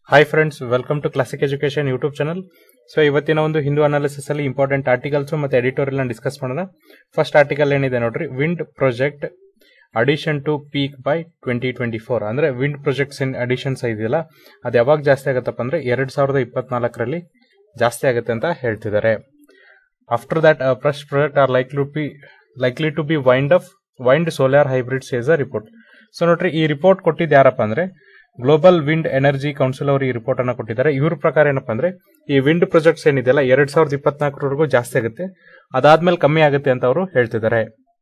hi friends welcome to classic education YouTube channel so ಇವತ್ತಿನ ಒಂದು Hindu analysis ಅಲ್ಲಿ important articles ಮತ್ತೆ ಎಡಿಟೋರಿಯಲ್ ಡಿಸ್ಕಸ್ ಮಾಡೋಣ ಫಸ್ಟ್ ಆರ್ಟಿಕಲ್ ಏನಿದೆ ನೋಡ್ರಿ wind project addition to peak by twenty twenty four ಅಂದ್ರೆ wind projects in additions ಇದೆಯಲ್ಲ ಅದು ಯಾವಾಗ ಜಾಸ್ತಿ ಆಗುತ್ತಪ್ಪ ಅಂದ್ರೆ ಎರಡ್ ಸಾವಿರದ ಇಪ್ಪತ್ನಾಲ್ಕರಲ್ಲಿ ಜಾಸ್ತಿ ಆಗುತ್ತೆ ಅಂತ ಹೇಳ್ತಿದ್ದಾರೆ after that first project are likely to be likely to be wind of wind solar hybrid says a report so ನೋಡ್ರಿ ಈ ರಿಪೋರ್ಟ್ ಕೊಟ್ಟಿದ್ದು ಯಾರಪ್ಪ ಅಂದ್ರೆ ಗ್ಲೋಬಲ್ ವಿಂಡ್ ಎನರ್ಜಿ ಕೌನ್ಸಿಲ್ ಅವರು ಈ ರಿಪೋರ್ಟ್ ಅನ್ನ ಕೊಟ್ಟಿದ್ದಾರೆ ಇವ್ರ ಪ್ರಕಾರ ಏನಪ್ಪಾ ಅಂದ್ರೆ ಈ ವಿಂಡ್ ಪ್ರಾಜೆಕ್ಟ್ಸ್ ಏನಿದೆಯಲ್ಲ ಎರಡ್ ಸಾವಿರದ ಇಪ್ಪತ್ನಾಲ್ಕರವರೆಗೂ ಜಾಸ್ತಿ ಆಗುತ್ತೆ ಅದಾದ್ಮೇಲೆ ಕಮ್ಮಿ ಆಗುತ್ತೆ ಅಂತ ಅವರು ಹೇಳ್ತಿದ್ದಾರೆ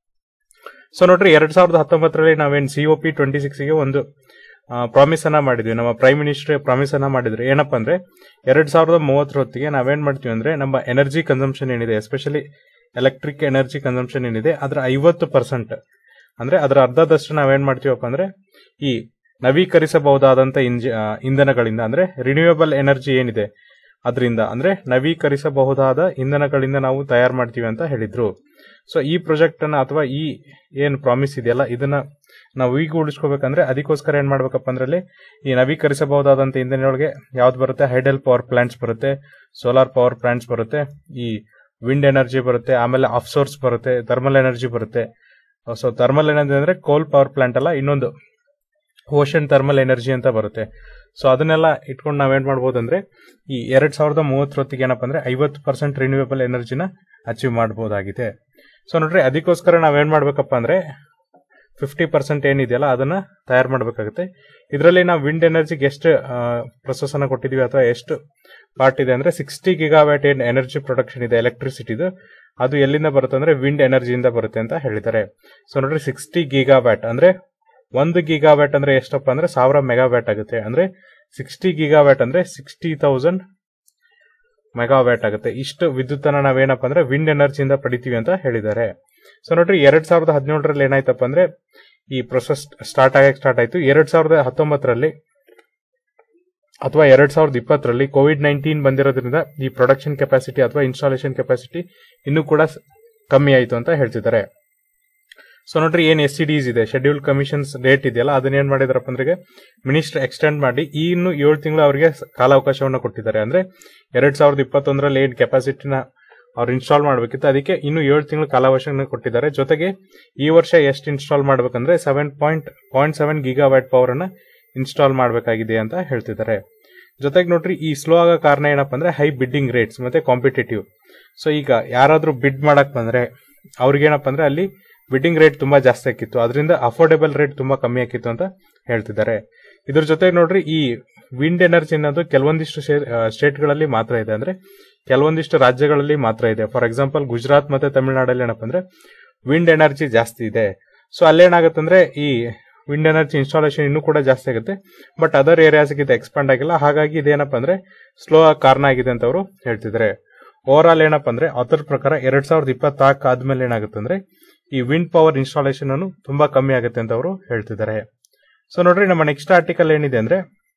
ಸೊ ನೋಡ್ರಿ ಎರಡ್ ಸಾವಿರದ ಹತ್ತೊಂಬತ್ತರಲ್ಲಿ ನಾವೇನ್ ಸಿ ಒ ಪಿ ಟ್ವೆಂಟಿ ಸಿಕ್ಸ್ಗೆ ಒಂದು ಪ್ರಾಮಿಸ್ ಅನ್ನ ಮಾಡಿದ್ವಿ ನಮ್ಮ ಪ್ರೈಮ್ ಮಿನಿಸ್ಟರ್ ಪ್ರಾಮಿಸ್ ಅನ್ನ ಮಾಡಿದ್ರು ಏನಪ್ಪಾ ಅಂದ್ರೆ ಎರಡ್ ಸಾವಿರದ ಮೂವತ್ತರ ಹೊತ್ತಿಗೆ ನಾವೇನ್ ಮಾಡ್ತೀವಿ ಅಂದ್ರೆ ನಮ್ಮ ಎನರ್ಜಿ ಕನ್ಸಂಪ್ಷನ್ ಏನಿದೆ ಎಸ್ಪೆಷಲಿ ಎಲೆಕ್ಟ್ರಿಕ್ ಎನರ್ಜಿ ಕನ್ಸಂಪ್ಷನ್ ಏನಿದೆ ಅದರ ಐವತ್ತು ಪರ್ಸೆಂಟ್ ಅಂದ್ರೆ ಅದರ ಅರ್ಧದಷ್ಟು ನಾವೇನ್ ಮಾಡ್ತೀವಪ್ಪ ಅಂದ್ರೆ ಈ ನವೀಕರಿಸಬಹುದಾದಂತ ಇಂಜ ಆ, ಇಂಧನಗಳಿಂದ ಅಂದ್ರೆ ರಿನ್ಯೂಯಬಲ್ ಎನರ್ಜಿ ಏನಿದೆ ಅದರಿಂದ ಅಂದ್ರೆ ನವೀಕರಿಸಬಹುದಾದ ಇಂಧನಗಳಿಂದ ನಾವು ತಯಾರು ಮಾಡ್ತೀವಿ ಅಂತ ಹೇಳಿದ್ರು ಸೊ ಈ ಪ್ರಾಜೆಕ್ಟ್ ಅನ್ನ ಅಥವಾ ಈ ಏನ್ ಪ್ರಾಮಿಸ್ ಇದೆಯಲ್ಲ ಇದನ್ನ ನಾವು ಈಗ ಉಳಿಸ್ಕೋಬೇಕಂದ್ರೆ ಅದಕ್ಕೋಸ್ಕರ ಏನ್ ಮಾಡ್ಬೇಕಪ್ಪ ಅಂದ್ರೆ ಈ ನವೀಕರಿಸಬಹುದಾದಂತ ಇಂಧನಗಳಿಗೆ ಯಾವ್ದು ಬರುತ್ತೆ ಹೈಡಲ್ ಪವರ್ ಪ್ಲಾಂಟ್ಸ್ ಬರುತ್ತೆ ಸೋಲಾರ್ ಪವರ್ ಪ್ಲಾಂಟ್ಸ್ ಬರುತ್ತೆ ಈ ವಿಂಡ್ ಎನರ್ಜಿ ಬರುತ್ತೆ ಆಮೇಲೆ ಆಫ್ಸೋರ್ಸ್ ಬರುತ್ತೆ ಥರ್ಮಲ್ ಎನರ್ಜಿ ಬರುತ್ತೆ ಸೊ ಥರ್ಮಲ್ ಎನರ್ಜಿ ಅಂದ್ರೆ ಕೋಲ್ ಪವರ್ ಪ್ಲಾಂಟ್ ಅಲ್ಲ ಇನ್ನೊಂದು ಓಷನ್ ಥರ್ಮಲ್ ಎನರ್ಜಿ ಅಂತ ಬರುತ್ತೆ ಸೊ ಅದನ್ನೆಲ್ಲ ಇಟ್ಕೊಂಡು ನಾವೇನ್ ಮಾಡ್ಬೋದು ಅಂದ್ರೆ ಈ ಎರಡ್ ಸಾವಿರದ ಮೂವತ್ತರೊತ್ತಿಗೆ ಏನಪ್ಪ ಅಂದ್ರೆ ಐವತ್ತು ಪರ್ಸೆಂಟ್ ರಿನ್ಯೂಯಬಲ್ ಎನರ್ಜಿನ ಅಚೀವ್ ಮಾಡಬಹುದಾಗಿದೆ ಸೊ ನೋಡ್ರಿ ಅದಕ್ಕೋಸ್ಕರ ನಾವೇನ್ ಮಾಡ್ಬೇಕಪ್ಪ ಅಂದ್ರೆ ಫಿಫ್ಟಿ ಪರ್ಸೆಂಟ್ ಏನಿದೆಯಲ್ಲ ಅದನ್ನ ತಯಾರು ಮಾಡಬೇಕಾಗುತ್ತೆ ಇದರಲ್ಲಿ ನಾವು ವಿಂಡ್ ಎನರ್ಜಿಗೆ ಎಷ್ಟು ಪ್ರೊಸೆಸ್ ಅನ್ನ ಕೊಟ್ಟಿದೀವಿ ಅಥವಾ ಎಷ್ಟು ಪಾರ್ಟ್ ಇದೆ ಅಂದ್ರೆ ಸಿಕ್ಸ್ಟಿ ಗಿಗಾವ್ಯಾಟ್ ಏನ್ ಎನರ್ಜಿ ಪ್ರೊಡಕ್ಷನ್ ಇದೆ ಎಲೆಕ್ಟ್ರಿಸಿಟಿದು ಅದು ಎಲ್ಲಿಂದ ಬರುತ್ತೆ ಅಂದ್ರೆ ವಿಂಡ್ ಎನರ್ಜಿಯಿಂದ ಬರುತ್ತೆ ಅಂತ ಹೇಳಿದ್ದಾರೆ ಸೊ ನೋಡ್ರಿ ಸಿಕ್ಸ್ಟಿ ಗಿಗಾವ್ಯಾಟ್ ಅಂದ್ರೆ ಒಂದು ಗಿಗಾವ್ಯಾಟ್ ಅಂದ್ರೆ ಎಷ್ಟಪ್ಪ ಅಂದ್ರೆ ಸಾವಿರ ಮೆಗಾವ್ಯಾಟ್ ಆಗುತ್ತೆ ಅಂದ್ರೆ ಸಿಕ್ಸ್ಟಿ ಗಿಗಾವ್ಯಾಟ್ ಅಂದ್ರೆ ಸಿಕ್ಸ್ಟಿ ತೌಸಂಡ್ ಮೆಗಾವ್ಯಾಟ್ ಆಗುತ್ತೆ ಇಷ್ಟು ವಿದ್ಯುತ್ತನ್ನ ನಾವೇನಪ್ಪ ಅಂದ್ರೆ ವಿಂಡ್ ಎನರ್ಜಿಯಿಂದ ಪಡಿತೀವಿ ಅಂತ ಹೇಳಿದ್ದಾರೆ ಸೊ ನೋಡ್ರಿ ಎರಡ್ ಸಾವಿರದ ಹದಿನೇಳರಲ್ಲಿ ಏನಾಯ್ತಪ್ಪ ಅಂದ್ರೆ ಈ ಪ್ರೊಸೆಸ್ ಸ್ಟಾರ್ಟ್ ಆಗಕ್ಕೆ ಸ್ಟಾರ್ಟ್ ಆಯ್ತು ಎರಡ್ ಸಾವಿರದ ಹತ್ತೊಂಬತ್ತರಲ್ಲಿ ಅಥವಾ ಎರಡ್ ಸಾವಿರದ ಇಪ್ಪತ್ತರಲ್ಲಿ ಕೋವಿಡ್ ನೈನ್ಟೀನ್ ಬಂದಿರೋದ್ರಿಂದ ಈ ಪ್ರೊಡಕ್ಷನ್ ಕೆಪಾಸಿಟಿ ಅಥವಾ ಇನ್ಸ್ಟಾಲೇಷನ್ ಕೆಪಾಸಿಟಿ ಇನ್ನೂ ಕೂಡ ಸ್- ಕಮ್ಮಿ ಆಯಿತು ಅಂತ ಹೇಳ್ತಿದ್ದಾರೆ ಸೊ ನೋಡ್ರಿ ಏನ್ ಎಸ್ ಸಿ ಡಿಸ್ ಇದೆ ಶೆಡ್ಯೂಲ್ ಕಮಿಷನ್ಸ್ ಡೇಟ್ ಇದೆಯಲ್ಲ ಅದನ್ನ ಏನ್ ಮಾಡಿದಾರಪ್ಪ ಅಂದ್ರೆ ಮಿನಿಸ್ಟರ್ ಎಕ್ಸ್ಟೆಂಡ್ ಮಾಡಿ ಈ ಇನ್ನು ಏಳು ತಿಂಗಳು ಅವರಿಗೆ ಕಾಲಾವಕಾಶವನ್ನು ಕೊಟ್ಟಿದ್ದಾರೆ ಅಂದ್ರೆ ಎರಡ್ ಸಾವಿರದ ಇಪ್ಪತ್ತೊಂದರಲ್ಲಿ ಏನ್ ಕೆಪಾಸಿಟಿನ ಅವ್ರು ಇನ್ಸ್ಟಾಲ್ ಮಾಡಬೇಕಿತ್ತು ಅದಕ್ಕೆ ಇನ್ನು ಏಳು ತಿಂಗಳು ಕಾಲಾವಕಾಶ ಕೊಟ್ಟಿದ್ದಾರೆ ಜೊತೆಗೆ ಈ ವರ್ಷ ಎಷ್ಟು ಇನ್ಸ್ಟಾಲ್ ಮಾಡ್ಬೇಕಂದ್ರೆ seven point point seven gigawatt power ಅನ್ನ ಇನ್ಸ್ಟಾಲ್ ಮಾಡಬೇಕಾಗಿದೆ ಅಂತ ಹೇಳ್ತಿದ್ದಾರೆ ಜೊತೆಗೆ ನೋಡ್ರಿ ಈ ಸ್ಲೋ ಆಗೋ ಕಾರಣ ಏನಪ್ಪ ಅಂದ್ರೆ ಹೈ ಬಿಡ್ಡಿಂಗ್ ರೇಟ್ಸ್ ಮತ್ತೆ ಕಾಂಪಿಟೇಟಿವ್ ಸೊ ಈಗ ಯಾರಾದ್ರೂ ಬಿಡ್ ಮಾಡಕ್ ಬಂದ್ರೆ ಅವ್ರಿಗೇನಪ್ಪ ಅಂದ್ರೆ ಅಲ್ಲಿ ಬಿಡ್ಡಿಂಗ್ ರೇಟ್ ತುಂಬಾ ಜಾಸ್ತಿ ಆಕಿತ್ತು ಅದರಿಂದ ಅಫೋರ್ಡೆಬಲ್ ರೇಟ್ ತುಂಬಾ ಕಮ್ಮಿ ಆಕಿತ್ತು ಅಂತ ಹೇಳ್ತಿದ್ದಾರೆ ಇದ್ರ ಜೊತೆಗೆ ನೋಡ್ರಿ ಈ ವಿಂಡ್ ಎನರ್ಜಿ ಅನ್ನೋದು ಕೆಲವೊಂದಿಷ್ಟು ಸ್ಟೇಟ್ಗಳಲ್ಲಿ ಮಾತ್ರ ಇದೆ ಅಂದ್ರೆ ಕೆಲವೊಂದಿಷ್ಟು ರಾಜ್ಯಗಳಲ್ಲಿ ಮಾತ್ರ ಇದೆ ಫಾರ್ ಎಕ್ಸಾಂಪಲ್ ಗುಜರಾತ್ ಮತ್ತೆ ತಮಿಳುನಾಡಲ್ಲಿ ಏನಪ್ಪ ಅಂದ್ರೆ ವಿಂಡ್ ಎನರ್ಜಿ ಜಾಸ್ತಿ ಇದೆ ಸೊ ಅಲ್ಲೇನಾಗುತ್ತಂದ್ರೆ ಈ ವಿಂಡ್ ಎನರ್ಜಿ ಇನ್ಸ್ಟಾಲೇಷನ್ ಇನ್ನೂ ಕೂಡ ಜಾಸ್ತಿ ಆಗುತ್ತೆ ಬಟ್ ಅದರ್ ಏರಿಯಾಸ್ಗೆ ಇದು ಎಕ್ಸ್ಪಾಂಡ್ ಆಗಿಲ್ಲ ಹಾಗಾಗಿ ಇದೇನಪ್ಪ ಅಂದ್ರೆ ಸ್ಲೋ ಆಗಿ ಕಾರಣ ಆಗಿದೆ ಅಂತ ಅವರು ಹೇಳ್ತಿದ್ದಾರೆ ಓವರ್ ಆಲ್ ಏನಪ್ಪ ಅಂದ್ರೆ ಅದರ ಪ್ರಕಾರ ಎರಡ್ ಸಾವಿರದ ಇಪ್ಪತ್ತಾಕ ಆದ್ಮೇಲೆ ಏನಾಗುತ್ತೆ ಅಂದ್ರೆ ಈ ವಿಂಡ್ ಪವರ್ ಇನ್ಸ್ಟಾಲೇಷನ್ ಅನ್ನು ತುಂಬಾ ಕಮ್ಮಿ ಆಗುತ್ತೆ ಅಂತ ಅವರು ಹೇಳ್ತಿದ್ದಾರೆ ಸೊ ನೋಡ್ರಿ ನಮ್ಮ ನೆಕ್ಸ್ಟ್ ಆರ್ಟಿಕಲ್ ಏನಿದೆ ಅಂದ್ರೆ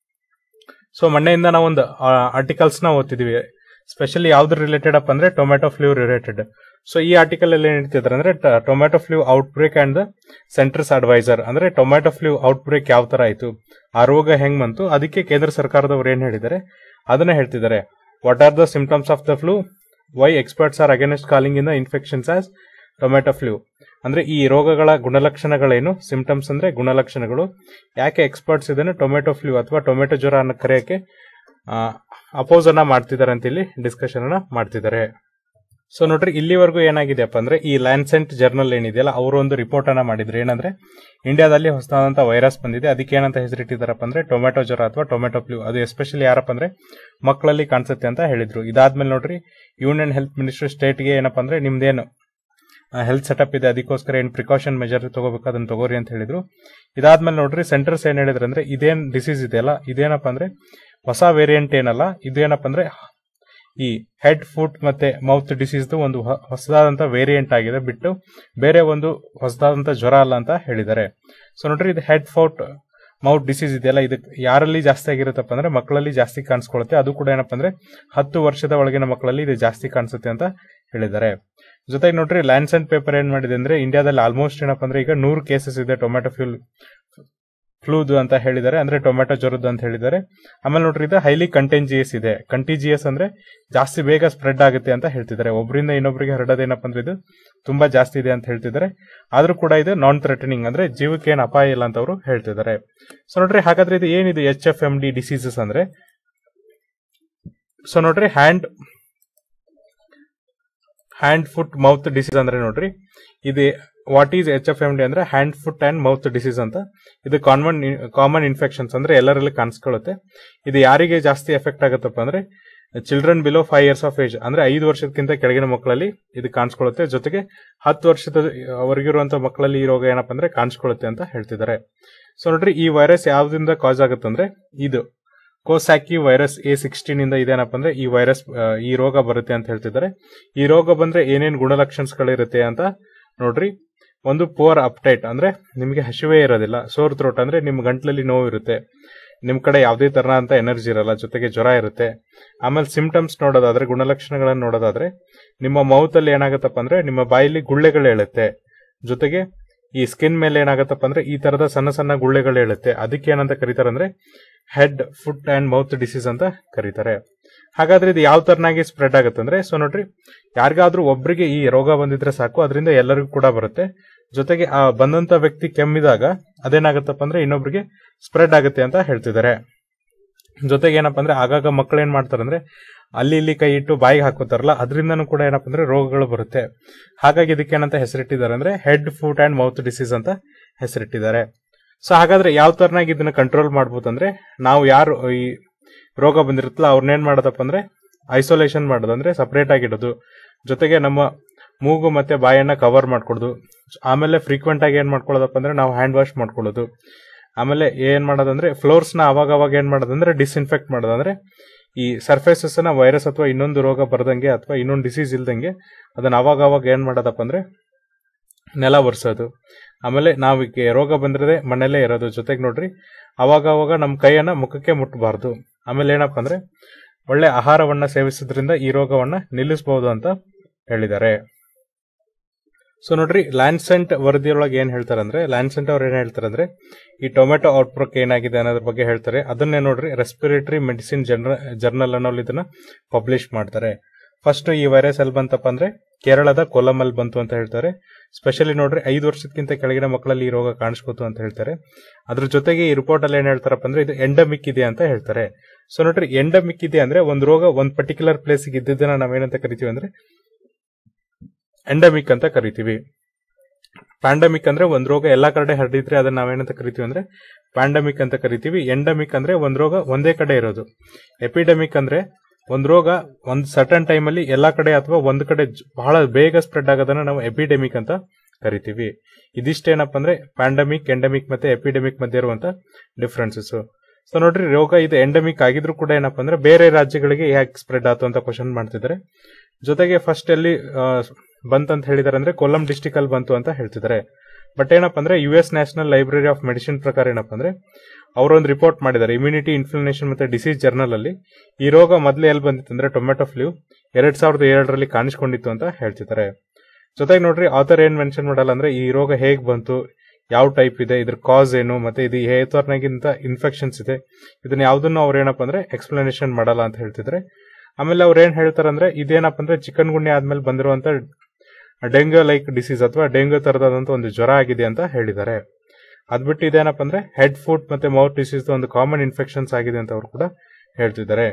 ಸೊ ಮೊನ್ನೆಯಿಂದ ನಾವು ಒಂದು ಆರ್ಟಿಕಲ್ಸ್ ನ ಓದ್ತಿದೀವಿ ಸ್ಪೆಷಲಿ ಯಾವ್ದು ರಿಲೇಟೆಡ್ ಅಪ್ ಅಂದ್ರೆ ಟೊಮ್ಯಾಟೊ ಫ್ಲೂ ರಿಲೇಟೆಡ್ ಸೊ ಈ ಆರ್ಟಿಕಲ್ ಅಲ್ಲಿ ಏನ್ ಹೇಳ್ತಿದ್ದಾರೆ ಅಂದ್ರೆ tomato flu outbreak and the centres adviser ಅಂದ್ರೆ ಟೊಮ್ಯಾಟೊ ಫ್ಲೂ ಔಟ್ ಬ್ರೇಕ್ ಯಾವ ತರ ಆಯ್ತು ಆ ರೋಗ ಹೆಂಗ್ ಬಂತು ಅದಕ್ಕೆ ಕೇಂದ್ರ ಸರ್ಕಾರದವರು ಏನ್ ಹೇಳಿದ್ದಾರೆ ಅದನ್ನ ಹೇಳ್ತಿದ್ದಾರೆ what are the symptoms of the flu why experts are against calling in the infections as tomato flu ಅಂದ್ರೆ ಈ ರೋಗಗಳ ಗುಣಲಕ್ಷಣಗಳೇನು ಸಿಂಪ್ಟಮ್ಸ್ ಅಂದ್ರೆ ಗುಣಲಕ್ಷಣಗಳು ಯಾಕೆ ಎಕ್ಸ್ಪರ್ಟ್ಸ್ ಇದನ್ನು ಟೊಮೆಟೊ ಫ್ಲೂ ಅಥವಾ ಟೊಮೆಟೊ ಜ್ವರ ಅನ್ನೋ ಕರೆಯಕ್ಕೆ ಅಪೋಸ್ ಅನ್ನ ಮಾಡ್ತಿದ್ದಾರೆ ಅಂತ ಇಲ್ಲಿ ಡಿಸ್ಕಷನ್ ಅನ್ನ ಮಾಡ್ತಿದ್ದಾರೆ ಸೊ ನೋಡ್ರಿ ಇಲ್ಲಿವರೆಗೂ ಏನಾಗಿದೆಯಪ್ಪ ಅಂದ್ರೆ ಈ ಲ್ಯಾನ್ಸೆಂಟ್ ಜರ್ನಲ್ ಏನಿದೆಯಲ್ಲ ಅವರು ಒಂದು ರಿಪೋರ್ಟ್ ಅನ್ನ ಮಾಡಿದ್ರು ಏನಂದ್ರೆ ಇಂಡಿಯಾದಲ್ಲಿ ಹೊಸದಾದಂತ ವೈರಸ್ ಬಂದಿದೆ ಅದಕ್ಕೆ ಏನಂತ ಹೆಸರಿಟ್ಟಿದ್ದಾರಪ್ಪ ಅಂದ್ರೆ ಟೊಮೆಟೊ ಜ್ವರ ಅಥವಾ ಟೊಮೆಟೊ ಫ್ಲೂ ಅದು ಎಸ್ಪೆಷಲಿ ಯಾರಪ್ಪ ಅಂದ್ರೆ ಮಕ್ಕಳಲ್ಲಿ ಕಾಣಿಸುತ್ತೆ ಅಂತ ಹೇಳಿದ್ರು ಇದಾದ್ಮೇಲೆ ನೋಡ್ರಿ ಯೂನಿಯನ್ ಹೆಲ್ತ್ ಮಿನಿಸ್ಟರ್ ಸ್ಟೇಟ್ಗೆ ಏನಪ್ಪ ಅಂದ್ರೆ ನಿಮ್ದೇನು ಹೆಲ್ತ್ ಸೆಟಪ್ ಇದೆ ಅದಕ್ಕೋಸ್ಕರ ಏನ್ ಪ್ರಿಕಾಷನ್ ಮೆಜರ್ ತಗೋಬೇಕು ಅದನ್ನ ತಗೋರಿ ಅಂತ ಹೇಳಿದ್ರು ಇದಾದ್ಮೇಲೆ ನೋಡ್ರಿ ಸೆಂಟರ್ಸ್ ಏನ್ ಹೇಳಿದ್ರು ಅಂದ್ರೆ ಇದೇನ್ ಡಿಸೀಸ್ ಇದೆಯಲ್ಲ ಇದೇನಪ್ಪ ಅಂದ್ರೆ ಹೊಸ ವೇರಿಯಂಟ್ ಏನಲ್ಲ ಇದೇನಪ್ಪ ಅಂದ್ರೆ ಈ ಹೆಡ್ ಫುಟ್ ಮತ್ತೆ ಮೌತ್ ಡಿಸೀಸ್ ಒಂದು ಹೊ- ಹೊಸದಾದಂತ ವೇರಿಯಂಟ್ ಆಗಿದೆ ಬಿಟ್ಟು ಬೇರೆ ಒಂದು ಹೊಸದಾದಂತ ಜ್ವರ ಅಲ್ಲ ಅಂತ ಹೇಳಿದ್ದಾರೆ ಸೊ ನೋಡ್ರಿ ಇದು ಹೆಡ್ ಫೌಟ್ ಮೌತ್ ಡಿಸೀಸ್ ಇದೆಯಲ್ಲ ಇದಕ್ಕೆ ಯಾರಲ್ಲಿ ಜಾಸ್ತಿ ಆಗಿರುತ್ತಪ್ಪ ಅಂದ್ರೆ ಮಕ್ಕಳಲ್ಲಿ ಜಾಸ್ತಿ ಕಾಣಿಸ್ಕೊಳ್ಳುತ್ತೆ ಅದು ಕೂಡ ಏನಪ್ಪ ಅಂದ್ರೆ ಹತ್ತು ವರ್ಷದ ಒಳಗಿನ ಮಕ್ಕಳಲ್ಲಿ ಇದು ಜಾಸ್ತಿ ಕಾಣಿಸುತ್ತೆ ಅಂತ ಹೇಳಿದ್ದಾರೆ ಜೊತೆಗೆ ನೋಡ್ರಿ ಲ್ಯಾನ್ಸೆಂಟ್ ಪೇಪರ್ ಏನ್ ಮಾಡಿದೆ ಅಂದ್ರೆ ಇಂಡಿಯಾದಲ್ಲಿ ಆಲ್ಮೋಸ್ಟ್ ಏನಪ್ಪ ಅಂದ್ರೆ ಈಗ ನೂರು ಕೇಸಸ್ ಇದೆ ಟೊಮ್ಯಾಟೊ ಫ್ಯೂಲ್ ಫ್ಲೂದು ಅಂತ ಹೇಳಿದ್ದಾರೆ ಅಂದ್ರೆ ಟೊಮೆಟೊ ಜ್ವರದ್ದು ಅಂತ ಹೇಳಿದ್ದಾರೆ ಆಮೇಲೆ ನೋಡ್ರಿ ಇದು ಹೈಲಿ ಕಂಟೆಂಜಿಯಸ್ ಇದೆ ಕಂಟಿಜಿಯಸ್ ಅಂದ್ರೆ ಜಾಸ್ತಿ ಬೇಗ ಸ್ಪ್ರೆಡ್ ಆಗುತ್ತೆ ಅಂತ ಹೇಳ್ತಿದ್ದಾರೆ ಒಬ್ಬರಿಂದ ಇನ್ನೊಬ್ಬರಿಗೆ ಹರಡೋದೇನಪ್ಪ ಅಂದ್ರೆ ಇದು ತುಂಬಾ ಜಾಸ್ತಿ ಇದೆ ಅಂತ ಹೇಳ್ತಿದ್ದಾರೆ ಆದ್ರೂ ಕೂಡ ಇದು ನಾನ್ ಥ್ರೆಟನಿಂಗ್ ಅಂದ್ರೆ ಜೀವಕ್ಕೆ ಏನು ಅಪಾಯ ಇಲ್ಲ ಅಂತ ಅವರು ಹೇಳ್ತಿದ್ದಾರೆ ಸೊ ನೋಡ್ರಿ ಹಾಗಾದ್ರೆ ಇದು ಏನಿದೆ H F M D diseases ಅಂದ್ರೆ ಸೊ ನೋಡ್ರಿ hand hand foot mouth disease ಅಂದ್ರೆ ನೋಡ್ರಿ ಇದು what is H F M D ಅಂದ್ರೆ hand foot and mouth disease ಅಂತ ಇದು ಕಾಮನ್ ಕಾಮನ್ ಇನ್ಫೆಕ್ಷನ್ಸ್ ಅಂದ್ರೆ ಎಲ್ಲರಲ್ಲಿ ಕಾಣಿಸ್ಕೊಳ್ಳುತ್ತೆ ಇದು ಯಾರಿಗೆ ಜಾಸ್ತಿ ಎಫೆಕ್ಟ್ ಆಗುತ್ತಪ್ಪ ಅಂದ್ರೆ children below five years of age ಅಂದ್ರೆ ಐದು ವರ್ಷಕ್ಕಿಂತ ಕೆಳಗಿನ ಮಕ್ಕಳಲ್ಲಿ ಇದು ಕಾಣಿಸ್ಕೊಳ್ಳುತ್ತೆ ಜೊತೆಗೆ ಹತ್ತು ವರ್ಷದ ವರೆಗಿರುವಂತ ಮಕ್ಕಳಲ್ಲಿ ಈ ರೋಗ ಏನಪ್ಪ ಅಂದ್ರೆ ಕಾಣಿಸ್ಕೊಳ್ಳುತ್ತೆ ಅಂತ ಹೇಳ್ತಿದ್ದಾರೆ ಸೊ ನೋಡ್ರಿ ಈ ವೈರಸ್ ಯಾವ್ದಿಂದ ಕಾಸ್ ಆಗುತ್ತೆ ಅಂದ್ರೆ ಇದು ಕೋಸ್ಯಾಕಿ ವೈರಸ್ ಎ ಸಿಕ್ಸ್ಟೀನ್ ಇಂದ ಇದೇನಪ್ಪ ಅಂದ್ರೆ ಈ ವೈರಸ್ ಈ ರೋಗ ಬರುತ್ತೆ ಅಂತ ಹೇಳ್ತಿದ್ದಾರೆ ಈ ರೋಗ ಬಂದ್ರೆ ಏನೇನ್ ಗುಣಲಕ್ಷಣಗಳಿರುತ್ತೆ ಅಂತ ನೋಡ್ರಿ ಒಂದು ಪೋರ್ ಅಪ್ಟೈಟ್ ಅಂದ್ರೆ ನಿಮಗೆ ಹಸಿವೆ ಇರೋದಿಲ್ಲ ಸೋರ್ ಥ್ರೋಟ್ ಅಂದ್ರೆ ನಿಮ್ ಗಂಟ್ಲಲ್ಲಿ ನೋವು ಇರುತ್ತೆ ನಿಮ್ ಕಡೆ ಯಾವುದೇ ತರ ಅಂತ ಎನರ್ಜಿ ಇರಲ್ಲ ಜೊತೆಗೆ ಜ್ವರ ಇರುತ್ತೆ ಆಮೇಲೆ ಸಿಂಪ್ಟಮ್ಸ್ ನೋಡೋದಾದ್ರೆ ಗುಣಲಕ್ಷಣಗಳನ್ನ ನೋಡೋದಾದ್ರೆ ನಿಮ್ಮ ಮೌತ್ ಅಲ್ಲಿ ಏನಾಗತ್ತಪ್ಪ ಅಂದ್ರೆ ನಿಮ್ಮ ಬಾಯಲ್ಲಿ ಗುಳ್ಳೆಗಳು ಹೇಳುತ್ತೆ ಜೊತೆಗೆ ಈ ಸ್ಕಿನ್ ಮೇಲೆ ಏನಾಗತ್ತಪ್ಪ ಅಂದ್ರೆ ಈ ತರದ ಸಣ್ಣ ಸಣ್ಣ ಗುಳ್ಳೆಗಳು ಹೇಳುತ್ತೆ ಅದಕ್ಕೆ ಏನಂತ ಕರೀತಾರೆ ಅಂದ್ರೆ head foot and mouth disease ಅಂತ ಕರೀತಾರೆ ಹಾಗಾದ್ರೆ ಇದು ಯಾವ ತರನಾಗಿ ಸ್ಪ್ರೆಡ್ ಆಗುತ್ತೆ ಅಂದ್ರೆ ಸೊ ನೋಡ್ರಿ ಯಾರಿಗಾದ್ರೂ ಒಬ್ರಿಗೆ ಈ ರೋಗ ಬಂದಿದ್ರೆ ಸಾಕು ಅದರಿಂದ ಎಲ್ಲರಿಗೂ ಕೂಡ ಬರುತ್ತೆ ಜೊತೆಗೆ ಆ ಬಂದಂತ ವ್ಯಕ್ತಿ ಕೆಮ್ಮಿದಾಗ ಅದೇನಾಗತ್ತಪ್ಪ ಅಂದ್ರೆ ಇನ್ನೊಬ್ರಿಗೆ ಸ್ಪ್ರೆಡ್ ಆಗುತ್ತೆ ಅಂತ ಹೇಳ್ತಿದ್ದಾರೆ ಜೊತೆಗೆ ಏನಪ್ಪ ಅಂದ್ರೆ ಆಗಾಗ ಮಕ್ಕಳು ಏನ್ ಮಾಡ್ತಾರೆ ಅಂದ್ರೆ ಅಲ್ಲಿ ಇಲ್ಲಿ ಕೈ ಇಟ್ಟು ಬಾಯಿಗೆ ಹಾಕೋತಾರಲ್ಲ ಅದರಿಂದನೂ ಕೂಡ ಏನಪ್ಪ ಅಂದ್ರೆ ರೋಗಗಳು ಬರುತ್ತೆ ಹಾಗಾಗಿ ಇದಕ್ಕೆ ಏನಂತ ಹೆಸರಿಟ್ಟಿದ್ದಾರೆ ಅಂದ್ರೆ head foot and mouth disease ಅಂತ ಹೆಸರಿಟ್ಟಿದ್ದಾರೆ ಸೊ ಹಾಗಾದ್ರೆ ಯಾವ ತರನಾಗಿ ಇದನ್ನ ಕಂಟ್ರೋಲ್ ಮಾಡ್ಬೋದು ಅಂದ್ರೆ ನಾವು ಯಾರು ಈ ರೋಗ ಬಂದಿರುತ್ತಲ್ಲ ಅವ್ರನ್ನೇನ್ ಮಾಡೋದಪ್ಪ ಅಂದ್ರೆ ಐಸೋಲೇಷನ್ ಮಾಡೋದು ಅಂದ್ರೆ ಸಪರೇಟ್ ಆಗಿಡೋದು ಜೊತೆಗೆ ನಮ್ಮ ಮೂಗು ಮತ್ತೆ ಬಾಯನ್ನ ಕವರ್ ಮಾಡ್ಕೊಡೋದು ಆಮೇಲೆ ಫ್ರೀಕ್ವೆಂಟ್ ಆಗಿ ಏನ್ ಮಾಡ್ಕೊಳ್ಳೋದಪ್ಪ ಅಂದ್ರೆ ನಾವು ಹ್ಯಾಂಡ್ ವಾಶ್ ಮಾಡ್ಕೊಳ್ಳೋದು ಆಮೇಲೆ ಏನ್ ಮಾಡೋದಂದ್ರೆ ಫ್ಲೋರ್ಸ್ ನ ಅವಾಗ ಅವಾಗ ಏನ್ ಮಾಡೋದಂದ್ರೆ ಡಿಸ್ಇನ್ಫೆಕ್ಟ್ ಮಾಡೋದಂದ್ರೆ ಈ ಸರ್ಫೇಸಸ್ ನ ವೈರಸ್ ಅಥವಾ ಇನ್ನೊಂದು ರೋಗ ಬರದಂಗೆ ಅಥವಾ ಇನ್ನೊಂದು ಡಿಸೀಸ್ ಇಲ್ದಂಗೆ ಅದನ್ನ ಅವಾಗ ಅವಾಗ ಏನ್ ಮಾಡೋದಪ್ಪ ಅಂದ್ರೆ ನೆಲ ಒರೆಸೋದು ಆಮೇಲೆ ನಾವು ಈಗ ರೋಗ ಬಂದಿರದೆ ಮಣ್ಣಲ್ಲೇ ಇರೋದು ಜೊತೆಗೆ ನೋಡ್ರಿ ಅವಾಗ ಅವಾಗ ನಮ್ಮ ಕೈಯನ್ನ ಮುಖಕ್ಕೆ ಮುಟ್ಟಬಾರ್ದು ಆಮೇಲೆ ಏನಪ್ಪ ಅಂದ್ರೆ ಒಳ್ಳೆ ಆಹಾರವನ್ನ ಸೇವಿಸೋದ್ರಿಂದ ಈ ರೋಗವನ್ನ ನಿಲ್ಲಿಸಬಹುದು ಅಂತ ಹೇಳಿದ್ದಾರೆ ಸೊ ನೋಡ್ರಿ ಲ್ಯಾನ್ಸೆಂಟ್ ವರದಿಯೊಳಗೆ ಏನ್ ಹೇಳ್ತಾರೆ ಅಂದ್ರೆ ಲ್ಯಾನ್ಸೆಂಟ್ ಅವ್ರು ಏನ್ ಹೇಳ್ತಾರೆ ಅಂದ್ರೆ ಈ ಟೊಮೆಟೊ ಔಟ್ಬ್ರೋಕ್ ಏನಾಗಿದೆ ಅನ್ನೋದ್ರ ಬಗ್ಗೆ ಹೇಳ್ತಾರೆ ಅದನ್ನೇ ನೋಡ್ರಿ ರೆಸ್ಪಿರೇಟರಿ ಮೆಡಿಸಿನ್ ಜರ್ನ ಜರ್ನಲ್ ಅನ್ನೋಲ್ಲಿ ಇದನ್ನ ಪಬ್ಲಿಷ್ ಮಾಡ್ತಾರೆ ಫಸ್ಟ್ ಈ ವೈರಸ್ ಎಲ್ಲಿ ಬಂತಪ್ಪ ಅಂದ್ರೆ ಕೇರಳದ ಕೊಲ್ಲಮಲ್ ಬಂತು ಅಂತ ಹೇಳ್ತಾರೆ ಸ್ಪೆಷಲಿ ನೋಡ್ರಿ ಐದು ವರ್ಷಕ್ಕಿಂತ ಕೆಳಗಿನ ಮಕ್ಕಳಲ್ಲಿ ಈ ರೋಗ ಕಾಣಿಸ್ಕೋತು ಅಂತ ಹೇಳ್ತಾರೆ ಅದ್ರ ಜೊತೆಗೆ ಈ ರಿಪೋರ್ಟ್ ಅಲ್ಲಿ ಏನ್ ಹೇಳ್ತಾರಪ್ಪ ಅಂದ್ರೆ ಇದು ಎಂಡಮಿಕ್ ಇದೆ ಅಂತ ಹೇಳ್ತಾರೆ ಸೊ ನೋಡ್ರಿ ಎಂಡಮಿಕ್ ಇದೆ ಅಂದ್ರೆ ಒಂದ್ ರೋಗ ಒಂದ್ ಪರ್ಟಿಕ್ಯುಲರ್ ಪ್ಲೇಸ್ ಇದ್ದದನ್ನ ನಾವೇನಂತ ಕರಿತೀವಿ ಅಂದ್ರೆ ಎಂಡಮಿಕ್ ಅಂತ ಕರಿತೀವಿ ಪ್ಯಾಂಡಮಿಕ್ ಅಂದ್ರೆ ಒಂದ್ ರೋಗ ಎಲ್ಲಾ ಕಡೆ ಹರಡಿದ್ರೆ ಅದನ್ನ ನಾವೇನಂತ ಕರಿತೀವಿ ಅಂದ್ರೆ ಪ್ಯಾಂಡಮಿಕ್ ಅಂತ ಕರಿತೀವಿ ಎಂಡಮಿಕ್ ಅಂದ್ರೆ ಒಂದ್ ರೋಗ ಒಂದೇ ಕಡೆ ಇರೋದು ಎಪಿಡೆಮಿಕ್ ಅಂದ್ರೆ ಒಂದ್ ರೋಗ ಒಂದ್ ಸರ್ಟನ್ ಟೈಮ್ ಅಲ್ಲಿ ಎಲ್ಲಾ ಕಡೆ ಅಥವಾ ಒಂದ್ ಕಡೆ ಜ- ಬಹಳ ಬೇಗ ಸ್ಪ್ರೆಡ್ ಆಗೋದನ್ನ ನಾವು ಎಪಿಡೆಮಿಕ್ ಅಂತ ಕರಿತೀವಿ ಇದಿಷ್ಟೇನಪ್ಪ ಅಂದ್ರೆ ಪ್ಯಾಂಡಮಿಕ್ ಎಂಡಮಿಕ್ ಮತ್ತೆ ಎಪಿಡೆಮಿಕ್ ಮಧ್ಯೆ ಇರುವಂತ ಡಿಫ್ರೆನ್ಸಸ್ ಸೊ ನೋಡ್ರಿ ರೋಗ ಇದು ಎಂಡಮಿಕ್ ಆಗಿದ್ರು ಕೂಡ ಏನಪ್ಪ ಅಂದ್ರೆ ಬೇರೆ ರಾಜ್ಯಗಳಿಗೆ ಯಾಕೆ ಸ್ಪ್ರೆಡ್ ಆಯ್ತು ಅಂತ ಕ್ವಶನ್ ಮಾಡ್ತಿದ್ದಾರೆ ಜೊತೆಗೆ ಫಸ್ಟ್ ಎಲ್ಲಿ ಆ, ಬಂತಂತ ಹೇಳಿದಾರೆ ಅಂದ್ರೆ ಕೊಲ್ಲಂ ಡಿಸ್ಟಿಕ್ ಅಲ್ಲಿ ಬಂತು ಅಂತ ಹೇಳ್ತಿದ್ದಾರೆ ಬಟ್ ಏನಪ್ಪ ಅಂದ್ರೆ U S national library of medicine ಪ್ರಕಾರ ಏನಪ್ಪ ಅಂದ್ರೆ ಅವರೊಂದು ರಿಪೋರ್ಟ್ ಮಾಡಿದ್ದಾರೆ ಇಮ್ಯುನಿಟಿ ಇನ್ಫ್ಲಮೇಷನ್ ಮತ್ತೆ ಡಿಸೀಸ್ ಜರ್ನಲ್ ಅಲ್ಲಿ ಈ ರೋಗ ಮೊದಲು ಎಲ್ಲಿ ಬಂದಿತ್ತು ಅಂದ್ರೆ ಟೊಮೆಟೊ ಫ್ಲೂ ಎರಡ್ ಸಾವಿರದ ಏಳರಲ್ಲಿ ಕಾಣಿಸ್ಕೊಂಡಿತ್ತು ಅಂತ ಹೇಳ್ತಿದ್ದಾರೆ ಜೊತೆಗೆ ನೋಡ್ರಿ ಆಥರ್ ಏನ್ ಮೆನ್ಷನ್ ಮಾಡಲ್ಲ ಅಂದ್ರೆ ಈ ರೋಗ ಹೇಗ್ ಬಂತು ಯಾವ ಟೈಪ್ ಇದೆ ಇದ್ರ ಕಾಸ್ ಏನು ಮತ್ತೆ ಇದು ಹೇ ತರನಾಗಿಂತ ಇನ್ಫೆಕ್ಷನ್ಸ್ ಇದೆ ಇದನ್ನ ಯಾವ್ದನ್ನು ಅವ್ರು ಏನಪ್ಪ ಅಂದ್ರೆ ಎಕ್ಸ್ಪ್ಲನೇಷನ್ ಮಾಡಲ್ಲ ಅಂತ ಹೇಳ್ತಿದ್ರೆ ಆಮೇಲೆ ಅವ್ರು ಏನ್ ಹೇಳ್ತಾರೆ ಅಂದ್ರೆ ಇದೇನಪ್ಪ ಅಂದ್ರೆ ಚಿಕನ್ ಗುನ್ಯ ಆದ್ಮೇಲೆ ಬಂದಿರುವಂತ ಡೆಂಗ್ಯೂ ಲೈಕ್ ಡಿಸೀಸ್ ಅಥವಾ ಡೆಂಗ್ಯೂ ತರದಾದಂತ ಒಂದು ಜ್ವರ ಆಗಿದೆ ಅಂತ ಹೇಳಿದ್ದಾರೆ ಅದ್ಬಿಟ್ಟು ಇದೇನಪ್ಪ ಅಂದ್ರೆ ಹೆಡ್ ಫುಟ್ ಮತ್ತೆ ಮೌತ್ ಡಿಸೀಸ್ ಒಂದು ಕಾಮನ್ ಇನ್ಫೆಕ್ಷನ್ಸ್ ಆಗಿದೆ ಅಂತ ಅವರು ಕೂಡ ಹೇಳ್ತಿದ್ದಾರೆ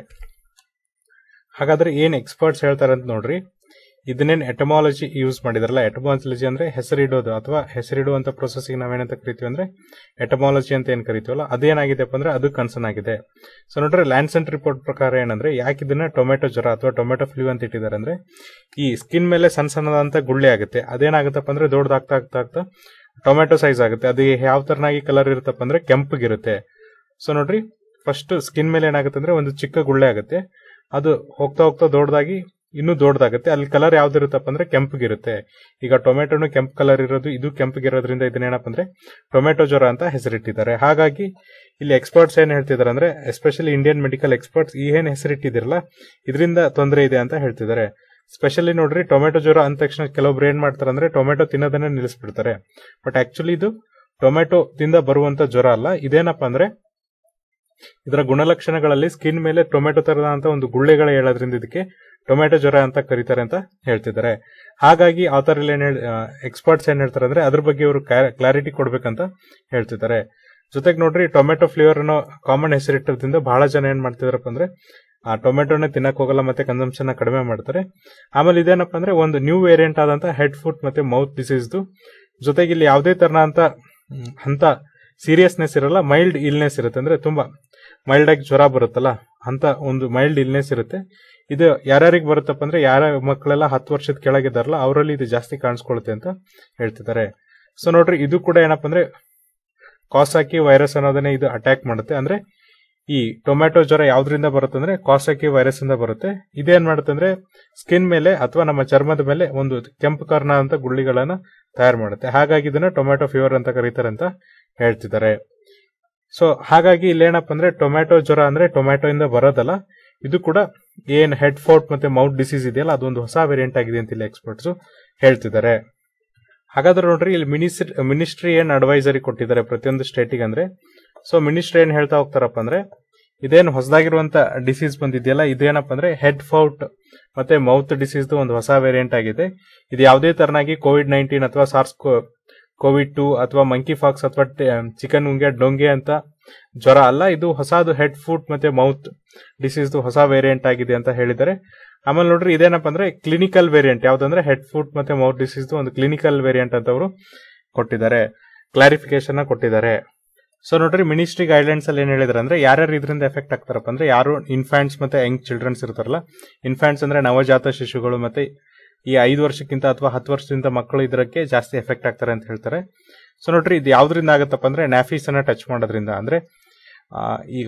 ಹಾಗಾದ್ರೆ ಏನ್ ಎಕ್ಸ್ಪರ್ಟ್ಸ್ ಹೇಳ್ತಾರೆ ಅಂತ ನೋಡ್ರಿ ಇದನ್ನೇನ್ ಎಟಮಾಲಜಿ ಯೂಸ್ ಮಾಡಿದಾರಲ್ಲ ಎಟಮಾಲಜಿ ಅಂದ್ರೆ ಹೆಸರಿಡೋದು ಅಥವಾ ಹೆಸರಿಡುವಂತ ಪ್ರೊಸೆಸ್ಗೆ ನಾವೇನಂತ ಕರಿತೀವಿ ಅಂದ್ರೆ ಎಟಮಾಲಜಿ ಅಂತ ಏನ್ ಕರಿತೀವಲ್ಲ ಅದೇನಾಗಿದೆಪ್ಪ ಅಂದ್ರೆ ಅದು ಕನ್ಸರ್ನ್ ಆಗಿದೆ ಸೊ ನೋಡ್ರಿ ಲ್ಯಾನ್ಸೆಂಟ್ ರಿಪೋರ್ಟ್ ಪ್ರಕಾರ ಏನಂದ್ರೆ ಯಾಕೆ ಇದನ್ನ ಟೊಮೆಟೊ ಜ್ವರ ಅಥವಾ ಟೊಮೆಟೊ ಫ್ಲೂ ಅಂತ ಇಟ್ಟಿದ್ದಾರೆ ಅಂದ್ರೆ ಈ ಸ್ಕಿನ್ ಮೇಲೆ ಸಣ್ಣ ಸಣ್ಣದಂತ ಗುಳ್ಳೆ ಆಗುತ್ತೆ ಅದೇನಾಗುತ್ತಪ್ಪ ಅಂದ್ರೆ ದೊಡ್ಡದಾಗ್ತಾ ಆಗ್ತಾ ಆಗ್ತಾ ಟೊಮೆಟೊ ಸೈಜ್ ಆಗುತ್ತೆ ಅದು ಯಾವ ತರನಾಗಿ ಕಲರ್ ಇರುತ್ತಪ್ಪ ಅಂದ್ರೆ ಕೆಂಪಗಿರುತ್ತೆ ಸೊ ನೋಡ್ರಿ ಫಸ್ಟ್ ಸ್ಕಿನ್ ಮೇಲೆ ಏನಾಗುತ್ತೆ ಅಂದ್ರೆ ಒಂದು ಚಿಕ್ಕ ಗುಳ್ಳೆ ಆಗುತ್ತೆ ಅದು ಹೋಗ್ತಾ ಹೋಗ್ತಾ ದೊಡ್ಡದಾಗಿ ಇನ್ನೂ ದೊಡ್ಡದಾಗುತ್ತೆ ಅಲ್ಲಿ ಕಲರ್ ಯಾವ್ದಿರುತ್ತಪ್ಪ ಅಂದ್ರೆ ಕೆಂಪಗಿರುತ್ತೆ ಈಗ ಟೊಮೆಟೊನು ಕೆಂಪು ಕಲರ್ ಇರೋದು ಇದು ಕೆಂಪಗಿರೋದ್ರಿಂದ ಇದನ್ನೇನಪ್ಪ ಅಂದ್ರೆ ಟೊಮೆಟೊ ಜ್ವರ ಅಂತ ಹೆಸರಿಟ್ಟಿದ್ದಾರೆ ಹಾಗಾಗಿ ಇಲ್ಲಿ ಎಕ್ಸ್ಪರ್ಟ್ಸ್ ಏನ್ ಹೇಳ್ತಿದ್ದಾರೆ ಅಂದ್ರೆ ಎಸ್ಪೆಷಲಿ ಇಂಡಿಯನ್ ಮೆಡಿಕಲ್ ಎಕ್ಸ್ಪರ್ಟ್ಸ್ ಈ ಏನ್ ಹೆಸರಿಟ್ಟಿದಿರಲ್ಲ ಇದರಿಂದ ತೊಂದರೆ ಇದೆ ಅಂತ ಹೇಳ್ತಿದ್ದಾರೆ ಸ್ಪೆಷಲಿ ನೋಡ್ರಿ ಟೊಮೆಟೊ ಜ್ವರ ಅಂದ ತಕ್ಷಣ ಕೆಲವೊಬ್ರು ಏನ್ ಮಾಡ್ತಾರೆ ಅಂದ್ರೆ ಟೊಮೆಟೊ ತಿನ್ನೋದನ್ನೇ ನಿಲ್ಲಿಸ್ಬಿಡ್ತಾರೆ ಬಟ್ ಆಕ್ಚುಲಿ ಇದು ಟೊಮೆಟೊದಿಂದ ಬರುವಂತ ಜ್ವರ ಅಲ್ಲ ಇದೇನಪ್ಪ ಅಂದ್ರೆ ಇದರ ಗುಣಲಕ್ಷಣಗಳಲ್ಲಿ ಸ್ಕಿನ್ ಮೇಲೆ ಟೊಮೆಟೊ ತರದಂತ ಒಂದು ಗುಳ್ಳೆಗಳ ಹೇಳೋದ್ರಿಂದ ಇದಕ್ಕೆ ಟೊಮೆಟೊ ಜ್ವರ ಅಂತ ಕರೀತಾರೆ ಅಂತ ಹೇಳ್ತಿದ್ದಾರೆ ಹಾಗಾಗಿ ಆಥರ್ ಏನ್ ಎಕ್ಸ್ಪರ್ಟ್ಸ್ ಏನ್ ಹೇಳ್ತಾರೆ ಅಂದ್ರೆ ಅದ್ರ ಬಗ್ಗೆ ಇವರು ಕ್ಲಾರಿಟಿ ಕೊಡ್ಬೇಕಂತ ಹೇಳ್ತಿದ್ದಾರೆ ಜೊತೆಗೆ ನೋಡ್ರಿ ಟೊಮೆಟೊ ಫ್ಲೇವರ್ ಅನ್ನೋ ಕಾಮನ್ ಹೆಸರಿಟ್ಟದ್ರಿಂದ ಬಹಳ ಜನ ಏನ್ ಮಾಡ್ತಿದಾರಪ್ಪ ಅಂದ್ರೆ ಆ ಟೊಮೆಟೊನ ತಿನ್ನಕ್ ಹೋಗಲ್ಲ ಮತ್ತೆ ಕನ್ಸಂಪ್ಷನ್ ಕಡಿಮೆ ಮಾಡ್ತಾರೆ ಆಮೇಲೆ ಇದೇನಪ್ಪ ಅಂದ್ರೆ ಒಂದು ನ್ಯೂ ವೇರಿಯಂಟ್ ಆದಂತ ಹೆಡ್ ಫುಟ್ ಮತ್ತೆ ಮೌತ್ ಡಿಸೀಸ್ದು ಜೊತೆಗೆ ಇಲ್ಲಿ ಯಾವುದೇ ತರನಾದಂತ ಅಂತ ಸೀರಿಯಸ್ನೆಸ್ ಇರಲ್ಲ ಮೈಲ್ಡ್ ಇಲ್ನೆಸ್ ಇರುತ್ತೆ ಅಂದ್ರೆ ತುಂಬಾ ಮೈಲ್ಡ್ ಆಗಿ ಜ್ವರ ಬರುತ್ತಲ್ಲ ಅಂತ ಒಂದು ಮೈಲ್ಡ್ ಇಲ್ನೆಸ್ ಇರುತ್ತೆ ಇದು ಯಾರ್ಯಾರಿಗೆ ಬರುತ್ತಪ್ಪ ಅಂದ್ರೆ ಯಾರ ಮಕ್ಕಳೆಲ್ಲ ಹತ್ತು ವರ್ಷದ ಕೆಳಗಿದಾರಲ್ಲ ಅವರಲ್ಲಿ ಇದು ಜಾಸ್ತಿ ಕಾಣಿಸ್ಕೊಳ್ಳುತ್ತೆ ಅಂತ ಹೇಳ್ತಿದ್ದಾರೆ ಸೊ ನೋಡ್ರಿ ಇದು ಕೂಡ ಏನಪ್ಪ ಅಂದ್ರೆ ಕಾಸಾಕಿ ವೈರಸ್ ಅನ್ನೋದನ್ನೇ ಇದು ಅಟ್ಯಾಕ್ ಮಾಡುತ್ತೆ ಅಂದ್ರೆ ಈ ಟೊಮ್ಯಾಟೊ ಜ್ವರ ಯಾವ್ದ್ರಿಂದ ಬರುತ್ತೆ ಅಂದ್ರೆ ಕಾಸಾಕಿ ವೈರಸ್ ಇಂದ ಬರುತ್ತೆ ಇದೇನ್ ಮಾಡುತ್ತೆ ಅಂದ್ರೆ ಸ್ಕಿನ್ ಮೇಲೆ ಅಥವಾ ನಮ್ಮ ಚರ್ಮದ ಮೇಲೆ ಒಂದು ಕೆಂಪು ಕರ್ಣ ಅಂತ ಗುಳ್ಳಿಗಳನ್ನ ತಯಾರು ಮಾಡುತ್ತೆ ಹಾಗಾಗಿ ಇದನ್ನ ಟೊಮ್ಯಾಟೊ ಫೀವರ್ ಅಂತ ಕರೀತಾರೆ ಅಂತ ಹೇಳ್ತಿದ್ದಾರೆ ಸೊ ಹಾಗಾಗಿ ಇಲ್ಲೇನಪ್ಪ ಅಂದ್ರೆ ಟೊಮ್ಯಾಟೊ ಜ್ವರ ಅಂದ್ರೆ ಟೊಮ್ಯಾಟೊ ಇಂದ ಬರೋದಲ್ಲ ಇದು ಕೂಡ ಏನ್ ಹೆಡ್ ಫೋರ್ಟ್ ಮತ್ತೆ ಮೌತ್ ಡಿಸೀಸ್ ಇದೆಯಲ್ಲ ಅದೊಂದು ಹೊಸ ವೇರಿಯಂಟ್ ಆಗಿದೆ ಅಂತ ಇಲ್ಲಿ ಎಕ್ಸ್ಪರ್ಟ್ಸ್ ಹೇಳ್ತಿದ್ದಾರೆ ಹಾಗಾದ್ರೆ ನೋಡ್ರಿ ಇಲ್ಲಿ ಮಿನಿಸ್ಟ್ರಿ ಮಿನಿಸ್ಟ್ರಿ ಏನ್ ಅಡ್ವೈಸರಿ ಕೊಟ್ಟಿದ್ದಾರೆ ಪ್ರತಿಯೊಂದು ಸ್ಟೇಟಿಗೆ ಅಂದ್ರೆ ಸೊ ಮಿನಿಸ್ಟ್ರಿ ಏನ್ ಹೇಳ್ತಾ ಹೋಗ್ತಾರಪ್ಪ ಅಂದ್ರೆ ಇದೇನು ಹೊಸದಾಗಿರುವಂತ ಡಿಸೀಸ್ ಬಂದಿದೆಯಲ್ಲ ಇದೇನಪ್ಪ ಅಂದ್ರೆ ಹೆಡ್ ಫೌಟ್ ಮತ್ತೆ ಮೌತ್ ಡಿಸೀಸ್ ಒಂದು ಹೊಸ ವೇರಿಯಂಟ್ ಆಗಿದೆ ಇದು ಯಾವುದೇ ತರನಾಗಿ ಕೋವಿಡ್ ನೈನ್ಟೀನ್ ಅಥವಾ ಸಾರ್ಸ್ ಕೋವಿಡ್ ಟು ಅಥವಾ ಮಂಕಿ ಫಾಕ್ಸ್ ಅಥವಾ ಚಿಕನ್ ಉಂಗೆ ಡೊಂಗೆ ಅಂತ ಜ್ವರ ಅಲ್ಲ ಇದು ಹೊಸದು ಹೆಡ್ ಫುಟ್ ಮತ್ತೆ ಮೌತ್ ಡಿಸೀಸ್ ಹೊಸ ವೇರಿಯಂಟ್ ಆಗಿದೆ ಅಂತ ಹೇಳಿದ್ದಾರೆ ಆಮೇಲೆ ನೋಡ್ರಿ ಇದೇನಪ್ಪ ಅಂದ್ರೆ ಕ್ಲಿನಿಕಲ್ ವೇರಿಯಂಟ್ ಯಾವ್ದಂದ್ರೆ ಹೆಡ್ ಫುಟ್ ಮತ್ತೆ ಮೌತ್ ಡಿಸೀಸ್ ಒಂದು ಕ್ಲಿನಿಕಲ್ ವೇರಿಯಂಟ್ ಅಂತ ಅವರು ಕೊಟ್ಟಿದ್ದಾರೆ ಕ್ಲಾರಿಫಿಕೇಶನ್ ಕೊಟ್ಟಿದ್ದಾರೆ ಸೊ ನೋಡ್ರಿ ಮಿನಿಸ್ಟ್ರಿ ಗೈಡ್ಲೈನ್ಸ್ ಅಲ್ಲಿ ಏನ್ ಹೇಳಿದ್ರೆ ಅಂದ್ರೆ ಯಾರ್ಯಾರು ಇದರಿಂದ ಎಫೆಕ್ಟ್ ಆಗ್ತಾರಪ್ಪ ಅಂದ್ರೆ ಯಾರು ಇನ್ಫ್ಯಾಂಟ್ಸ್ ಮತ್ತೆ ಯಂಗ್ ಚಿಲ್ಡ್ರನ್ಸ್ ಇರ್ತಾರಲ್ಲ ಇನ್ಫ್ಯಾಂಟ್ಸ್ ಅಂದ್ರೆ ನವಜಾತ ಶಿಶುಗಳು ಮತ್ತೆ ಈ ಐದು ವರ್ಷಕ್ಕಿಂತ ಅಥವಾ ಹತ್ತು ವರ್ಷದಿಂದ ಮಕ್ಕಳು ಇದಕ್ಕೆ ಜಾಸ್ತಿ ಎಫೆಕ್ಟ್ ಆಗ್ತಾರೆ ಅಂತ ಹೇಳ್ತಾರೆ ಸೊ ನೋಡ್ರಿ ಇದು ಯಾವ್ದ್ರಿಂದ ಆಗುತ್ತಪ್ಪ ಅಂದ್ರೆ ನ್ಯಾಫೀಸ್ ಅನ್ನ ಟಚ್ ಮಾಡೋದ್ರಿಂದ ಅಂದ್ರೆ ಆ, ಈಗ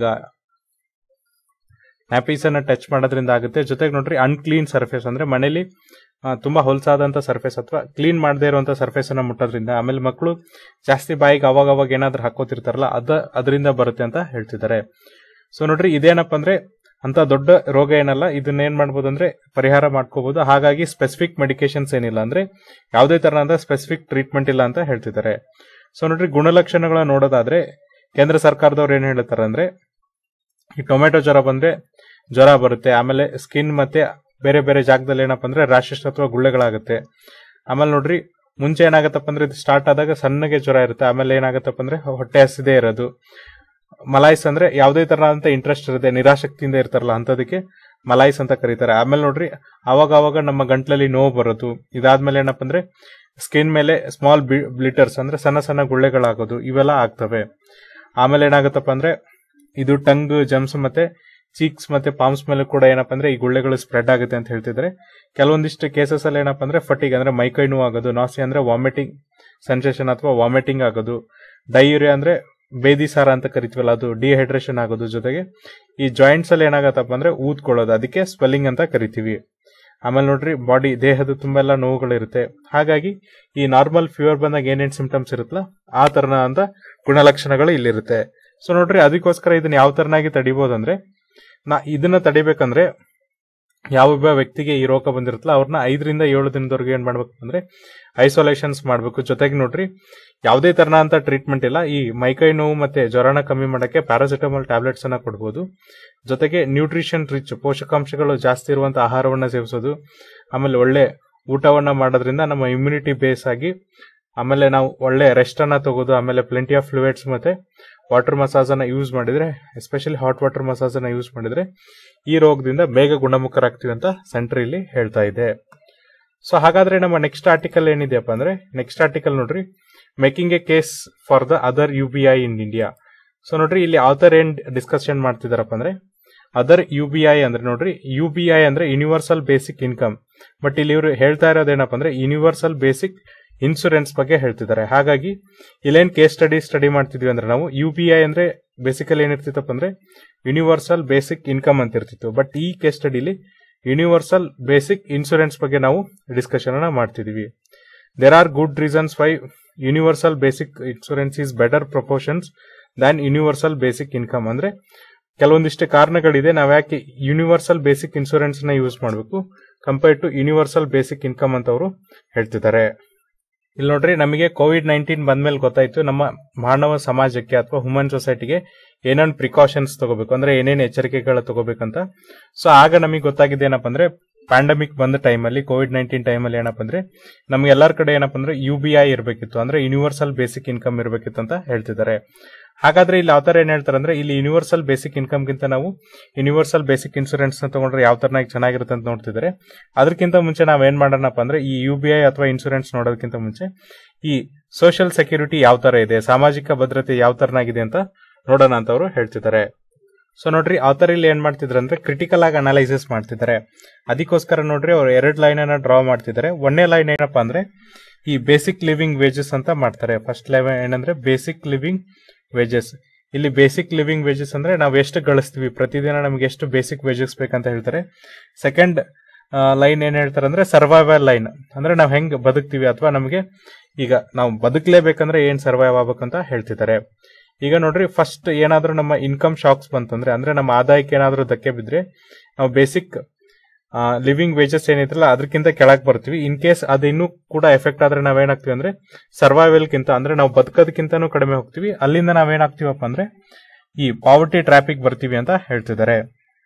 ನ್ಯಾಪೀಸ್ ಅನ್ನ ಟಚ್ ಮಾಡೋದ್ರಿಂದ ಆಗುತ್ತೆ ಜೊತೆಗೆ ನೋಡ್ರಿ ಅನ್ಕ್ಲೀನ್ ಸರ್ಫೇಸ್ ಅಂದ್ರೆ ಮನೇಲಿ ಆ, ತುಂಬಾ ಹೊಲಸಾದಂತ ಸರ್ಫೇಸ್ ಅಥವಾ ಕ್ಲೀನ್ ಮಾಡದೇ ಇರುವಂತ ಸರ್ಫೇಸ್ ಅನ್ನ ಮುಟ್ಟೋದ್ರಿಂದ ಆಮೇಲೆ ಮಕ್ಕಳು ಜಾಸ್ತಿ ಬಾಯಿಗೆ ಅವಾಗ ಅವಾಗ ಏನಾದ್ರೂ ಹಾಕೋತಿರ್ತಾರಲ್ಲ ಅದ ಅದರಿಂದ ಬರುತ್ತೆ ಅಂತ ಹೇಳ್ತಿದ್ದಾರೆ ಸೊ ನೋಡ್ರಿ ಇದೇನಪ್ಪ ಅಂದ್ರೆ ಅಂತ ದೊಡ್ಡ ರೋಗ ಏನಲ್ಲ ಇದನ್ನ ಏನ್ ಮಾಡ್ಬೋದು ಅಂದ್ರೆ ಪರಿಹಾರ ಮಾಡ್ಕೋಬಹುದು ಹಾಗಾಗಿ ಸ್ಪೆಸಿಫಿಕ್ ಮೆಡಿಕೇಶನ್ಸ್ ಏನಿಲ್ಲ ಅಂದ್ರೆ ಯಾವುದೇ ತರನಾದ ಸ್ಪೆಸಿಫಿಕ್ ಟ್ರೀಟ್ಮೆಂಟ್ ಇಲ್ಲ ಅಂತ ಹೇಳ್ತಿದ್ದಾರೆ ಸೊ ನೋಡ್ರಿ ಗುಣಲಕ್ಷಣಗಳ ನೋಡೋದಾದ್ರೆ ಕೇಂದ್ರ ಸರ್ಕಾರದವ್ರು ಏನ್ ಹೇಳ್ತಾರೆ ಅಂದ್ರೆ ಈ ಟೊಮೆಟೊ ಜ್ವರ ಬಂದ್ರೆ ಜ್ವರ ಬರುತ್ತೆ ಆಮೇಲೆ ಸ್ಕಿನ್ ಮತ್ತೆ ಬೇರೆ ಬೇರೆ ಜಾಗದಲ್ಲಿ ಏನಪ್ಪ ಅಂದ್ರೆ ರ್ಯಾಶಸ್ ಅಥವಾ ಗುಳ್ಳೆಗಳಾಗುತ್ತೆ ಆಮೇಲೆ ನೋಡ್ರಿ ಮುಂಚೆ ಏನಾಗತ್ತಪ್ಪ ಅಂದ್ರೆ ಇದು ಸ್ಟಾರ್ಟ್ ಆದಾಗ ಸಣ್ಣಗೆ ಜ್ವರ ಇರುತ್ತೆ ಆಮೇಲೆ ಏನಾಗತ್ತಪ್ಪ ಅಂದ್ರೆ ಹೊಟ್ಟೆ ಹಸಿದೇ ಇರೋದು ಮಲಾಯ್ಸ್ ಅಂದ್ರೆ ಯಾವುದೇ ತರನಾದಂತ ಇಂಟ್ರೆಸ್ಟ್ ಇರುತ್ತೆ ನಿರಾಸಕ್ತಿಯಿಂದ ಇರ್ತಾರಲ್ಲ ಅಂತದಕ್ಕೆ ಮಲಾಯ್ಸ್ ಅಂತ ಕರೀತಾರೆ ಆಮೇಲೆ ನೋಡ್ರಿ ಅವಾಗ ಅವಾಗ ನಮ್ಮ ಗಂಟ್ಲಲ್ಲಿ ನೋವು ಬರೋದು ಇದಾದ್ಮೇಲೆ ಏನಪ್ಪ ಅಂದ್ರೆ ಸ್ಕಿನ್ ಮೇಲೆ ಸ್ಮಾಲ್ ಬ್ಲಿಟರ್ಸ್ ಅಂದ್ರೆ ಸಣ್ಣ ಸಣ್ಣ ಗುಳ್ಳೆಗಳಾಗೋದು ಇವೆಲ್ಲ ಆಗ್ತವೆ ಆಮೇಲೆ ಏನಾಗುತ್ತಪ್ಪ ಅಂದ್ರೆ ಇದು ಟಂಗ್ ಜಮ್ಸ್ ಮತ್ತೆ ಚೀಕ್ಸ್ ಮತ್ತೆ ಪಾಮ್ಸ್ ಮೇಲೆ ಕೂಡ ಏನಪ್ಪ ಅಂದ್ರೆ ಈ ಗುಳ್ಳೆಗಳು ಸ್ಪ್ರೆಡ್ ಆಗುತ್ತೆ ಅಂತ ಹೇಳ್ತಿದ್ರೆ ಕೆಲವೊಂದಿಷ್ಟು ಕೇಸಸ್ ಅಲ್ಲಿ ಏನಪ್ಪ ಅಂದ್ರೆ ಫಟಿಗ್ ಅಂದ್ರೆ ಮೈಕೈ ನೋವು ಆಗೋದು ನಾಸಿ ಅಂದ್ರೆ ವಾಮಿಟಿಂಗ್ ಸೆನ್ಸೇಷನ್ ಅಥವಾ ವಾಮಿಟಿಂಗ್ ಆಗೋದು ಡೈಯೂರಿಯಾ ಅಂದ್ರೆ ಬೇದಿ ಸಾರ ಅಂತ ಕರಿತೀವಲ್ಲ ಅದು ಡಿಹೈಡ್ರೇಷನ್ ಆಗೋದು ಜೊತೆಗೆ ಈ ಜಾಯಿಂಟ್ಸ್ ಅಲ್ಲಿ ಏನಾಗತ್ತಪ್ಪ ಅಂದ್ರೆ ಊದ್ಕೊಳ್ಳೋದು ಅದಕ್ಕೆ ಸ್ವೆಲ್ಲಿಂಗ್ ಅಂತ ಕರಿತೀವಿ ಆಮೇಲೆ ನೋಡ್ರಿ ಬಾಡಿ ದೇಹದ ತುಂಬೆಲ್ಲ ನೋವುಗಳಿರುತ್ತೆ ಹಾಗಾಗಿ ಈ ನಾರ್ಮಲ್ ಫೀವರ್ ಬಂದಾಗ ಏನೇನ್ ಸಿಂಪ್ಟಮ್ಸ್ ಇರುತ್ತಲ್ಲ ಆ ತರನಾದ ಗುಣಲಕ್ಷಣಗಳು ಇಲ್ಲಿರುತ್ತೆ ಸೊ ನೋಡ್ರಿ ಅದಕ್ಕೋಸ್ಕರ ಇದನ್ನ ಯಾವ ತರನಾಗಿ ತಡಿಬಹುದಂದ್ರೆ ನಾ ಇದನ್ನ ತಡಿಬೇಕಂದ್ರೆ ಯಾವೊಬ್ಬ ವ್ಯಕ್ತಿಗೆ ಈ ರೋಗ ಬಂದಿರುತ್ತಲ್ಲ ಅವ್ರನ್ನ ಐದರಿಂದ ಏಳು ದಿನದವರೆಗೆ ಏನ್ ಮಾಡ್ಬೇಕು ಅಂದ್ರೆ ಐಸೋಲೇಷನ್ಸ್ ಮಾಡಬೇಕು ಜೊತೆಗೆ ನೋಡ್ರಿ ಯಾವುದೇ ತರನಾದಂತ ಟ್ರೀಟ್ಮೆಂಟ್ ಇಲ್ಲ ಈ ಮೈಕೈ ನೋವು ಮತ್ತೆ ಜ್ವರನ ಕಮ್ಮಿ ಮಾಡಕ್ಕೆ ಪ್ಯಾರಾಸಿಟಮಾಲ್ ಟ್ಯಾಬ್ಲೆಟ್ಸ್ ಅನ್ನ ಕೊಡ್ಬೋದು ಜೊತೆಗೆ ನ್ಯೂಟ್ರಿಷನ್ ರಿಚ್ ಪೋಷಕಾಂಶಗಳು ಜಾಸ್ತಿ ಇರುವಂತ ಆಹಾರವನ್ನ ಸೇವಿಸೋದು ಆಮೇಲೆ ಒಳ್ಳೆ ಊಟವನ್ನ ಮಾಡೋದ್ರಿಂದ ನಮ್ಮ ಇಮ್ಯುನಿಟಿ ಬೇಸ್ ಆಗಿ ಆಮೇಲೆ ನಾವು ಒಳ್ಳೆ ರೆಸ್ಟ್ ಅನ್ನ ತಗೋದು ಆಮೇಲೆ ಪ್ಲೆಂಟಿ ಆಫ್ ಫ್ಲೂಯಿಡ್ಸ್ ಮತ್ತೆ ವಾಟರ್ ಮಸಾಜ್ ಅನ್ನ ಯೂಸ್ ಮಾಡಿದ್ರೆ ಎಸ್ಪೆಷಲಿ ಹಾಟ್ ವಾಟರ್ ಮಸಾಜ್ ಅನ್ನ ಯೂಸ್ ಮಾಡಿದ್ರೆ ಈ ರೋಗದಿಂದ ಬೇಗ ಗುಣಮುಖರಾಗ್ತೀವಿ ಅಂತ ಸೆಂಟರ್ ಇಲ್ಲಿ ಹೇಳ್ತಾ ಇದೆ ಸೊ ಹಾಗಾದ್ರೆ ನಮ್ಮ ನೆಕ್ಸ್ಟ್ ಆರ್ಟಿಕಲ್ ಏನಿದೆಯಪ್ಪ ಅಂದ್ರೆ ನೆಕ್ಸ್ಟ್ ಆರ್ಟಿಕಲ್ ನೋಡ್ರಿ making a case for the other U B I in India so ನೋಡ್ರಿ ಇಲ್ಲಿ ಆಥರ್ ಏನ್ ಡಿಸ್ಕಷನ್ ಮಾಡ್ತಿದಾರಪ್ಪ ಅಂದ್ರೆ ಅದರ್ ಯು ಬಿ ಐ ಅಂದ್ರೆ ನೋಡ್ರಿ ಯು ಬಿ ಐ ಅಂದ್ರೆ ಯೂನಿವರ್ಸಲ್ ಬೇಸಿಕ್ ಇನ್ಕಮ್ ಬಟ್ ಇಲ್ಲಿ ಇವರು ಹೇಳ್ತಾ ಇರೋದೇನಪ್ಪ ಅಂದ್ರೆ ಯೂನಿವರ್ಸಲ್ ಬೇಸಿಕ್ ಇನ್ಸೂರೆನ್ಸ್ ಬಗ್ಗೆ ಹೇಳ್ತಿದ್ದಾರೆ ಹಾಗಾಗಿ ಇಲ್ಲೇನ್ ಕೇಸ್ ಸ್ಟಡಿ ಸ್ಟಡಿ ಮಾಡ್ತಿದ್ವಿ ಅಂದ್ರೆ ನಾವು ಯು ಬಿ ಐ ಅಂದ್ರೆ ಬೇಸಿಕಲಿ ಏನಿರ್ತಿತ್ತಪ್ಪ ಅಂದ್ರೆ ಯೂನಿವರ್ಸಲ್ ಬೇಸಿಕ್ ಇನ್ಕಮ್ ಅಂತ ಇರ್ತಿತ್ತು ಬಟ್ ಈ ಕೇಸ್ ಸ್ಟಡಿಲಿ ಯೂನಿವರ್ಸಲ್ ಬೇಸಿಕ್ ಇನ್ಸೂರೆನ್ಸ್ ಬಗ್ಗೆ ನಾವು ಡಿಸ್ಕಷನ್ ಅನ್ನ ಮಾಡ್ತಿದೀವಿ there are good reasons why universal basic insurance is better proportions than universal basic income ಅಂದ್ರೆ ಕೆಲವೊಂದಿಷ್ಟು ಕಾರಣಗಳಿದೆ ನಾವ್ ಯಾಕೆ ಯೂನಿವರ್ಸಲ್ ಬೇಸಿಕ್ ಇನ್ಸೂರೆನ್ಸ್ ನ ಯೂಸ್ ಮಾಡಬೇಕು compared to universal basic income ಅಂತ ಅವರು ಹೇಳ್ತಿದ್ದಾರೆ ಇಲ್ಲಿ ನೋಡ್ರಿ ನಮಗೆ ಕೋವಿಡ್ ನೈನ್ಟೀನ್ ಬಂದ್ಮೇಲೆ ಗೊತ್ತಾಯ್ತು ನಮ್ಮ ಮಾನವ ಸಮಾಜಕ್ಕೆ ಅಥವಾ ಹ್ಯೂಮನ್ ಸೊಸೈಟಿಗೆ ಏನೇನು ಪ್ರಿಕಾಷನ್ಸ್ ತಗೋಬೇಕು ಅಂದ್ರೆ ಏನೇನು ಎಚ್ಚರಿಕೆಗಳು ತಗೋಬೇಕಂತ ಸೊ ಆಗ ನಮಗೆ ಗೊತ್ತಾಗಿದೆ ಏನಪ್ಪ ಅಂದ್ರೆ ಪ್ಯಾಂಡಮಿಕ್ ಬಂದ ಟೈಮಲ್ಲಿ ಕೋವಿಡ್ ನೈನ್ಟೀನ್ ಟೈಮಲ್ಲಿ ಏನಪ್ಪ ಅಂದ್ರೆ ನಮ್ಗೆ ಎಲ್ಲರ ಕಡೆ ಏನಪ್ಪ ಅಂದ್ರೆ ಯು ಬಿ ಐ ಇರಬೇಕಿತ್ತು ಅಂದ್ರೆ ಯೂನಿವರ್ಸಲ್ ಬೇಸಿಕ್ ಇನ್ಕಮ್ ಇರಬೇಕಿತ್ತು ಅಂತ ಹೇಳ್ತಿದ್ದಾರೆ ಹಾಗಾದ್ರೆ ಇಲ್ಲಿ ಯಾವ ತರ ಏನ್ ಹೇಳ್ತಾರೆ ಅಂದ್ರೆ ಇಲ್ಲಿ ಯೂನಿವರ್ಸಲ್ ಬೇಸಿಕ್ ಇನ್ಕಮ್ ಗಿಂತ ನಾವು ಯೂನಿವರ್ಸಲ್ ಬೇಸಿಕ್ ಇನ್ಸೂರೆನ್ಸ್ ನ ತಗೊಂಡ್ರೆ ಯಾವ ತರನಾಗಿ ಚೆನ್ನಾಗಿರುತ್ತೆ ಅಂತ ನೋಡ್ತಿದ್ದಾರೆ ಅದಕ್ಕಿಂತ ಮುಂಚೆ ನಾವ್ ಏನ್ ಮಾಡೋಣಪ್ಪ ಅಂದ್ರೆ ಈ ಯು ಬಿ ಐ ಅಥವಾ ಇನ್ಸೂರೆನ್ಸ್ ನೋಡೋದಕ್ಕಿಂತ ಮುಂಚೆ ಈ ಸೋಷಿಯಲ್ ಸೆಕ್ಯೂರಿಟಿ ಯಾವ ತರ ಇದೆ ಸಾಮಾಜಿಕ ಭದ್ರತೆ ಯಾವ ತರನಾಗಿದೆ ಅಂತ ನೋಡೋಣ ಅಂತ ಅವರು ಹೇಳ್ತಿದ್ದಾರೆ ಸೊ ನೋಡ್ರಿ ಆ ತರ ಇಲ್ಲಿ ಏನ್ ಮಾಡ್ತಿದ್ರು ಅಂದ್ರೆ ಕ್ರಿಟಿಕಲ್ ಆಗಿ ಅನಲೈಸಿಸ್ ಮಾಡ್ತಿದ್ದಾರೆ ಅದಕ್ಕೋಸ್ಕರ ನೋಡ್ರಿ ಅವ್ರು ಎರಡ್ ಲೈನ್ ಅನ್ನ ಡ್ರಾ ಮಾಡ್ತಿದ್ದಾರೆ ಒಂದನೇ ಲೈನ್ ಏನಪ್ಪಾ ಅಂದ್ರೆ ಈ ಬೇಸಿಕ್ ಲಿವಿಂಗ್ ವೇಜಸ್ ಅಂತ ಮಾಡ್ತಾರೆ ಫಸ್ಟ್ ಲೆವೆನ್ ಏನಂದ್ರೆ ಬೇಸಿಕ್ ಲಿವಿಂಗ್ ವೇಜಸ್ ಇಲ್ಲಿ ಬೇಸಿಕ್ ಲಿವಿಂಗ್ ವೇಜಸ್ ಅಂದ್ರೆ ನಾವು ಎಷ್ಟು ಗಳಿಸ್ತೀವಿ ಪ್ರತಿದಿನ ನಮ್ಗೆ ಎಷ್ಟು ಬೇಸಿಕ್ ವೇಜಸ್ ಬೇಕಂತ ಹೇಳ್ತಾರೆ ಸೆಕೆಂಡ್ ಲೈನ್ ಏನ್ ಹೇಳ್ತಾರೆ ಅಂದ್ರೆ ಸರ್ವೈವಲ್ ಲೈನ್ ಅಂದ್ರೆ ನಾವು ಹೆಂಗ್ ಬದುಕ್ತೀವಿ ಅಥವಾ ನಮಗೆ ಈಗ ನಾವು ಬದುಕಲೇಬೇಕಂದ್ರೆ ಏನ್ ಸರ್ವೈವ್ ಆಗ್ಬೇಕಂತ ಹೇಳ್ತಿದ್ದಾರೆ ಈಗ ನೋಡ್ರಿ ಫಸ್ಟ್ ಏನಾದ್ರೂ ನಮ್ಮ ಇನ್ಕಮ್ ಶಾಕ್ಸ್ ಬಂತಂದ್ರೆ ಅಂದ್ರೆ ನಮ್ಮ ಆದಾಯಕ್ಕೆ ಏನಾದ್ರೂ ಧಕ್ಕೆ ಬಿದ್ರೆ ನಾವು ಬೇಸಿಕ್ ಲಿವಿಂಗ್ ವೇಜಸ್ ಏನಿದ್ರಲ್ಲ ಅದಕ್ಕಿಂತ ಕೆಳಗೆ ಬರ್ತೀವಿ ಇನ್ ಕೇಸ್ ಅದು ಇನ್ನೂ ಕೂಡ ಎಫೆಕ್ಟ್ ಆದ್ರೆ ನಾವೇನಾಗ್ತೀವಿ ಅಂದ್ರೆ ಸರ್ವೈವಲ್ಗಿಂತ ಅಂದ್ರೆ ನಾವು ಬದುಕೋದಕ್ಕಿಂತನೂ ಕಡಿಮೆ ಹೋಗ್ತೀವಿ ಅಲ್ಲಿಂದ ನಾವೇನಾಗ್ತೀವಪ್ಪ ಅಂದ್ರೆ ಈ ಪಾವರ್ಟಿ ಟ್ರಾಫಿಕ್ ಬರ್ತೀವಿ ಅಂತ ಹೇಳ್ತಿದ್ದಾರೆ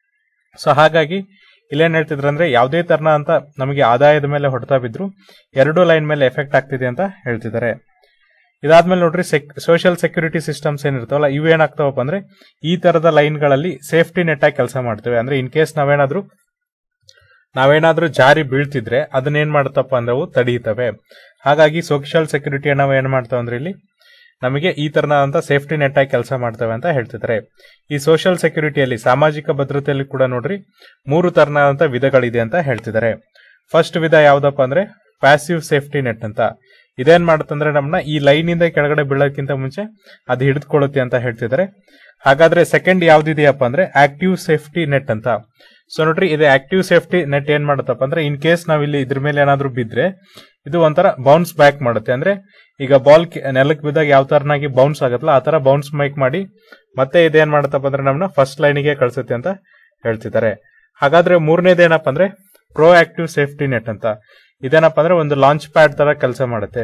ಸೊ ಹಾಗಾಗಿ ಇಲ್ಲೇನ್ ಹೇಳ್ತಿದ್ರು ಅಂದ್ರೆ ಯಾವುದೇ ತರನ ಅಂತ ನಮಗೆ ಆದಾಯದ ಮೇಲೆ ಹೊಡೆತಾ ಬಿದ್ರು ಎರಡು ಲೈನ್ ಮೇಲೆ ಎಫೆಕ್ಟ್ ಆಗ್ತಿದೆ ಅಂತ ಹೇಳ್ತಿದ್ದಾರೆ ಇದಾದ್ಮೇಲೆ ನೋಡ್ರಿ ಸೆಕ್ ಸೋಷಿಯಲ್ ಸೆಕ್ಯೂರಿಟಿ ಸಿಸ್ಟಮ್ಸ್ ಏನಿರ್ತಾವಲ್ಲ ಇವು ಏನಾಗ್ತಾವಪ್ಪ ಅಂದ್ರೆ ಈ ತರದ ಲೈನ್ಗಳಲ್ಲಿ ಸೇಫ್ಟಿ ನೆಟ್ ಆಗಿ ಕೆಲಸ ಮಾಡ್ತೇವೆ ಅಂದ್ರೆ ಇನ್ ಕೇಸ್ ನಾವೇನಾದ್ರೂ ನಾವೇನಾದ್ರೂ ಜಾರಿ ಬೀಳ್ತಿದ್ರೆ ಅದನ್ನ ಏನ್ ಮಾಡ್ತಪ್ಪ ಅಂದ್ರೆ ಅವು ತಡೀತವೆ ಹಾಗಾಗಿ ಸೋಷಿಯಲ್ ಸೆಕ್ಯೂರಿಟಿ ನಾವು ಏನ್ ಮಾಡ್ತಾವ ಅಂದ್ರೆ ಇಲ್ಲಿ ನಮಗೆ ಈ ತರನಾದಂತ ಸೇಫ್ಟಿ ನೆಟ್ ಆಗಿ ಕೆಲಸ ಮಾಡ್ತವೆ ಅಂತ ಹೇಳ್ತಿದ್ದಾರೆ ಈ ಸೋಷಿಯಲ್ ಸೆಕ್ಯೂರಿಟಿಯಲ್ಲಿ ಸಾಮಾಜಿಕ ಭದ್ರತೆಯಲ್ಲಿ ಕೂಡ ನೋಡ್ರಿ ಮೂರು ತರನಾದಂತ ವಿಧಗಳಿದೆ ಅಂತ ಹೇಳ್ತಿದ್ದಾರೆ ಫಸ್ಟ್ ವಿಧ ಯಾವ್ದಪ್ಪ ಅಂದ್ರೆ ಪ್ಯಾಸಿವ್ ಸೇಫ್ಟಿ ನೆಟ್ ಅಂತ ಇದೇನ್ ಮಾಡುತ್ತಂದ್ರೆ ನಮ್ಮನ್ನ ಈ ಲೈನ್ ಇಂದ ಕೆಳಗಡೆ ಬೀಳೋಕ್ಕಿಂತ ಮುಂಚೆ ಅದು ಹಿಡಿದುಕೊಳ್ಳುತ್ತೆ ಅಂತ ಹೇಳ್ತಿದ್ದಾರೆ ಹಾಗಾದ್ರೆ ಸೆಕೆಂಡ್ ಯಾವ್ದಿದೆಯಪ್ಪ ಅಂದ್ರೆ ಆಕ್ಟಿವ್ ಸೇಫ್ಟಿ ನೆಟ್ ಅಂತ ಸೊ ನೋಡ್ರಿ ಇದು ಆಕ್ಟಿವ್ ಸೇಫ್ಟಿ ನೆಟ್ ಏನ್ ಮಾಡುತ್ತಪ್ಪ ಅಂದ್ರೆ ಇನ್ ಕೇಸ್ ನಾವ್ ಇಲ್ಲಿ ಇದ್ರ ಮೇಲೆ ಏನಾದ್ರೂ ಬಿದ್ರೆ ಇದು ಒಂಥರ ಬೌನ್ಸ್ ಬ್ಯಾಕ್ ಮಾಡುತ್ತೆ ಅಂದ್ರೆ ಈಗ ಬಾಲ್ ನೆಲಕ್ಕೆ ಬಿದ್ದಾಗ ಯಾವ ತರನಾಗಿ ಬೌನ್ಸ್ ಆಗುತ್ತಲ್ಲ ಆ ತರ ಬೌನ್ಸ್ ಮೈಕ್ ಮಾಡಿ ಮತ್ತೆ ಇದೇನ್ ಮಾಡುತ್ತಪ್ಪ ಅಂದ್ರೆ ನಮ್ಮನ್ನ ಫಸ್ಟ್ ಲೈನಿಗೆ ಕಳ್ಸುತ್ತೆ ಅಂತ ಹೇಳ್ತಿದ್ದಾರೆ ಹಾಗಾದ್ರೆ ಮೂರನೇದು ಏನಪ್ಪ ಅಂದ್ರೆ ಪ್ರೋ ಆಕ್ಟಿವ್ ಸೇಫ್ಟಿ ನೆಟ್ ಅಂತ ಇದೇನಪ್ಪ ಅಂದ್ರೆ ಒಂದು ಲಾಂಚ್ ಪ್ಯಾಡ್ ತರ ಕೆಲಸ ಮಾಡುತ್ತೆ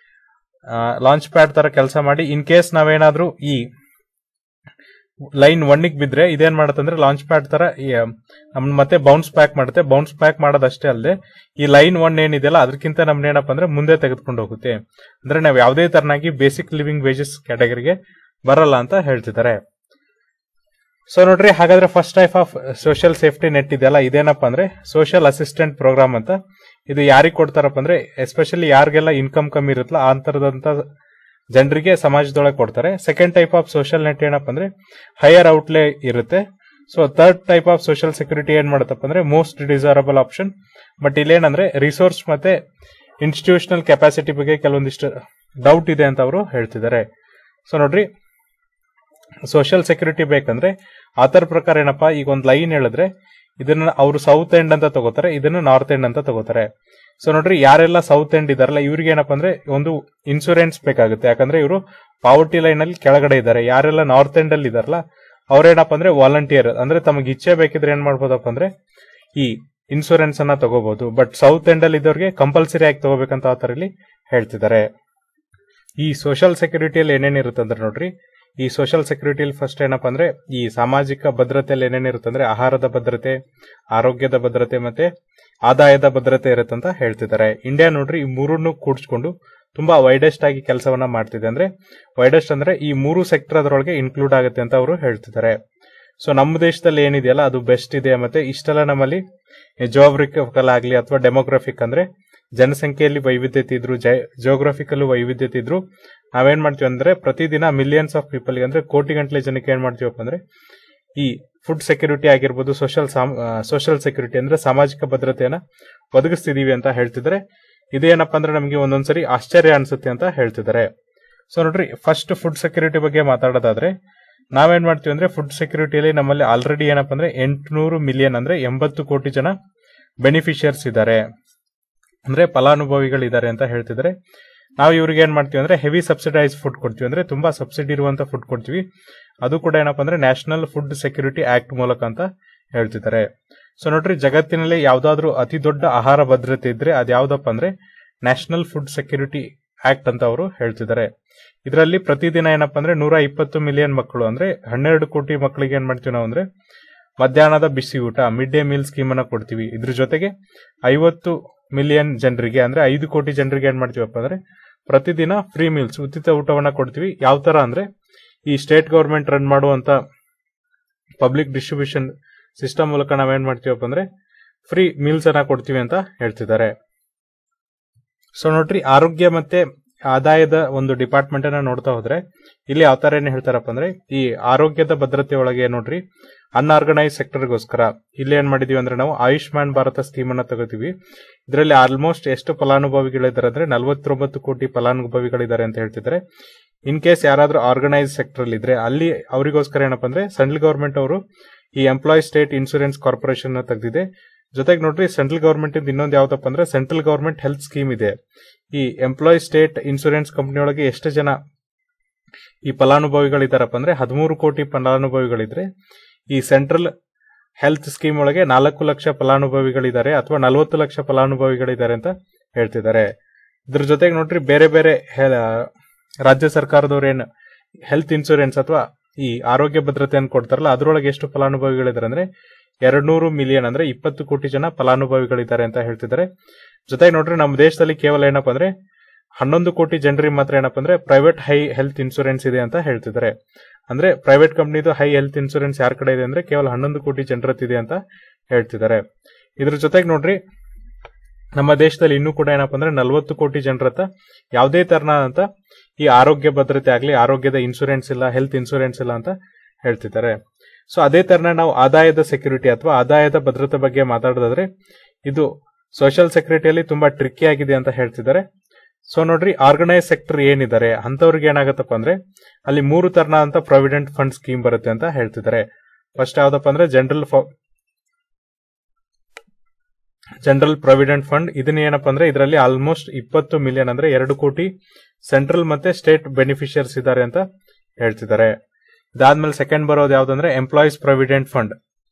ಲಾಂಚ್ ಪ್ಯಾಡ್ ತರ ಕೆಲಸ ಮಾಡಿ ಇನ್ ಕೇಸ್ ನಾವೇನಾದ್ರೂ ಈ ಲೈನ್ ಒನ್ನಿಗೆ ಬಿದ್ರೆ ಇದೇನ್ ಮಾಡುತ್ತೆ ಅಂದ್ರೆ ಲಾಂಚ್ ಪ್ಯಾಡ್ ತರ ನಮ್ಮನ್ನ ಮತ್ತೆ ಬೌನ್ಸ್ ಬ್ಯಾಕ್ ಮಾಡುತ್ತೆ ಬೌನ್ಸ್ ಬ್ಯಾಕ್ ಮಾಡೋದಷ್ಟೇ ಅಲ್ಲದೆ ಈ ಲೈನ್ ಒನ್ ಏನಿದೆಯಲ್ಲ ಅದಕ್ಕಿಂತ ನಮ್ನ ಏನಪ್ಪ ಅಂದ್ರೆ ಮುಂದೆ ತೆಗೆದುಕೊಂಡು ಹೋಗುತ್ತೆ ಅಂದ್ರೆ ನಾವು ಯಾವುದೇ ತರನಾಗಿ ಬೇಸಿಕ್ ಲಿವಿಂಗ್ ವೇಜಸ್ ಕ್ಯಾಟಗರಿಗೆ ಬರಲ್ಲ ಅಂತ ಹೇಳ್ತಿದ್ದಾರೆ ಸೊ ನೋಡ್ರಿ ಹಾಗಾದ್ರೆ first type of social safety net ಇದೆಯಲ್ಲ ಇದೇನಪ್ಪ ಅಂದ್ರೆ ಸೋಷಿಯಲ್ ಅಸಿಸ್ಟೆಂಟ್ ಪ್ರೋಗ್ರಾಮ್ ಅಂತ ಇದು ಯಾರಿಗೆ ಕೊಡ್ತಾರಪ್ಪ ಅಂದ್ರೆ ಎಸ್ಪೆಷಲಿ ಯಾರಿಗೆಲ್ಲ ಇನ್ಕಮ್ ಕಮ್ಮಿ ಇರುತ್ತಲ್ಲ ಆ ತರದಂತ ಜನರಿಗೆ ಸಮಾಜದೊಳಗೆ ಕೊಡ್ತಾರೆ second type of social net ಏನಪ್ಪ ಅಂದ್ರೆ ಹೈಯರ್ ಔಟ್ಲೇ ಇರುತ್ತೆ so third type of social security ಏನ್ ಮಾಡುತ್ತಪ್ಪ ಅಂದ್ರೆ ಮೋಸ್ಟ್ ಡಿಸೈರಬಲ್ ಆಪ್ಷನ್ ಬಟ್ ಇಲ್ಲೇನಂದ್ರೆ ರಿಸೋರ್ಸ್ ಮತ್ತೆ ಇನ್ಸ್ಟಿಟ್ಯೂಷನಲ್ ಕೆಪಾಸಿಟಿ ಬಗ್ಗೆ ಕೆಲವೊಂದಿಷ್ಟು ಡೌಟ್ ಇದೆ ಅಂತ ಅವರು ಹೇಳ್ತಿದ್ದಾರೆ ಸೊ ನೋಡ್ರಿ ಸೋಷಿಯಲ್ ಸೆಕ್ಯೂರಿಟಿ ಬೇಕಂದ್ರೆ ಆತರ ಪ್ರಕಾರ ಏನಪ್ಪಾ ಈಗ ಒಂದು ಲೈನ್ ಹೇಳಿದ್ರೆ ಇದನ್ನ ಅವರು ಸೌತ್ ಎಂಡ್ ಅಂತ ತಗೋತಾರೆ ಇದನ್ನ ನಾರ್ತ್ ಎಂಡ್ ಅಂತ ತಗೋತಾರೆ ಸೊ ನೋಡ್ರಿ ಯಾರೆಲ್ಲ ಸೌತ್ ಎಂಡ್ ಇದಾರಲ್ಲ ಇವ್ರಿಗೆ ಏನಪ್ಪಾ ಅಂದ್ರೆ ಒಂದು ಇನ್ಸೂರೆನ್ಸ್ ಬೇಕಾಗುತ್ತೆ ಯಾಕಂದ್ರೆ ಇವರು ಪಾವರ್ಟಿ ಲೈನ್ ಅಲ್ಲಿ ಕೆಳಗಡೆ ಇದ್ದಾರೆ ಯಾರೆಲ್ಲ ನಾರ್ತ್ ಎಂಡ್ ಅಲ್ಲಿ ಇದಾರಲ್ಲ ಅವ್ರೇನಪ್ಪ ಅಂದ್ರೆ ವಾಲಂಟಿಯರ್ ಅಂದ್ರೆ ತಮಗೆ ಇಚ್ಛೆ ಬೇಕಿದ್ರೆ ಏನ್ ಮಾಡ್ಬೋದಪ್ಪ ಅಂದ್ರೆ ಈ ಇನ್ಸೂರೆನ್ಸ್ ಅನ್ನ ತಗೋಬಹುದು ಬಟ್ ಸೌತ್ ಎಂಡ್ ಅಲ್ಲಿ ಇದ್ದವ್ರಿಗೆ ಕಂಪಲ್ಸರಿ ಆಗಿ ತಗೋಬೇಕಂತ ಆ ತರ ಇಲ್ಲಿ ಹೇಳ್ತಿದ್ದಾರೆ ಈ ಸೋಷಿಯಲ್ ಸೆಕ್ಯೂರಿಟಿಯಲ್ಲಿ ಏನೇನಿರುತ್ತೆ ಅಂದ್ರೆ ನೋಡ್ರಿ ಈ ಸೋಷಿಯಲ್ ಸೆಕ್ಯೂರಿಟಿಯಲ್ಲಿ ಫಸ್ಟ್ ಏನಪ್ಪ ಅಂದ್ರೆ ಈ ಸಾಮಾಜಿಕ ಭದ್ರತೆಯಲ್ಲಿ ಏನೇನಿರುತ್ತೆ ಅಂದ್ರೆ ಆಹಾರದ ಭದ್ರತೆ ಆರೋಗ್ಯದ ಭದ್ರತೆ ಮತ್ತೆ ಆದಾಯದ ಭದ್ರತೆ ಇರುತ್ತೆ ಅಂತ ಹೇಳ್ತಿದ್ದಾರೆ ಇಂಡಿಯಾ ನೋಡ್ರಿ ಈ ಮೂರನ್ನು ಕೂಡಿಸ್ಕೊಂಡು ತುಂಬಾ ವೈಡೆಸ್ಟ್ ಆಗಿ ಕೆಲಸವನ್ನ ಮಾಡ್ತಿದೆ ಅಂದ್ರೆ ವೈಡೆಸ್ಟ್ ಅಂದ್ರೆ ಈ ಮೂರು ಸೆಕ್ಟರ್ ಅದರೊಳಗೆ ಇನ್ಕ್ಲೂಡ್ ಆಗುತ್ತೆ ಅಂತ ಅವರು ಹೇಳ್ತಿದ್ದಾರೆ ಸೊ ನಮ್ಮ ದೇಶದಲ್ಲಿ ಏನಿದೆಯಲ್ಲ ಅದು ಬೆಸ್ಟ್ ಇದೆ ಮತ್ತೆ ಇಷ್ಟೆಲ್ಲ ನಮ್ಮಲ್ಲಿ ಜೋಗ್ರಫಿಕಲ್ ಆಗಲಿ ಅಥವಾ ಡೆಮೋಗ್ರಫಿಕ್ ಅಂದ್ರೆ ಜನಸಂಖ್ಯೆಯಲ್ಲಿ ವೈವಿಧ್ಯತೆ ಇದ್ರು ಜಿಯೋಗ್ರಫಿಕಲ್ ವೈವಿಧ್ಯತೆ ಇದ್ರು ನಾವೇನ್ ಮಾಡ್ತೀವಿ ಅಂದ್ರೆ ಪ್ರತಿದಿನ ಮಿಲಿಯನ್ಸ್ ಆಫ್ ಪೀಪಲ್ ಅಂದ್ರೆ ಕೋಟಿ ಗಂಟಲೆ ಜನಕ್ಕೆ ಏನ್ ಮಾಡ್ತೀವಪ್ಪ ಅಂದ್ರೆ ಈ ಫುಡ್ ಸೆಕ್ಯೂರಿಟಿ ಆಗಿರ್ಬೋದು ಸೋಷಿಯಲ್ ಸೋಷಿಯಲ್ ಸೆಕ್ಯೂರಿಟಿ ಅಂದ್ರೆ ಸಾಮಾಜಿಕ ಭದ್ರತೆಯನ್ನ ಒದಗಿಸ್ತಿದೀವಿ ಅಂತ ಹೇಳ್ತಿದ್ದಾರೆ ಇದೇನಪ್ಪ ಅಂದ್ರೆ ನಮಗೆ ಒಂದೊಂದ್ಸರಿ ಆಶ್ಚರ್ಯ ಅನ್ಸುತ್ತೆ ಅಂತ ಹೇಳ್ತಿದ್ದಾರೆ ಸೊ ನೋಡ್ರಿ ಫಸ್ಟ್ ಫುಡ್ ಸೆಕ್ಯೂರಿಟಿ ಬಗ್ಗೆ ಮಾತಾಡೋದಾದ್ರೆ ನಾವೇನ್ ಮಾಡ್ತೀವಿ ಅಂದ್ರೆ ಫುಡ್ ಸೆಕ್ಯೂರಿಟಿಯಲ್ಲಿ ನಮ್ಮಲ್ಲಿ ಆಲ್ರೆಡಿ ಏನಪ್ಪ ಅಂದ್ರೆ ಎಂಟುನೂರು ಮಿಲಿಯನ್ ಅಂದ್ರೆ ಎಂಬತ್ತು ಕೋಟಿ ಜನ ಬೆನಿಫಿಷಿಯರ್ಸ್ ಇದ್ದಾರೆ ಅಂದ್ರೆ ಫಲಾನುಭವಿಗಳಿದ್ದಾರೆ ಅಂತ ಹೇಳ್ತಿದ್ದಾರೆ ನಾವು ಇವ್ರಿಗೆ ಏನ್ ಮಾಡ್ತೀವಿ ಅಂದ್ರೆ ಹೆವಿ ಸಬ್ಸಿಡೈಸ್ ಫುಡ್ ಕೊಡ್ತೀವಿ ಅಂದ್ರೆ ತುಂಬಾ ಸಬ್ಸಿಡಿ ಇರುವಂತ ಫುಡ್ ಕೊಡ್ತೀವಿ ಅದು ಕೂಡ ಏನಪ್ಪಾ ಅಂದ್ರೆ ನ್ಯಾಷನಲ್ ಫುಡ್ ಸೆಕ್ಯೂರಿಟಿ ಆಕ್ಟ್ ಮೂಲಕ ಅಂತ ಹೇಳ್ತಿದ್ದಾರೆ ಸೊ ನೋಡ್ರಿ ಜಗತ್ತಿನಲ್ಲಿ ಯಾವ್ದಾದ್ರು ಅತಿ ದೊಡ್ಡ ಆಹಾರ ಭದ್ರತೆ ಇದ್ರೆ ಅದ್ ಯಾವ್ದಪ್ಪ ಅಂದ್ರೆ ನ್ಯಾಷನಲ್ ಫುಡ್ ಸೆಕ್ಯೂರಿಟಿ ಆಕ್ಟ್ ಅಂತ ಅವರು ಹೇಳ್ತಿದ್ದಾರೆ ಇದರಲ್ಲಿ ಪ್ರತಿದಿನ ಏನಪ್ಪಾ ಅಂದ್ರೆ ನೂರ ಇಪ್ಪತ್ತು ಮಿಲಿಯನ್ ಮಕ್ಕಳು ಅಂದ್ರೆ ಹನ್ನೆರಡು ಕೋಟಿ ಮಕ್ಕಳಿಗೆ ಏನ್ ಮಾಡ್ತೀವಿ ನಾವು ಅಂದ್ರೆ ಮಧ್ಯಾಹ್ನದ ಬಿಸಿ ಊಟ ಮಿಡ್ ಡೇ ಮೀಲ್ ಸ್ಕೀಮ್ ಅನ್ನ ಕೊಡ್ತೀವಿ ಇದ್ರ ಜೊತೆಗೆ ಐವತ್ತು ಮಿಲಿಯನ್ ಜನರಿಗೆ ಅಂದ್ರೆ ಐದು ಕೋಟಿ ಜನರಿಗೆ ಏನ್ ಮಾಡ್ತೀವಪ್ಪ ಅಂದ್ರೆ ಪ್ರತಿದಿನ ಫ್ರೀ ಮೀಲ್ಸ್ ಉಚಿತ ಊಟವನ್ನ ಕೊಡ್ತೀವಿ ಯಾವ ತರ ಅಂದ್ರೆ ಈ ಸ್ಟೇಟ್ ಗೌರ್ಮೆಂಟ್ ರನ್ ಮಾಡುವಂತ ಪಬ್ಲಿಕ್ ಡಿಸ್ಟ್ರಿಬ್ಯೂಷನ್ ಸಿಸ್ಟಮ್ ಮೂಲಕ ನಾವೇನ್ ಮಾಡ್ತೀವಪ್ಪ ಅಂದ್ರೆ ಫ್ರೀ ಮೀಲ್ಸ್ ಅನ್ನ ಕೊಡ್ತೀವಿ ಅಂತ ಹೇಳ್ತಿದ್ದಾರೆ ಸೊ ನೋಡ್ರಿ ಆರೋಗ್ಯ ಮತ್ತೆ ಆದಾಯದ ಒಂದು ಡಿಪಾರ್ಟ್ಮೆಂಟ್ ಅನ್ನ ನೋಡ್ತಾ ಹೋದ್ರೆ ಇಲ್ಲಿ ಯಾವ ತರ ಏನ್ ಹೇಳ್ತಾರಪ್ಪ ಅಂದ್ರೆ ಈ ಆರೋಗ್ಯದ ಭದ್ರತೆ ಒಳಗೆ ನೋಡ್ರಿ ಅನ್ಆರ್ಗನೈಸ್ ಸೆಕ್ಟರ್ಗೋಸ್ಕರ ಇಲ್ಲಿ ಏನ್ ಮಾಡಿದೀವಿ ಅಂದ್ರೆ ನಾವು ಆಯುಷ್ಮಾನ್ ಭಾರತ ಸ್ಕೀಮ್ ಅನ್ನ ತಗೋತೀವಿ ಇದರಲ್ಲಿ ಆಲ್ಮೋಸ್ಟ್ ಎಷ್ಟು ಫಲಾನುಭವಿಗಳಿದ್ದಾರೆ ಅಂದ್ರೆ ನಲವತ್ತೊಂಬತ್ತು ಕೋಟಿ ಫಲಾನುಭವಿಗಳಿದ್ದಾರೆ ಅಂತ ಹೇಳ್ತಿದ್ದಾರೆ ಇನ್ ಕೇಸ್ ಯಾರಾದ್ರೂ ಆರ್ಗನೈಸ್ ಸೆಕ್ಟರ್ ಅಲ್ಲಿ ಇದ್ರೆ ಅಲ್ಲಿ ಅವರಿಗೋಸ್ಕರ ಏನಪ್ಪ ಅಂದ್ರೆ ಸೆಂಟ್ರಲ್ ಗವರ್ಮೆಂಟ್ ಅವರು ಈ ಎಂಪ್ಲಾಯ್ ಸ್ಟೇಟ್ ಇನ್ಶೂರೆನ್ಸ್ ಕಾರ್ಪೊರೇಷನ್ ತೆಗೆದಿದೆ ಜೊತೆಗೆ ನೋಡ್ರಿ ಸೆಂಟ್ರಲ್ ಗವರ್ಮೆಂಟ್ ಇಂದ ಇನ್ನೊಂದು ಯಾವ್ದಪ್ಪ ಅಂದ್ರೆ ಸೆಂಟ್ರಲ್ ಗವರ್ಮೆಂಟ್ ಹೆಲ್ತ್ ಸ್ಕೀಮ್ ಇದೆ ಈ ಎಂಪ್ಲಾಯ್ ಸ್ಟೇಟ್ ಇನ್ಶೂರೆನ್ಸ್ ಕಂಪನಿ ಒಳಗೆ ಎಷ್ಟು ಜನ ಈ ಫಲಾನುಭವಿಗಳಿದಾರಪ್ಪ ಅಂದ್ರೆ ಹದಿಮೂರು ಕೋಟಿ ಫಲಾನುಭವಿಗಳಿದ್ರೆ ಈ ಸೆಂಟ್ರಲ್ ಹೆಲ್ತ್ ಸ್ಕೀಮ್ ಒಳಗೆ ನಾಲ್ಕು ಲಕ್ಷ ಫಲಾನುಭವಿಗಳಿದ್ದಾರೆ ಅಥವಾ ನಲವತ್ತು ಲಕ್ಷ ಫಲಾನುಭವಿಗಳಿದ್ದಾರೆ ಅಂತ ಹೇಳ್ತಿದ್ದಾರೆ ಇದ್ರ ಜೊತೆಗೆ ನೋಡ್ರಿ ಬೇರೆ ಬೇರೆ ಹೆ- ರಾಜ್ಯ ಸರ್ಕಾರದವ್ರು ಏನು ಹೆಲ್ತ್ ಇನ್ಶೂರೆನ್ಸ್ ಅಥವಾ ಈ ಆರೋಗ್ಯ ಭದ್ರತೆಯನ್ನು ಕೊಡ್ತಾರಲ್ಲ ಅದ್ರೊಳಗೆ ಎಷ್ಟು ಫಲಾನುಭವಿಗಳಿದ್ದಾರೆ ಅಂದ್ರೆ ಎರಡ್ ನೂರು ಮಿಲಿಯನ್ ಅಂದ್ರೆ ಇಪ್ಪತ್ತು ಕೋಟಿ ಜನ ಫಲಾನುಭವಿಗಳಿದ್ದಾರೆ ಅಂತ ಹೇಳ್ತಿದ್ದಾರೆ ಜೊತೆಗೆ ನೋಡ್ರಿ ನಮ್ಮ ದೇಶದಲ್ಲಿ ಕೇವಲ ಏನಪ್ಪಾ ಅಂದ್ರೆ ಹನ್ನೊಂದು ಕೋಟಿ ಜನರಿಗೆ ಮಾತ್ರ ಏನಪ್ಪಾ ಅಂದ್ರೆ ಪ್ರೈವೇಟ್ ಹೈ ಹೆಲ್ತ್ ಇನ್ಶೂರೆನ್ಸ್ ಇದೆ ಅಂತ ಹೇಳ್ತಿದ್ದಾರೆ ಅಂದ್ರೆ ಪ್ರೈವೇಟ್ ಕಂಪ್ನಿದು ಹೈ ಹೆಲ್ತ್ ಇನ್ಶೂರೆನ್ಸ್ ಯಾರ ಕಡೆ ಇದೆ ಅಂದ್ರೆ ಕೇವಲ ಹನ್ನೊಂದು ಕೋಟಿ ಜನರತ್ತಿದೆ ಅಂತ ಹೇಳ್ತಿದ್ದಾರೆ ಇದ್ರ ಜೊತೆಗೆ ನೋಡ್ರಿ ನಮ್ಮ ದೇಶದಲ್ಲಿ ಇನ್ನೂ ಕೂಡ ಏನಪ್ಪಾ ಅಂದ್ರೆ ನಲವತ್ತು ಕೋಟಿ ಜನರತ್ತ ಯಾವುದೇ ತರನಾದಂತ ಈ ಆರೋಗ್ಯ ಭದ್ರತೆ ಆಗ್ಲಿ ಆರೋಗ್ಯದ ಇನ್ಶೂರೆನ್ಸ್ ಇಲ್ಲ ಹೆಲ್ತ್ ಇನ್ಶೂರೆನ್ಸ್ ಇಲ್ಲ ಅಂತ ಹೇಳ್ತಿದ್ದಾರೆ ಸೊ ಅದೇ ತರನ ನಾವು ಆದಾಯದ ಸೆಕ್ಯೂರಿಟಿ ಅಥವಾ ಆದಾಯದ ಭದ್ರತೆ ಬಗ್ಗೆ ಮಾತಾಡೋದಾದ್ರೆ ಇದು ಸೋಷಿಯಲ್ ಸೆಕ್ಯೂರಿಟಿಯಲ್ಲಿ ತುಂಬಾ ಟ್ರಿಕ್ಕಿ ಆಗಿದೆ ಅಂತ ಹೇಳ್ತಿದ್ದಾರೆ ಸೊ ನೋಡ್ರಿ ಆರ್ಗನೈಸ್ ಸೆಕ್ಟರ್ ಏನಿದ್ದಾರೆ ಅಂತವ್ರಿಗೆ ಏನಾಗತ್ತಪ್ಪ ಅಂದ್ರೆ ಅಲ್ಲಿ ಮೂರು ತರನಾದಂತ ಪ್ರಾವಿಡೆಂಟ್ ಫಂಡ್ ಸ್ಕೀಮ್ ಬರುತ್ತೆ ಅಂತ ಹೇಳ್ತಿದ್ದಾರೆ ಫಸ್ಟ್ ಯಾವ್ದಪ್ಪ ಅಂದ್ರೆ ಜನರಲ್ ಜನರಲ್ ಪ್ರಾವಿಡೆಂಟ್ ಫಂಡ್ ಇದನ್ನ ಏನಪ್ಪ ಅಂದ್ರೆ ಇದರಲ್ಲಿ ಆಲ್ಮೋಸ್ಟ್ ಇಪ್ಪತ್ತು ಮಿಲಿಯನ್ ಅಂದ್ರೆ ಎರಡು ಕೋಟಿ ಸೆಂಟ್ರಲ್ ಮತ್ತೆ ಸ್ಟೇಟ್ ಬೆನಿಫಿಷಿಯರ್ಸ್ ಇದ್ದಾರೆ ಅಂತ ಹೇಳ್ತಿದ್ದಾರೆ ಇದಾದ್ಮೇಲೆ ಸೆಕೆಂಡ್ ಬರೋದು ಯಾವ್ದಂದ್ರೆ ಎಂಪ್ಲಾಯೀಸ್ ಪ್ರಾವಿಡೆಂಟ್ ಫಂಡ್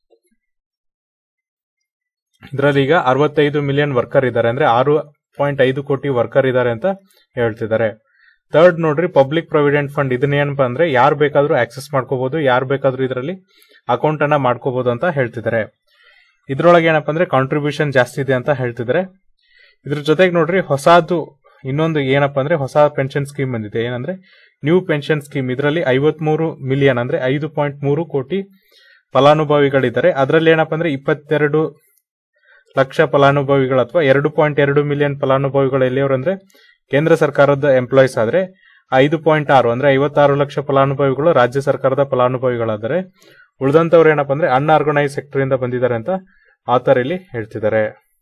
ಇದರಲ್ಲಿ ಈಗ ಅರವತ್ತೈದು ಮಿಲಿಯನ್ ವರ್ಕರ್ ಇದ್ದಾರೆ ಅಂದ್ರೆ ಆರು ಪಾಯಿಂಟ್ ಐದು ಕೋಟಿ ವರ್ಕರ್ ಇದ್ದಾರೆ ಅಂತ ಹೇಳ್ತಿದ್ದಾರೆ ಥರ್ಡ್ ನೋಡ್ರಿ ಪಬ್ಲಿಕ್ ಪ್ರಾವಿಡೆಂಟ್ ಫಂಡ್ ಇದನ್ನ ಏನಪ್ಪಾ ಅಂದ್ರೆ ಯಾರು ಬೇಕಾದ್ರೂ ಆಕ್ಸೆಸ್ ಮಾಡ್ಕೋಬಹುದು ಯಾರು ಬೇಕಾದ್ರೂ ಇದರಲ್ಲಿ ಅಕೌಂಟ್ ಅನ್ನ ಮಾಡ್ಕೋಬಹುದು ಅಂತ ಹೇಳ್ತಿದ್ದಾರೆ ಇದ್ರೊಳಗೆ ಏನಪ್ಪಾ ಅಂದ್ರೆ ಕಾಂಟ್ರಿಬ್ಯೂಷನ್ ಜಾಸ್ತಿ ಇದೆ ಅಂತ ಹೇಳ್ತಿದ್ದಾರೆ ಇದ್ರ ಜೊತೆಗೆ ನೋಡ್ರಿ ಹೊಸದು ಇನ್ನೊಂದು ಏನಪ್ಪಾ ಅಂದ್ರೆ ಹೊಸ ಪೆನ್ಷನ್ ಸ್ಕೀಮ್ ಬಂದಿದೆ ಏನಂದ್ರೆ ನ್ಯೂ ಪೆನ್ಷನ್ ಸ್ಕೀಮ್ ಇದರಲ್ಲಿ ಐವತ್ಮೂರು ಮಿಲಿಯನ್ ಅಂದ್ರೆ ಐದು ಪಾಯಿಂಟ್ ಮೂರು ಕೋಟಿ ಫಲಾನುಭವಿಗಳಿದ್ದಾರೆ ಅದರಲ್ಲಿ ಏನಪ್ಪಾ ಅಂದ್ರೆ ಇಪ್ಪತ್ತೆರಡು ಲಕ್ಷ ಫಲಾನುಭವಿಗಳು ಅಥವಾ ಎರಡು ಪಾಯಿಂಟ್ ಎರಡು ಮಿಲಿಯನ್ ಫಲಾನುಭವಿಗಳು ಎಲ್ಲಿಯವರು ಅಂದ್ರೆ ಕೇಂದ್ರ ಸರ್ಕಾರದ ಎಂಪ್ಲಾಯೀಸ್ ಆದ್ರೆ ಐದು ಪಾಯಿಂಟ್ ಆರು ಅಂದ್ರೆ ಐವತ್ತಾರು ಲಕ್ಷ ಫಲಾನುಭವಿಗಳು ರಾಜ್ಯ ಸರ್ಕಾರದ ಫಲಾನುಭವಿಗಳಾದರೆ ಉಳಿದಂತವ್ರು ಏನಪ್ಪಾ ಅಂದ್ರೆ ಅನ್ಆರ್ಗನೈಸ್ ಸೆಕ್ಟರ್ ಇಂದ ಬಂದಿದ್ದಾರೆ ಅಂತ ಆಥರ್ ಇಲ್ಲಿ ಹೇಳ್ತಿದ್ದಾರೆ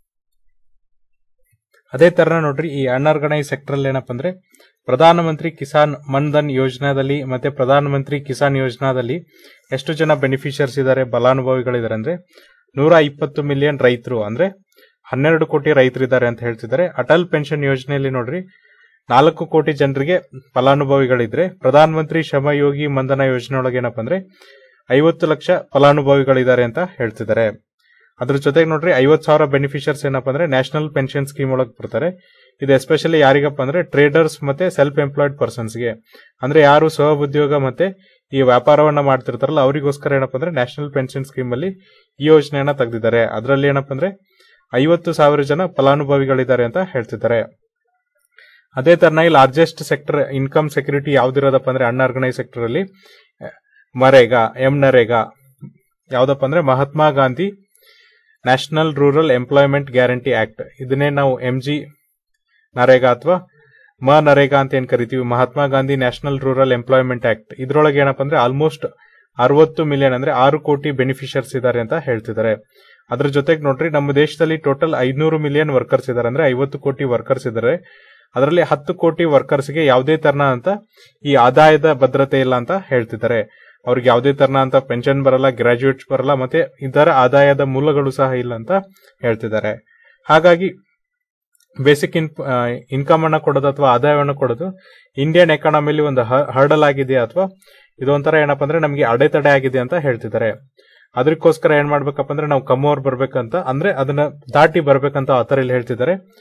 ಅದೇ ತರ ನೋಡ್ರಿ ಈ ಅನ್ಆರ್ಗನೈಸ್ ಸೆಕ್ಟರ್ ಅಲ್ಲಿ ಏನಪ್ಪಾ ಅಂದ್ರೆ ಪ್ರಧಾನಮಂತ್ರಿ ಕಿಸಾನ್ ಮನ್ ಧನ್ ಯೋಜನಾದಲ್ಲಿ ಮತ್ತೆ ಪ್ರಧಾನಮಂತ್ರಿ ಕಿಸಾನ್ ಯೋಜನಾದಲ್ಲಿ ಎಷ್ಟು ಜನ ಬೆನಿಫಿಷಿಯರ್ಸ್ ಇದ್ದಾರೆ ಫಲಾನುಭವಿಗಳಿದ್ದಾರೆ ಅಂದ್ರೆ ನೂರ ಇಪ್ಪತ್ತು ಮಿಲಿಯನ್ ರೈತರು ಅಂದ್ರೆ ಹನ್ನೆರಡು ಕೋಟಿ ರೈತರಿದ್ದಾರೆ ಅಂತ ಹೇಳ್ತಿದ್ದಾರೆ ಅಟಲ್ ಪೆನ್ಷನ್ ಯೋಜನೆಯಲ್ಲಿ ನೋಡ್ರಿ ನಾಲ್ಕು ಕೋಟಿ ಜನರಿಗೆ ಫಲಾನುಭವಿಗಳಿದ್ರೆ ಪ್ರಧಾನ ಮಂತ್ರಿ ಶ್ರಮ ಯೋಗಿ ಮಂದನ ಯೋಜನೆ ಒಳಗೆ ಏನಪ್ಪಾ ಅಂದ್ರೆ ಐವತ್ತು ಲಕ್ಷ ಫಲಾನುಭವಿಗಳಿದ್ದಾರೆ ಅಂತ ಹೇಳ್ತಿದ್ದಾರೆ ಅದ್ರ ಜೊತೆಗೆ ನೋಡ್ರಿ ಐವತ್ ಸಾವಿರ ಬೆನಿಫಿಷಿಯರ್ಸ್ ಏನಪ್ಪಾ ಅಂದ್ರೆ ನ್ಯಾಷನಲ್ ಪೆನ್ಷನ್ ಸ್ಕೀಮ್ ಒಳಗೆ ಬರ್ತಾರೆ ಇದು ಎಸ್ಪೆಷಲಿ ಯಾರಿಗಪ್ಪ ಅಂದ್ರೆ ಟ್ರೇಡರ್ಸ್ ಮತ್ತೆ ಸೆಲ್ಫ್ ಎಂಪ್ಲಾಯ್ಡ್ ಪರ್ಸನ್ಸ್ಗೆ ಅಂದ್ರೆ ಯಾರು ಸ್ವ ಉದ್ಯೋಗ ಮತ್ತೆ ಈ ವ್ಯಾಪಾರವನ್ನ ಮಾಡ್ತಿರ್ತಾರಲ್ಲ ಅವರಿಗೋಸ್ಕರ ಏನಪ್ಪಾ ಅಂದ್ರೆ ನ್ಯಾಷನಲ್ ಪೆನ್ಷನ್ ಸ್ಕೀಮ್ ಅಲ್ಲಿ ಈ ಯೋಜನೆಯನ್ನ ತೆಗೆದಿದ್ದಾರೆ ಅದರಲ್ಲಿ ಏನಪ್ಪಾ ಅಂದ್ರೆ ಐವತ್ತು ಸಾವಿರ ಜನ ಫಲಾನುಭವಿಗಳಿದ್ದಾರೆ ಅಂತ ಹೇಳ್ತಿದ್ದಾರೆ ಅದೇ ತರನಾಗಿ ಲಾರ್ಜೆಸ್ಟ್ ಸೆಕ್ಟರ್ ಇನ್ಕಮ್ ಸೆಕ್ಯೂರಿಟಿ ಯಾವ್ದಿರೋದಪ್ಪ ಅಂದ್ರೆ ಅನ್ಆರ್ಗನೈಸ್ ಸೆಕ್ಟರ್ ಅಲ್ಲಿ ಮರೇಗಾ ಎಂ ನರೇಗಾ ಯಾವ್ದಪ್ಪ ಅಂದ್ರೆ Mahatma Gandhi national rural employment guarantee act ಇದನ್ನೇ ನಾವು ಎಂ ಜಿ ನರೇಗಾ ಅಥವಾ ಮ ನರೇಗಾ ಅಂತ ಏನ್ ಕರಿತೀವಿ Mahatma Gandhi national rural employment act ಇದ್ರೊಳಗೆ ಏನಪ್ಪ ಅಂದ್ರೆ ಆಲ್ಮೋಸ್ಟ್ ಅರವತ್ತು ಮಿಲಿಯನ್ ಅಂದ್ರೆ ಆರು ಕೋಟಿ ಬೆನಿಫಿಷಿಯರ್ಸ್ ಇದ್ದಾರೆ ಅಂತ ಹೇಳ್ತಿದ್ದಾರೆ ಅದ್ರ ಜೊತೆಗೆ ನೋಡ್ರಿ ನಮ್ಮ ದೇಶದಲ್ಲಿ ಟೋಟಲ್ ಐನೂರು ಮಿಲಿಯನ್ ವರ್ಕರ್ಸ್ ಇದ್ದಾರೆ ಅಂದ್ರೆ ಐವತ್ತು ಕೋಟಿ ವರ್ಕರ್ಸ್ ಇದ್ದಾರೆ ಅದರಲ್ಲಿ ಹತ್ತು ಕೋಟಿ ವರ್ಕರ್ಸ್ಗೆ ಯಾವುದೇ ತರನ ಅಂತ ಈ ಆದಾಯದ ಭದ್ರತೆ ಇಲ್ಲ ಅಂತ ಹೇಳ್ತಿದ್ದಾರೆ ಅವ್ರಿಗೆ ಯಾವುದೇ ತರನ ಅಂತ ಪೆನ್ಷನ್ ಬರಲ್ಲ ಗ್ರಾಜುಯೇಟ್ಸ್ ಬರಲ್ಲ ಮತ್ತೆ ಇದರ ಆದಾಯದ ಮೂಲಗಳು ಸಹ ಇಲ್ಲ ಅಂತ ಹೇಳ್ತಿದ್ದಾರೆ ಹಾಗಾಗಿ ಬೇಸಿಕ್ ಇನ್ ಇನ್ಕಮ್ ಅನ್ನ ಕೊಡೋದು ಅಥವಾ ಆದಾಯವನ್ನು ಕೊಡೋದು ಇಂಡಿಯನ್ ಎಕಾನಮಿಲಿ ಒಂದು ಹರ್ಡಲ್ ಆಗಿದೆ ಅಥವಾ ಇದೊಂಥರ ಏನಪ್ಪಾ ಅಂದ್ರೆ ನಮಗೆ ಅಡೆತಡೆ ಆಗಿದೆ ಅಂತ ಹೇಳ್ತಿದ್ದಾರೆ ಅದಕ್ಕೋಸ್ಕರ ಏನ್ ಮಾಡ್ಬೇಕಪ್ಪ ಅಂದ್ರೆ ನಾವು ಕಮ್ಮೋರ್ ಬರ್ಬೇಕಂತ ಅಂದ್ರೆ ಅದನ್ನ ದಾಟಿ ಬರ್ಬೇಕಂತ ಆತರ ಇಲ್ಲಿ ಹೇಳ್ತಿದ್ದಾರೆ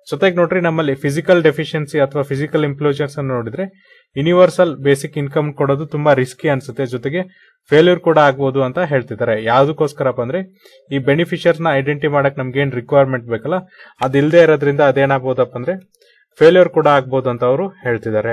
ಜೊತೆಗೆ ನೋಡ್ರಿ ನಮ್ಮಲ್ಲಿ ಫಿಸಿಕಲ್ ಡೆಫಿಷಿಯನ್ಸಿ ಅಥವಾ ಫಿಸಿಕಲ್ ಇಂಪ್ಲೋಜರ್ಸ್ ಅನ್ನು ನೋಡಿದ್ರೆ ಯೂನಿವರ್ಸಲ್ ಬೇಸಿಕ್ ಇನ್ಕಮ್ ಕೊಡೋದು ತುಂಬಾ ರಿಸ್ಕಿ ಅನ್ಸುತ್ತೆ ಜೊತೆಗೆ ಫೇಲ್ಯೂರ್ ಕೂಡ ಆಗ್ಬೋದು ಅಂತ ಹೇಳ್ತಿದ್ದಾರೆ ಯಾವ್ದಕ್ಕೋಸ್ಕರಪ್ಪ ಅಂದ್ರೆ ಈ ಬೆನಿಫಿಷಿಯರ್ಸ್ ನ ಐಡೆಂಟಿ ಮಾಡಕ್ ನಮ್ಗೆ ಏನ್ ರಿಕ್ವೈರ್ಮೆಂಟ್ ಬೇಕಲ್ಲ ಅದಿಲ್ಲದೆ ಇರೋದ್ರಿಂದ ಅದೇನಾಗ್ಬೋದಪ್ಪ ಅಂದ್ರೆ ಫೇಲ್ಯೂರ್ ಕೂಡ ಆಗ್ಬೋದು ಅಂತ ಅವರು ಹೇಳ್ತಿದ್ದಾರೆ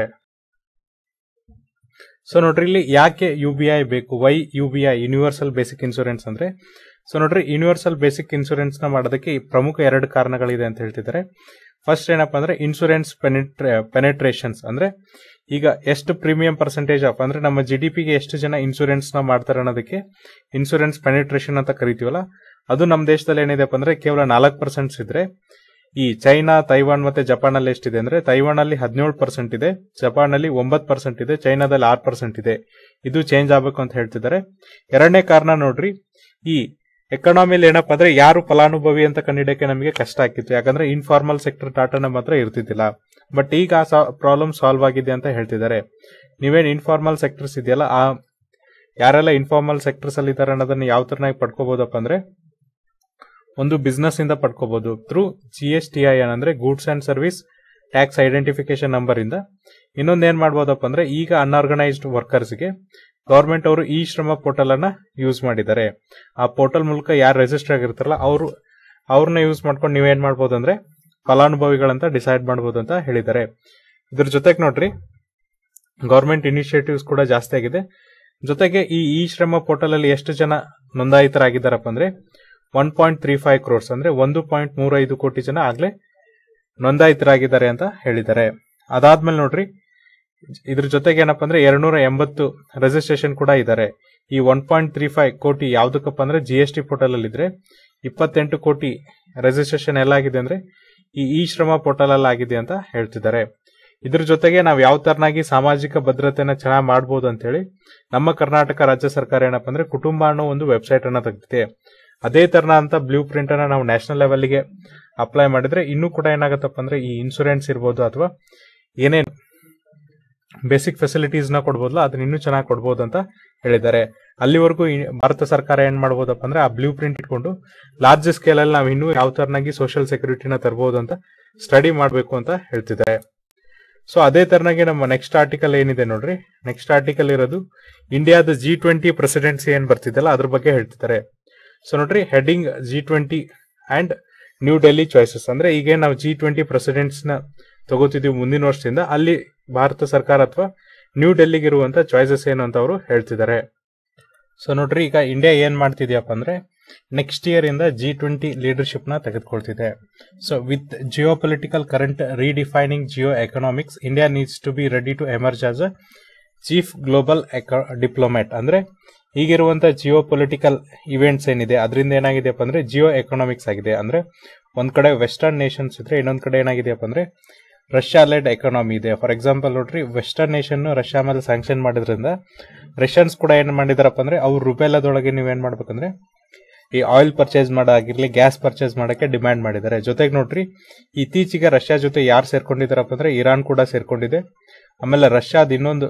ಸೊ ನೋಡ್ರಿ ಇಲ್ಲಿ ಯಾಕೆ ಯು ಬಿ ಐ ಬೇಕು why U B I universal basic insurance ಅಂದ್ರೆ ಸೊ ನೋಡ್ರಿ ಯೂನಿವರ್ಸಲ್ ಬೇಸಿಕ್ ಇನ್ಶೂರೆನ್ಸ್ ನ ಮಾಡೋದಕ್ಕೆ ಈ ಪ್ರಮುಖ ಎರಡು ಕಾರಣಗಳಿದೆ ಅಂತ ಹೇಳ್ತಿದ್ದಾರೆ ಫಸ್ಟ್ ಏನಪ್ಪಾ ಅಂದ್ರೆ ಇನ್ಶೂರೆನ್ಸ್ ಪೆನೆಟ್ರೇಷನ್ಸ್ ಅಂದ್ರೆ ಈಗ ಎಷ್ಟು ಪ್ರೀಮಿಯಂ ಪರ್ಸೆಂಟೇಜ್ ಆಫ್ ಅಂದ್ರೆ ನಮ್ಮ ಜಿ ಡಿ ಪಿಗೆ ಎಷ್ಟು ಜನ ಇನ್ಶೂರೆನ್ಸ್ ನ ಮಾಡ್ತಾರೆ ಅನ್ನೋದಕ್ಕೆ ಇನ್ಶೂರೆನ್ಸ್ ಪೆನೆಟ್ರೇಷನ್ ಅಂತ ಕರಿತೀವಲ್ಲ ಅದು ನಮ್ಮ ದೇಶದಲ್ಲಿ ಏನಿದೆಪ್ಪ ಅಂದ್ರೆ ಕೇವಲ ನಾಲ್ಕು ಪರ್ಸೆಂಟ್ಸ್ ಇದ್ರೆ ಈ ಚೈನಾ ತೈವಾನ್ ಮತ್ತೆ ಜಪಾನ್ ಅಲ್ಲಿ ಎಷ್ಟಿದೆ ಅಂದ್ರೆ ತೈವಾನ್ ಅಲ್ಲಿ ಹದಿನೇಳು ಪರ್ಸೆಂಟ್ ಇದೆ ಜಪಾನ್ ಅಲ್ಲಿ ಒಂಬತ್ತು ಪರ್ಸೆಂಟ್ ಇದೆ ಚೈನಾದಲ್ಲಿ ಆರು ಪರ್ಸೆಂಟ್ ಇದೆ ಇದು ಚೇಂಜ್ ಆಗಬೇಕು ಅಂತ ಹೇಳ್ತಿದ್ದಾರೆ ಎರಡನೇ ಕಾರಣ ನೋಡ್ರಿ ಈ ಎಕನಾಮಿಲಿ ಏನಪ್ಪ ಅಂದ್ರೆ ಯಾರು ಫಲಾನುಭವಿ ಅಂತ ಕಂಡಿಡಿಯಕ್ಕೆ ನಮಗೆ ಕಷ್ಟ ಆಗ್ತಿತ್ತು ಯಾಕಂದ್ರೆ ಇನ್ಫಾರ್ಮಲ್ ಸೆಕ್ಟರ್ ಡಾಟಾನ ಮಾತ್ರ ಇರ್ತಿದ್ದಿಲ್ಲ ಬಟ್ ಈಗ ಆ ಪ್ರಾಬ್ಲಮ್ ಸಾಲ್ವ್ ಆಗಿದೆ ಅಂತ ಹೇಳ್ತಿದ್ದಾರೆ ನೀವೇನ್ ಇನ್ಫಾರ್ಮಲ್ ಸೆಕ್ಟರ್ಸ್ ಇದೆಯಲ್ಲ ಆ ಯಾರೆಲ್ಲ ಇನ್ಫಾರ್ಮಲ್ ಸೆಕ್ಟರ್ಸ್ ಅಲ್ಲಿ ಇದ್ದಾರೆ ಅನ್ನೋದನ್ನ ಯಾವ ತರನಾಗಿ ಪಡ್ಕೋಬಹುದಪ್ಪ ಅಂದ್ರೆ ಒಂದು ಬಿಸ್ನೆಸ್ ಇಂದ ಪಡ್ಕೋಬಹುದು through G S T I ಅಂದ್ರೆ goods and service tax identification number ಇಂದ ಇನ್ನೊಂದು ಏನ್ ಮಾಡ್ಬೋದಪ್ಪ ಅಂದ್ರೆ ಈಗ ಅನ್ಆರ್ಗನೈಸ್ಡ್ ವರ್ಕರ್ಸ್ಗೆ ಗವರ್ಮೆಂಟ್ ಅವರು ಈ ಶ್ರಮ ಪೋರ್ಟಲ್ ಅನ್ನ ಯೂಸ್ ಮಾಡಿದ್ದಾರೆ ಆ ಪೋರ್ಟಲ್ ಮೂಲಕ ಯಾರು ರಿಜಿಸ್ಟರ್ ಆಗಿರ್ತಾರಲ್ಲ ಅವರು ಅವ್ರನ್ನ ಯೂಸ್ ಮಾಡ್ಕೊಂಡು ನೀವೇನ್ ಮಾಡ್ಬೋದು ಅಂದ್ರೆ ಫಲಾನುಭವಿಗಳಂತ ಡಿಸೈಡ್ ಮಾಡ್ಬೋದು ಅಂತ ಹೇಳಿದ್ದಾರೆ ಇದ್ರ ಜೊತೆಗೆ ನೋಡ್ರಿ ಗವರ್ಮೆಂಟ್ ಇನಿಷಿಯೇಟಿವ್ಸ್ ಕೂಡ ಜಾಸ್ತಿ ಆಗಿದೆ ಜೊತೆಗೆ ಈ ಇ ಶ್ರಮ ಪೋರ್ಟಲ್ ಅಲ್ಲಿ ಎಷ್ಟು ಜನ ನೋಂದಾಯಿತರಾಗಿದ್ದಾರಪ್ಪ ಅಂದ್ರೆ one point three five crores ಅಂದ್ರೆ ಒಂದು ಪಾಯಿಂಟ್ ಮೂರ ಐದು ಕೋಟಿ ಜನ ಆಗ್ಲೇ ನೋಂದಾಯಿತರಾಗಿದ್ದಾರೆ ಅಂತ ಹೇಳಿದ್ದಾರೆ ಅದಾದ್ಮೇಲೆ ನೋಡ್ರಿ ಇದ್ರ ಜೊತೆಗೆ ಏನಪ್ಪಾ ಅಂದ್ರೆ ಎರಡ್ನೂರ ಎಂಬತ್ತು ರಿಜಿಸ್ಟ್ರೇಷನ್ ಕೂಡ ಇದ್ದಾರೆ ಈ ಒನ್ ಪಾಯಿಂಟ್ ತ್ರೀ ಫೈವ್ ಕೋಟಿ ಯಾವ್ದಕ್ಕಪ್ಪ ಅಂದ್ರೆ ಜಿ ಎಸ್ ಟಿ ಪೋರ್ಟಲ್ ಅಲ್ಲಿ ಇದ್ರೆ ಇಪ್ಪತ್ತೆಂಟು ಕೋಟಿ ರಿಜಿಸ್ಟ್ರೇಷನ್ ಎಲ್ಲ ಆಗಿದೆ ಅಂದ್ರೆ ಈ ಇ ಶ್ರಮ ಪೋರ್ಟಲ್ ಅಲ್ಲಿ ಆಗಿದೆ ಅಂತ ಹೇಳ್ತಿದ್ದಾರೆ ಇದ್ರ ಜೊತೆಗೆ ನಾವು ಯಾವ ತರನಾಗಿ ಸಾಮಾಜಿಕ ಭದ್ರತೆನ ಚೆನ್ನಾಗಿ ಮಾಡಬಹುದು ಅಂತ ಹೇಳಿ ನಮ್ಮ ಕರ್ನಾಟಕ ರಾಜ್ಯ ಸರ್ಕಾರ ಏನಪ್ಪಾ ಅಂದ್ರೆ ಕುಟುಂಬ ಅನ್ನೋ ಒಂದು ವೆಬ್ಸೈಟ್ ಅನ್ನ ತೆಗ್ದಿದೆ ಅದೇ ತರನ ಅಂತ ಬ್ಲೂ ಪ್ರಿಂಟ್ ಅನ್ನ ನಾವು ನ್ಯಾಷನಲ್ ಲೆವೆಲ್ಗೆ ಅಪ್ಲೈ ಮಾಡಿದ್ರೆ ಇನ್ನೂ ಕೂಡ ಏನಾಗತ್ತಪ್ಪ ಅಂದ್ರೆ ಈ ಇನ್ಶೂರೆನ್ಸ್ ಇರ್ಬೋದು ಅಥವಾ ಏನೇನ್ ಬೇಸಿಕ್ ಫೆಸಿಲಿಟೀಸ್ ನ ಕೊಡ್ಬೋದಲ್ಲ ಅದನ್ನ ಇನ್ನೂ ಚೆನ್ನಾಗಿ ಕೊಡ್ಬೋದು ಅಂತ ಹೇಳಿದ್ದಾರೆ ಅಲ್ಲಿವರೆಗೂ ಈ ಭಾರತ ಸರ್ಕಾರ ಏನ್ ಮಾಡ್ಬೋದಪ್ಪ ಅಂದ್ರೆ ಆ ಬ್ಲೂ ಪ್ರಿಂಟ್ ಇಟ್ಕೊಂಡು ಲಾರ್ಜ್ ಸ್ಕೇಲ್ ಅಲ್ಲಿ ನಾವು ಇನ್ನೂ ಯಾವ ತರನಾಗಿ ಸೋಷಿಯಲ್ ಸೆಕ್ಯೂರಿಟಿನ ತರಬಹುದು ಅಂತ ಸ್ಟಡಿ ಮಾಡಬೇಕು ಅಂತ ಹೇಳ್ತಿದ್ದಾರೆ ಸೊ ಅದೇ ತರನಾಗಿ ನಮ್ಮ ನೆಕ್ಸ್ಟ್ ಆರ್ಟಿಕಲ್ ಏನಿದೆ ನೋಡ್ರಿ ನೆಕ್ಸ್ಟ್ ಆರ್ಟಿಕಲ್ ಇರೋದು ಇಂಡಿಯಾದ ಜಿ ಟ್ವೆಂಟಿ ಪ್ರೆಸಿಡೆನ್ಸಿ ಏನ್ ಬರ್ತಿದ್ದಲ್ಲ ಅದ್ರ ಬಗ್ಗೆ ಹೇಳ್ತಿದ್ದಾರೆ ಸೊ ನೋಡ್ರಿ heading G twenty and new Delhi choices ಅಂದ್ರೆ ಈಗ ನಾವು ಜಿ ಟ್ವೆಂಟಿ ಪ್ರೆಸಿಡೆಂಟ್ಸ್ ನ ತಗೋತಿದೀವಿ ಮುಂದಿನ ವರ್ಷದಿಂದ ಅಲ್ಲಿ ಭಾರತ ಸರ್ಕಾರ ಅಥವಾ ನ್ಯೂ ಡೆಲ್ಲಿಗೆ ಇರುವಂತ ಚಾಯ್ಸಸ್ ಏನು ಅಂತ ಅವರು ಹೇಳ್ತಿದ್ದಾರೆ ಸೊ ನೋಡ್ರಿ ಈಗ ಇಂಡಿಯಾ ಏನ್ ಮಾಡ್ತಿದ್ಯಪ್ಪ ಅಂದ್ರೆ ನೆಕ್ಸ್ಟ್ ಇಯರ್ ಇಂದ ಜಿ ಟ್ವೆಂಟಿ ಲೀಡರ್ಶಿಪ್ ನ ತೆಗೆದುಕೊಳ್ತಿದೆ so with geopolitical current redefining geoeconomics India needs to be ready to emerge as a chief global diplomat ಅಂದ್ರೆ ಈಗಿರುವಂತ ಜಿಯೋ ಪೊಲಿಟಿಕಲ್ ಇವೆಂಟ್ಸ್ ಏನಿದೆ ಅದರಿಂದ ಏನಾಗಿದೆಯಪ್ಪ ಅಂದ್ರೆ ಜಿಯೋ ಎಕನಾಮಿಕ್ಸ್ ಆಗಿದೆ ಅಂದ್ರೆ ಒಂದ್ ಕಡೆ ವೆಸ್ಟರ್ನ್ ನೇಷನ್ಸ್ ಇದ್ರೆ ಇನ್ನೊಂದ್ ಕಡೆ ಏನಾಗಿದೆಯಪ್ಪ ಅಂದ್ರೆ ರಷ್ಯಾ ಲೆಡ್ ಎಕಾನಮಿ ಇದೆ ಫಾರ್ ಎಕ್ಸಾಂಪಲ್ ನೋಡ್ರಿ ವೆಸ್ಟರ್ನ್ ನೇಷನ್ ರಷ್ಯಾ ಮೇಲೆ ಸ್ಯಾಂಕ್ಷನ್ ಮಾಡಿದ್ರಿಂದ ರಷ್ಯನ್ಸ್ ಕೂಡ ಏನ್ ಮಾಡಿದಾರಪ್ಪ ಅಂದ್ರೆ ಅವ್ರು ರುಪೇಲದೊಳಗೆ ನೀವೇನ್ ಮಾಡ್ಬೇಕಂದ್ರೆ ಈ ಆಯಿಲ್ ಪರ್ಚೇಸ್ ಮಾಡೋಗಿರ್ಲಿ ಗ್ಯಾಸ್ ಪರ್ಚೇಸ್ ಮಾಡಕ್ಕೆ ಡಿಮ್ಯಾಂಡ್ ಮಾಡಿದ್ದಾರೆ ಜೊತೆಗೆ ನೋಡ್ರಿ ಇತ್ತೀಚೆಗೆ ರಷ್ಯಾ ಜೊತೆ ಯಾರು ಸೇರ್ಕೊಂಡಿದಾರಪ್ಪ ಅಂದ್ರೆ ಇರಾನ್ ಕೂಡ ಸೇರ್ಕೊಂಡಿದೆ ಆಮೇಲೆ ರಷ್ಯಾದ ಇನ್ನೊಂದು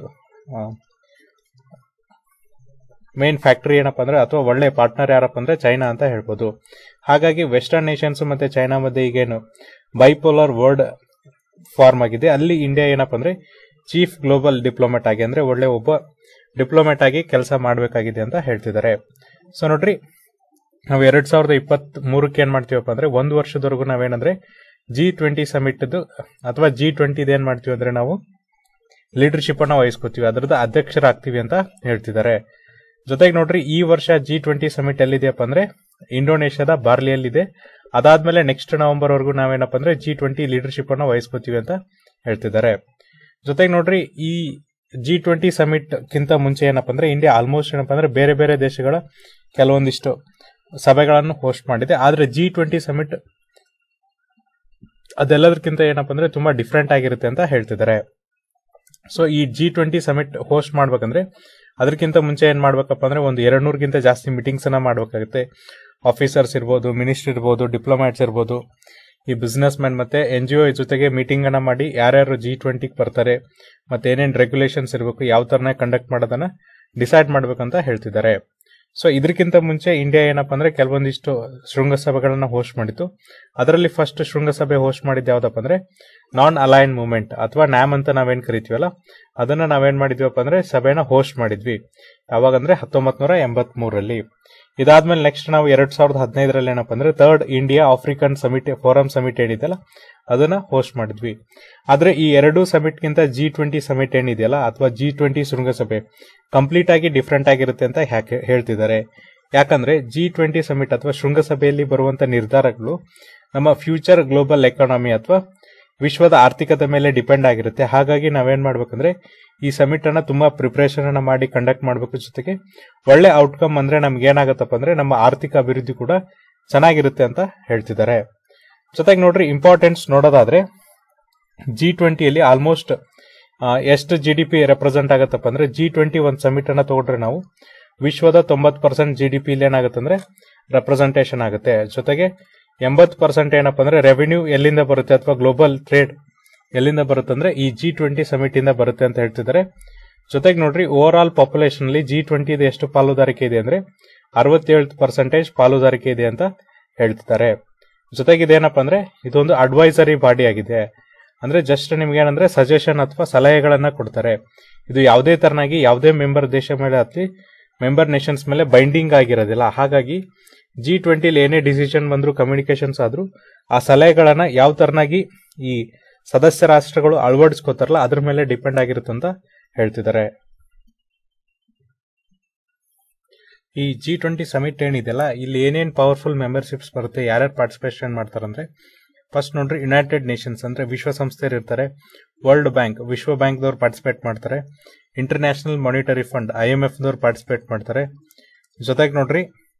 ಮೇನ್ ಫ್ಯಾಕ್ಟರಿ ಏನಪ್ಪ ಅಂದ್ರೆ ಅಥವಾ ಒಳ್ಳೆ ಪಾರ್ಟ್ನರ್ ಯಾರಪ್ಪ ಅಂದ್ರೆ ಚೈನಾ ಅಂತ ಹೇಳ್ಬೋದು ಹಾಗಾಗಿ ವೆಸ್ಟರ್ನ್ ನೇಷನ್ಸ್ ಮತ್ತೆ ಚೈನಾ ಮಧ್ಯೆ ಈಗೇನು ಬೈಪೋಲಾರ್ ವರ್ಲ್ಡ್ ಫಾರ್ಮ್ ಆಗಿದೆ ಅಲ್ಲಿ ಇಂಡಿಯಾ ಏನಪ್ಪ ಅಂದ್ರೆ ಚೀಫ್ ಗ್ಲೋಬಲ್ ಡಿಪ್ಲೊಮೆಟ್ ಆಗಿ ಅಂದ್ರೆ ಒಳ್ಳೆ ಒಬ್ಬ ಡಿಪ್ಲೊಮೆಟ್ ಆಗಿ ಕೆಲಸ ಮಾಡಬೇಕಾಗಿದೆ ಅಂತ ಹೇಳ್ತಿದ್ದಾರೆ ಸೊ ನೋಡ್ರಿ ನಾವು ಎರಡ್ ಸಾವಿರದ ಇಪ್ಪತ್ತ್ ಮೂರಕ್ಕೆ ಏನ್ ಮಾಡ್ತೀವಪ್ಪ ಅಂದ್ರೆ ಒಂದು ವರ್ಷದವರೆಗೂ ನಾವೇನಂದ್ರೆ ಜಿ ಟ್ವೆಂಟಿ ಸಮಿಟ್ ಅಥವಾ ಜಿ ಟ್ವೆಂಟಿ ಏನ್ ಮಾಡ್ತೀವಿ ಅಂದ್ರೆ ನಾವು ಲೀಡರ್ಶಿಪ್ ಅನ್ನ ವಹಿಸ್ಕೋತೀವಿ ಅದರದ್ದು ಅಧ್ಯಕ್ಷರಾಗ್ತೀವಿ ಅಂತ ಹೇಳ್ತಿದ್ದಾರೆ ಜೊತೆಗೆ ನೋಡ್ರಿ ಈ ವರ್ಷ ಜಿ ಟ್ವೆಂಟಿ ಸಮಿಟ್ ಎಲ್ಲಿದೆಯಪ್ಪ ಅಂದ್ರೆ ಇಂಡೋನೇಷ್ಯಾದ ಬಾರ್ಲಿಯಲ್ಲಿದೆ ಅದಾದ್ಮೇಲೆ ನೆಕ್ಸ್ಟ್ ನವೆಂಬರ್ ವರೆಗೂ ನಾವೇನಪ್ಪ ಅಂದ್ರೆ ಜಿ ಟ್ವೆಂಟಿ ಲೀಡರ್ಶಿಪ್ ಅನ್ನ ವಹಿಸ್ಕೋತೀವಿ ಅಂತ ಹೇಳ್ತಿದ್ದಾರೆ ಜೊತೆಗೆ ನೋಡ್ರಿ ಈ ಜಿ ಟ್ವೆಂಟಿ ಸಮಿಟ್ ಕಿಂತ ಮುಂಚೆ ಏನಪ್ಪ ಅಂದ್ರೆ ಇಂಡಿಯಾ ಆಲ್ಮೋಸ್ಟ್ ಏನಪ್ಪ ಅಂದ್ರೆ ಬೇರೆ ಬೇರೆ ದೇಶಗಳ ಕೆಲವೊಂದಿಷ್ಟು ಸಭೆಗಳನ್ನು ಹೋಸ್ಟ್ ಮಾಡಿದೆ ಆದ್ರೆ ಜಿ ಟ್ವೆಂಟಿ ಸಮಿಟ್ ಅದೆಲ್ಲದಕ್ಕಿಂತ ಏನಪ್ಪ ಅಂದ್ರೆ ತುಂಬಾ ಡಿಫ್ರೆಂಟ್ ಆಗಿರುತ್ತೆ ಅಂತ ಹೇಳ್ತಿದ್ದಾರೆ ಸೊ ಈ ಜಿ ಟ್ವೆಂಟಿ ಸಮಿಟ್ ಹೋಸ್ಟ್ ಮಾಡ್ಬೇಕಂದ್ರೆ ಅದಕ್ಕಿಂತ ಮುಂಚೆ ಏನ್ ಮಾಡ್ಬೇಕಪ್ಪ ಅಂದ್ರೆ ಒಂದು ಎರಡ್ ನೂರಕ್ಕಿಂತ ಜಾಸ್ತಿ ಮೀಟಿಂಗ್ಸ್ ಅನ್ನ ಮಾಡ್ಬೇಕಾಗುತ್ತೆ ಆಫೀಸರ್ಸ್ ಇರ್ಬೋದು ಮಿನಿಸ್ಟರ್ ಇರ್ಬೋದು ಡಿಪ್ಲೊಮ್ಯಾಟ್ಸ್ ಇರ್ಬೋದು ಈ ಬಿಸ್ನೆಸ್ ಮ್ಯಾನ್ ಮತ್ತೆ ಎನ್ ಜಿ ಒ ಜೊತೆಗೆ ಮೀಟಿಂಗ್ ಅನ್ನ ಮಾಡಿ ಯಾರ್ಯಾರು ಜಿ ಟ್ವೆಂಟಿಗೆ ಬರ್ತಾರೆ ಮತ್ತೆ ಏನೇನ್ ರೆಗ್ಯುಲೇಷನ್ಸ್ ಇರಬೇಕು ಯಾವ ತರನೇ ಕಂಡಕ್ಟ್ ಮಾಡೋದನ್ನ ಡಿಸೈಡ್ ಮಾಡ್ಬೇಕಂತ ಹೇಳ್ತಿದ್ದಾರೆ ಸೊ ಇದಕ್ಕಿಂತ ಮುಂಚೆ ಇಂಡಿಯಾ ಏನಪ್ಪಾ ಅಂದ್ರೆ ಕೆಲವೊಂದಿಷ್ಟು ಶೃಂಗಸಭೆಗಳನ್ನ ಹೋಸ್ಟ್ ಮಾಡಿತ್ತು ಅದರಲ್ಲಿ ಫಸ್ಟ್ ಶೃಂಗಸಭೆ ಹೋಸ್ಟ್ ಮಾಡಿದ್ದು ಯಾವ್ದಪ್ಪ ಅಂದ್ರೆ ನಾನ್ ಅಲೈನ್ ಮೂವ್ಮೆಂಟ್ ಅಥವಾ ನ್ಯಾಮ್ ಅಂತ ನಾವೇನ್ ಕರಿತೀವಲ್ಲ ಅದನ್ನ ನಾವೇನ್ ಮಾಡಿದ್ವಪ್ಪ ಅಂದ್ರೆ ಸಭೆನ ಹೋಸ್ಟ್ ಮಾಡಿದ್ವಿ ಯಾವಾಗ ಅಂದ್ರೆ ಹತ್ತೊಂಬತ್ ನೂರ ಎಂಬತ್ ಮೂರಲ್ಲಿ ಇದಾದ್ಮೇಲೆ ನೆಕ್ಸ್ಟ್ ನಾವು ಎರಡ್ ಸಾವಿರದ ಹದಿನೈದರಲ್ಲಿ ಏನಪ್ಪ ಅಂದ್ರೆ third India African summit forum summit ಏನಿದೆಯಲ್ಲ ಅದನ್ನ ಹೋಸ್ಟ್ ಮಾಡಿದ್ವಿ ಆದ್ರೆ ಈ ಎರಡು ಸಮಿಟ್ ಗಿಂತ ಜಿ ಟ್ವೆಂಟಿ ಸಮಿಟ್ ಏನಿದೆಯಲ್ಲ ಅಥವಾ ಜಿ ಟ್ವೆಂಟಿ ಶೃಂಗಸಭೆ ಕಂಪ್ಲೀಟ್ ಆಗಿ ಡಿಫ್ರೆಂಟ್ ಆಗಿರುತ್ತೆ ಅಂತ ಯಾಕೆ ಹೇಳ್ತಿದ್ದಾರೆ ಯಾಕಂದ್ರೆ ಜಿ ಟ್ವೆಂಟಿ ಸಮಿಟ್ ಅಥವಾ ಶೃಂಗಸಭೆಯಲ್ಲಿ ಬರುವಂತ ನಿರ್ಧಾರಗಳು ನಮ್ಮ ಫ್ಯೂಚರ್ ಗ್ಲೋಬಲ್ ಎಕಾನಮಿ ಅಥವಾ ವಿಶ್ವದ ಆರ್ಥಿಕತೆ ಮೇಲೆ ಡಿಪೆಂಡ್ ಆಗಿರುತ್ತೆ ಹಾಗಾಗಿ ನಾವೇನ್ ಮಾಡ್ಬೇಕಂದ್ರೆ ಈ ಸಮಿಟ್ ಅನ್ನ ತುಂಬಾ ಪ್ರಿಪರೇಷನ್ ಅನ್ನ ಮಾಡಿ ಕಂಡಕ್ಟ್ ಮಾಡಬೇಕು ಜೊತೆಗೆ ಒಳ್ಳೆ ಔಟ್ಕಮ್ ಅಂದ್ರೆ ನಮ್ಗೆ ಏನಾಗತ್ತಪ್ಪ ಅಂದ್ರೆ ನಮ್ಮ ಆರ್ಥಿಕ ಅಭಿವೃದ್ಧಿ ಕೂಡ ಚೆನ್ನಾಗಿರುತ್ತೆ ಅಂತ ಹೇಳ್ತಿದ್ದಾರೆ ಜೊತೆಗೆ ನೋಡ್ರಿ ಇಂಪಾರ್ಟೆನ್ಸ್ ನೋಡೋದಾದ್ರೆ ಜಿ ಟ್ವೆಂಟಿಯಲ್ಲಿ ಆಲ್ಮೋಸ್ಟ್ ಎಷ್ಟು ಜಿ ಡಿ ಪಿ ರೆಪ್ರೆಸೆಂಟ್ ಆಗತ್ತಪ್ಪ ಅಂದ್ರೆ ಜಿ ಟ್ವೆಂಟಿ ಒಂದು ಸಮಿಟ್ ಅನ್ನ ತಗೊಂಡ್ರೆ ನಾವು ವಿಶ್ವದ ತೊಂಬತ್ ಪರ್ಸೆಂಟ್ ಜಿ ಡಿ ಪಿ ಇಲ್ಲಿ ಏನಾಗುತ್ತೆ ಅಂದ್ರೆ ರೆಪ್ರೆಸೆಂಟೇಷನ್ ಆಗುತ್ತೆ ಜೊತೆಗೆ ಎಂಬತ್ತು ಪರ್ಸೆಂಟ್ ಏನಪ್ಪ ಅಂದ್ರೆ ರೆವಿನ್ಯೂ ಎಲ್ಲಿಂದ ಬರುತ್ತೆ ಅಥವಾ ಗ್ಲೋಬಲ್ ಟ್ರೇಡ್ ಎಲ್ಲಿಂದ ಬರುತ್ತೆ ಅಂದ್ರೆ ಈ ಜಿ ಟ್ವೆಂಟಿ ಸಮಿಟ್ ಇಂದ ಬರುತ್ತೆ ಅಂತ ಹೇಳ್ತಿದ್ದಾರೆ ಜೊತೆಗೆ ನೋಡ್ರಿ ಓವರ್ ಆಲ್ ಪಾಪ್ಯುಲೇಷನ್ ಅಲ್ಲಿ ಜಿ ಟ್ವೆಂಟಿ ಎಷ್ಟು ಪಾಲುದಾರಿಕೆ ಇದೆ ಅಂದ್ರೆ ಅರವತ್ತೇಳು ಪರ್ಸೆಂಟೇಜ್ ಪಾಲುದಾರಿಕೆ ಇದೆ ಅಂತ ಹೇಳ್ತಿದ್ದಾರೆ ಜೊತೆಗೆ ಇದೇನಪ್ಪ ಅಂದ್ರೆ ಇದೊಂದು ಅಡ್ವೈಸರಿ ಬಾಡಿ ಆಗಿದೆ ಅಂದ್ರೆ ಜಸ್ಟ್ ನಿಮ್ಗೆ ಏನಂದ್ರೆ ಸಜೆಷನ್ ಅಥವಾ ಸಲಹೆಗಳನ್ನ ಕೊಡ್ತಾರೆ ಇದು ಯಾವುದೇ ತರನಾಗಿ ಯಾವುದೇ ಮೆಂಬರ್ ದೇಶ ಮೇಲೆ ಹತ್ತಿ ಮೆಂಬರ್ ನೇಷನ್ಸ್ ಮೇಲೆ ಬೈಂಡಿಂಗ್ ಆಗಿರೋದಿಲ್ಲ ಹಾಗಾಗಿ ಜಿ ಟ್ವೆಂಟಿಲಿ ಏನೇ ಡಿಸಿಷನ್ ಬಂದ್ರು ಕಮ್ಯುನಿಕೇಶನ್ಸ್ ಆದ್ರೂ ಆ ಸಲಹೆಗಳನ್ನ ಯಾವ ತರನಾಗಿ ಈ ಸದಸ್ಯ ರಾಷ್ಟ್ರಗಳು ಅಳವಡಿಸ್ಕೋತಾರಲ್ಲ ಅದ್ರ ಮೇಲೆ ಡಿಪೆಂಡ್ ಆಗಿರುತ್ತೆ ಅಂತ ಹೇಳ್ತಿದ್ದಾರೆ ಈ ಜಿ ಟ್ವೆಂಟಿ ಸಮಿಟ್ ಏನಿದೆಯಲ್ಲ ಇಲ್ಲಿ ಏನೇನ್ ಪವರ್ಫುಲ್ ಮೆಂಬರ್ಶಿಪ್ಸ್ ಬರುತ್ತೆ ಯಾರ್ಯಾರು ಪಾರ್ಟಿಸಿಪೇಷನ್ ಮಾಡ್ತಾರಂದ್ರೆ ಫಸ್ಟ್ ನೋಡ್ರಿ ಯುನೈಟೆಡ್ ನೇಷನ್ಸ್ ಅಂದ್ರೆ ವಿಶ್ವಸಂಸ್ಥೆಯರು ಇರ್ತಾರೆ ವರ್ಲ್ಡ್ ಬ್ಯಾಂಕ್ ವಿಶ್ವ ಬ್ಯಾಂಕ್ ದವ್ರು ಪಾರ್ಟಿಸಿಪೇಟ್ ಮಾಡ್ತಾರೆ international monetary fund I M F ದವ್ರು ಪಾರ್ಟಿಸಿಪೇಟ್ ಮಾಡ್ತಾರೆ ಜೊತೆಗೆ ನೋಡ್ರಿ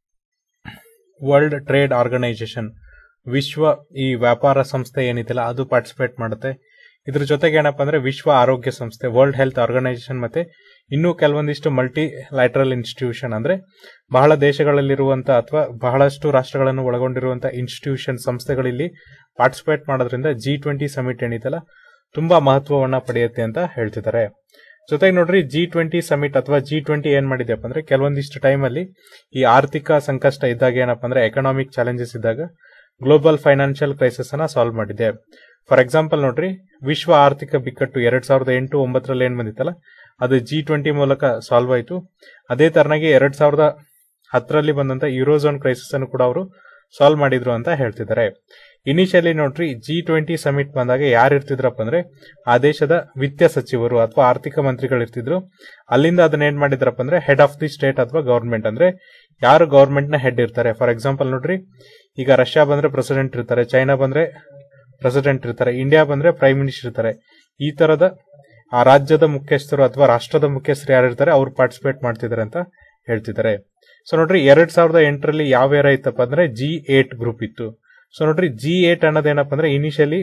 ವರ್ಲ್ಡ್ ಟ್ರೇಡ್ ಆರ್ಗನೈಸೇಷನ್ ವಿಶ್ವ ಈ ವ್ಯಾಪಾರ ಸಂಸ್ಥೆ ಏನಿದೆಯಲ್ಲ ಅದು ಪಾರ್ಟಿಸಿಪೇಟ್ ಮಾಡುತ್ತೆ ಇದ್ರ ಜೊತೆಗೆ ಏನಪ್ಪಾ ಅಂದ್ರೆ ವಿಶ್ವ ಆರೋಗ್ಯ ಸಂಸ್ಥೆ ವರ್ಲ್ಡ್ ಹೆಲ್ತ್ ಆರ್ಗನೈಸೇಷನ್ ಮತ್ತೆ ಇನ್ನೂ ಕೆಲವೊಂದಿಷ್ಟು ಮಲ್ಟಿ ಲ್ಯಾಟ್ರಲ್ ಇನ್ಸ್ಟಿಟ್ಯೂಷನ್ ಅಂದ್ರೆ ಬಹಳ ದೇಶಗಳಲ್ಲಿರುವಂತ ಅಥವಾ ಬಹಳಷ್ಟು ರಾಷ್ಟ್ರಗಳನ್ನು ಒಳಗೊಂಡಿರುವಂತಹ ಇನ್ಸ್ಟಿಟ್ಯೂಷನ್ ಸಂಸ್ಥೆಗಳಲ್ಲಿ ಪಾರ್ಟಿಸಿಪೇಟ್ ಮಾಡೋದ್ರಿಂದ ಜಿ ಟ್ವೆಂಟಿ ಸಮಿಟ್ ಏನಿದೆಯಲ್ಲ ತುಂಬಾ ಮಹತ್ವವನ್ನ ಪಡೆಯುತ್ತೆ ಅಂತ ಹೇಳ್ತಿದ್ದಾರೆ ಜೊತೆಗೆ ನೋಡ್ರಿ ಜಿ ಟ್ವೆಂಟಿ ಸಮಿಟ್ ಅಥವಾ ಜಿ ಟ್ವೆಂಟಿ ಏನ್ ಮಾಡಿದೆಪ್ಪ ಅಂದ್ರೆ ಕೆಲವೊಂದಿಷ್ಟು ಟೈಮಲ್ಲಿ ಈ ಆರ್ಥಿಕ ಸಂಕಷ್ಟ ಇದ್ದಾಗ ಏನಪ್ಪ ಅಂದ್ರೆ ಎಕನಾಮಿಕ್ ಚಾಲೆಂಜಸ್ ಇದ್ದಾಗ ಗ್ಲೋಬಲ್ ಫೈನಾನ್ಷಿಯಲ್ ಕ್ರೈಸಿಸ್ ಅನ್ನ ಸಾಲ್ವ್ ಮಾಡಿದೆ ಫಾರ್ ಎಕ್ಸಾಂಪಲ್ ನೋಡ್ರಿ ವಿಶ್ವ ಆರ್ಥಿಕ ಬಿಕ್ಕಟ್ಟು ಎರಡ್ ಸಾವಿರದ ಎಂಟು ಒಂಬತ್ತರಲ್ಲಿ ಏನ್ ಬಂದಿತ್ತಲ್ಲ ಅದು ಜಿ ಟ್ವೆಂಟಿ ಮೂಲಕ ಸಾಲ್ವ್ ಆಯಿತು ಅದೇ ತರನಾಗಿ ಎರಡ್ ಸಾವಿರದ ಹತ್ತರಲ್ಲಿ ಬಂದಂತ ಯೂರೋಝೋನ್ ಕ್ರೈಸಿಸ್ ಅನ್ನು ಕೂಡ ಅವರು ಸಾಲ್ವ್ ಮಾಡಿದ್ರು ಅಂತ ಹೇಳ್ತಿದ್ದಾರೆ ಇನಿಷಿಯಲಿ ನೋಡ್ರಿ ಜಿ ಟ್ವೆಂಟಿ ಸಮಿಟ್ ಬಂದಾಗ ಯಾರು ಇರ್ತಿದ್ರಪ್ಪ ಅಂದ್ರೆ ಆ ದೇಶದ ವಿತ್ತ ಸಚಿವರು ಅಥವಾ ಆರ್ಥಿಕ ಮಂತ್ರಿಗಳು ಇರ್ತಿದ್ರು ಅಲ್ಲಿಂದ ಅದನ್ನ ಏನ್ ಮಾಡಿದ್ರಪ್ಪ ಅಂದ್ರೆ ಹೆಡ್ ಆಫ್ ದಿ ಸ್ಟೇಟ್ ಅಥವಾ ಗವರ್ಮೆಂಟ್ ಅಂದ್ರೆ ಯಾರು ಗವರ್ಮೆಂಟ್ ನ ಹೆಡ್ ಇರ್ತಾರೆ ಫಾರ್ ಎಕ್ಸಾಂಪಲ್ ನೋಡ್ರಿ ಈಗ ರಷ್ಯಾ ಬಂದ್ರೆ ಪ್ರೆಸಿಡೆಂಟ್ ಇರ್ತಾರೆ ಚೈನಾ ಬಂದ್ರೆ ಪ್ರೆಸಿಡೆಂಟ್ ಇರ್ತಾರೆ ಇಂಡಿಯಾ ಬಂದ್ರೆ ಪ್ರೈಮ್ ಮಿನಿಸ್ಟರ್ ಇರ್ತಾರೆ ಈ ತರದ ಆ ರಾಜ್ಯದ ಮುಖ್ಯಸ್ಥರು ಅಥವಾ ರಾಷ್ಟ್ರದ ಮುಖ್ಯಸ್ಥರು ಯಾರು ಇರ್ತಾರೆ ಅವ್ರು ಪಾರ್ಟಿಸಿಪೇಟ್ ಮಾಡ್ತಿದ್ದಾರೆ ಅಂತ ಹೇಳ್ತಿದ್ದಾರೆ ಸೊ ನೋಡ್ರಿ ಎರಡ್ ಸಾವಿರದ ಎಂಟರಲ್ಲಿ ಯಾವ ಏರ ಇತ್ತಪ್ಪ ಅಂದ್ರೆ ಜಿ ಏಟ್ ಗ್ರೂಪ್ ಇತ್ತು ಸೊ ನೋಡ್ರಿ ಜಿ ಏಟ್ ಅನ್ನೋದೇನಪ್ಪ ಅಂದ್ರೆ ಇನಿಷಿಯಲಿ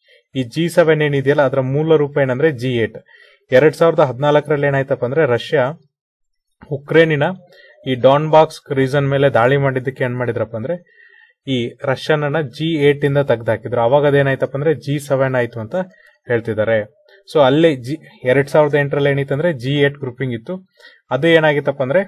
ಈ ಜಿ ಸೆವೆನ್ ಏನಿದೆಯಲ್ಲ ಅದರ ಮೂಲ ರೂಪ ಏನಂದ್ರೆ ಜಿ ಏಟ್ ಎರಡ್ ಸಾವಿರದ ಹದಿನಾಲ್ಕರಲ್ಲಿ ಏನಾಯ್ತಪ್ಪ ಅಂದ್ರೆ ರಷ್ಯಾ ಉಕ್ರೇನಿನ ಈ ಡಾನ್ ಬಾಕ್ಸ್ ರೀಸನ್ ಮೇಲೆ ದಾಳಿ ಮಾಡಿದ್ದಕ್ಕೆ ಏನ್ ಮಾಡಿದ್ರಪ್ಪ ಅಂದ್ರೆ ಈ ರಷ್ಯನ್ ಅನ್ನ ಜಿ ಏಟ್ ಇಂದ ತೆಗ್ದಾಕಿದ್ರು ಅವಾಗ ಅದೇನಾಯ್ತಪ್ಪ ಅಂದ್ರೆ ಜಿ ಸೆವೆನ್ ಆಯ್ತು ಅಂತ ಹೇಳ್ತಿದ್ದಾರೆ ಸೊ ಅಲ್ಲಿ ಜಿ ಎರಡ್ ಸಾವಿರದ ಎಂಟರಲ್ಲಿ ಏನಿತ್ತಂದ್ರೆ ಜಿ ಏಟ್ ಗ್ರೂಪಿಂಗ್ ಇತ್ತು ಅದು ಏನಾಗಿತ್ತಪ್ಪ ಅಂದ್ರೆ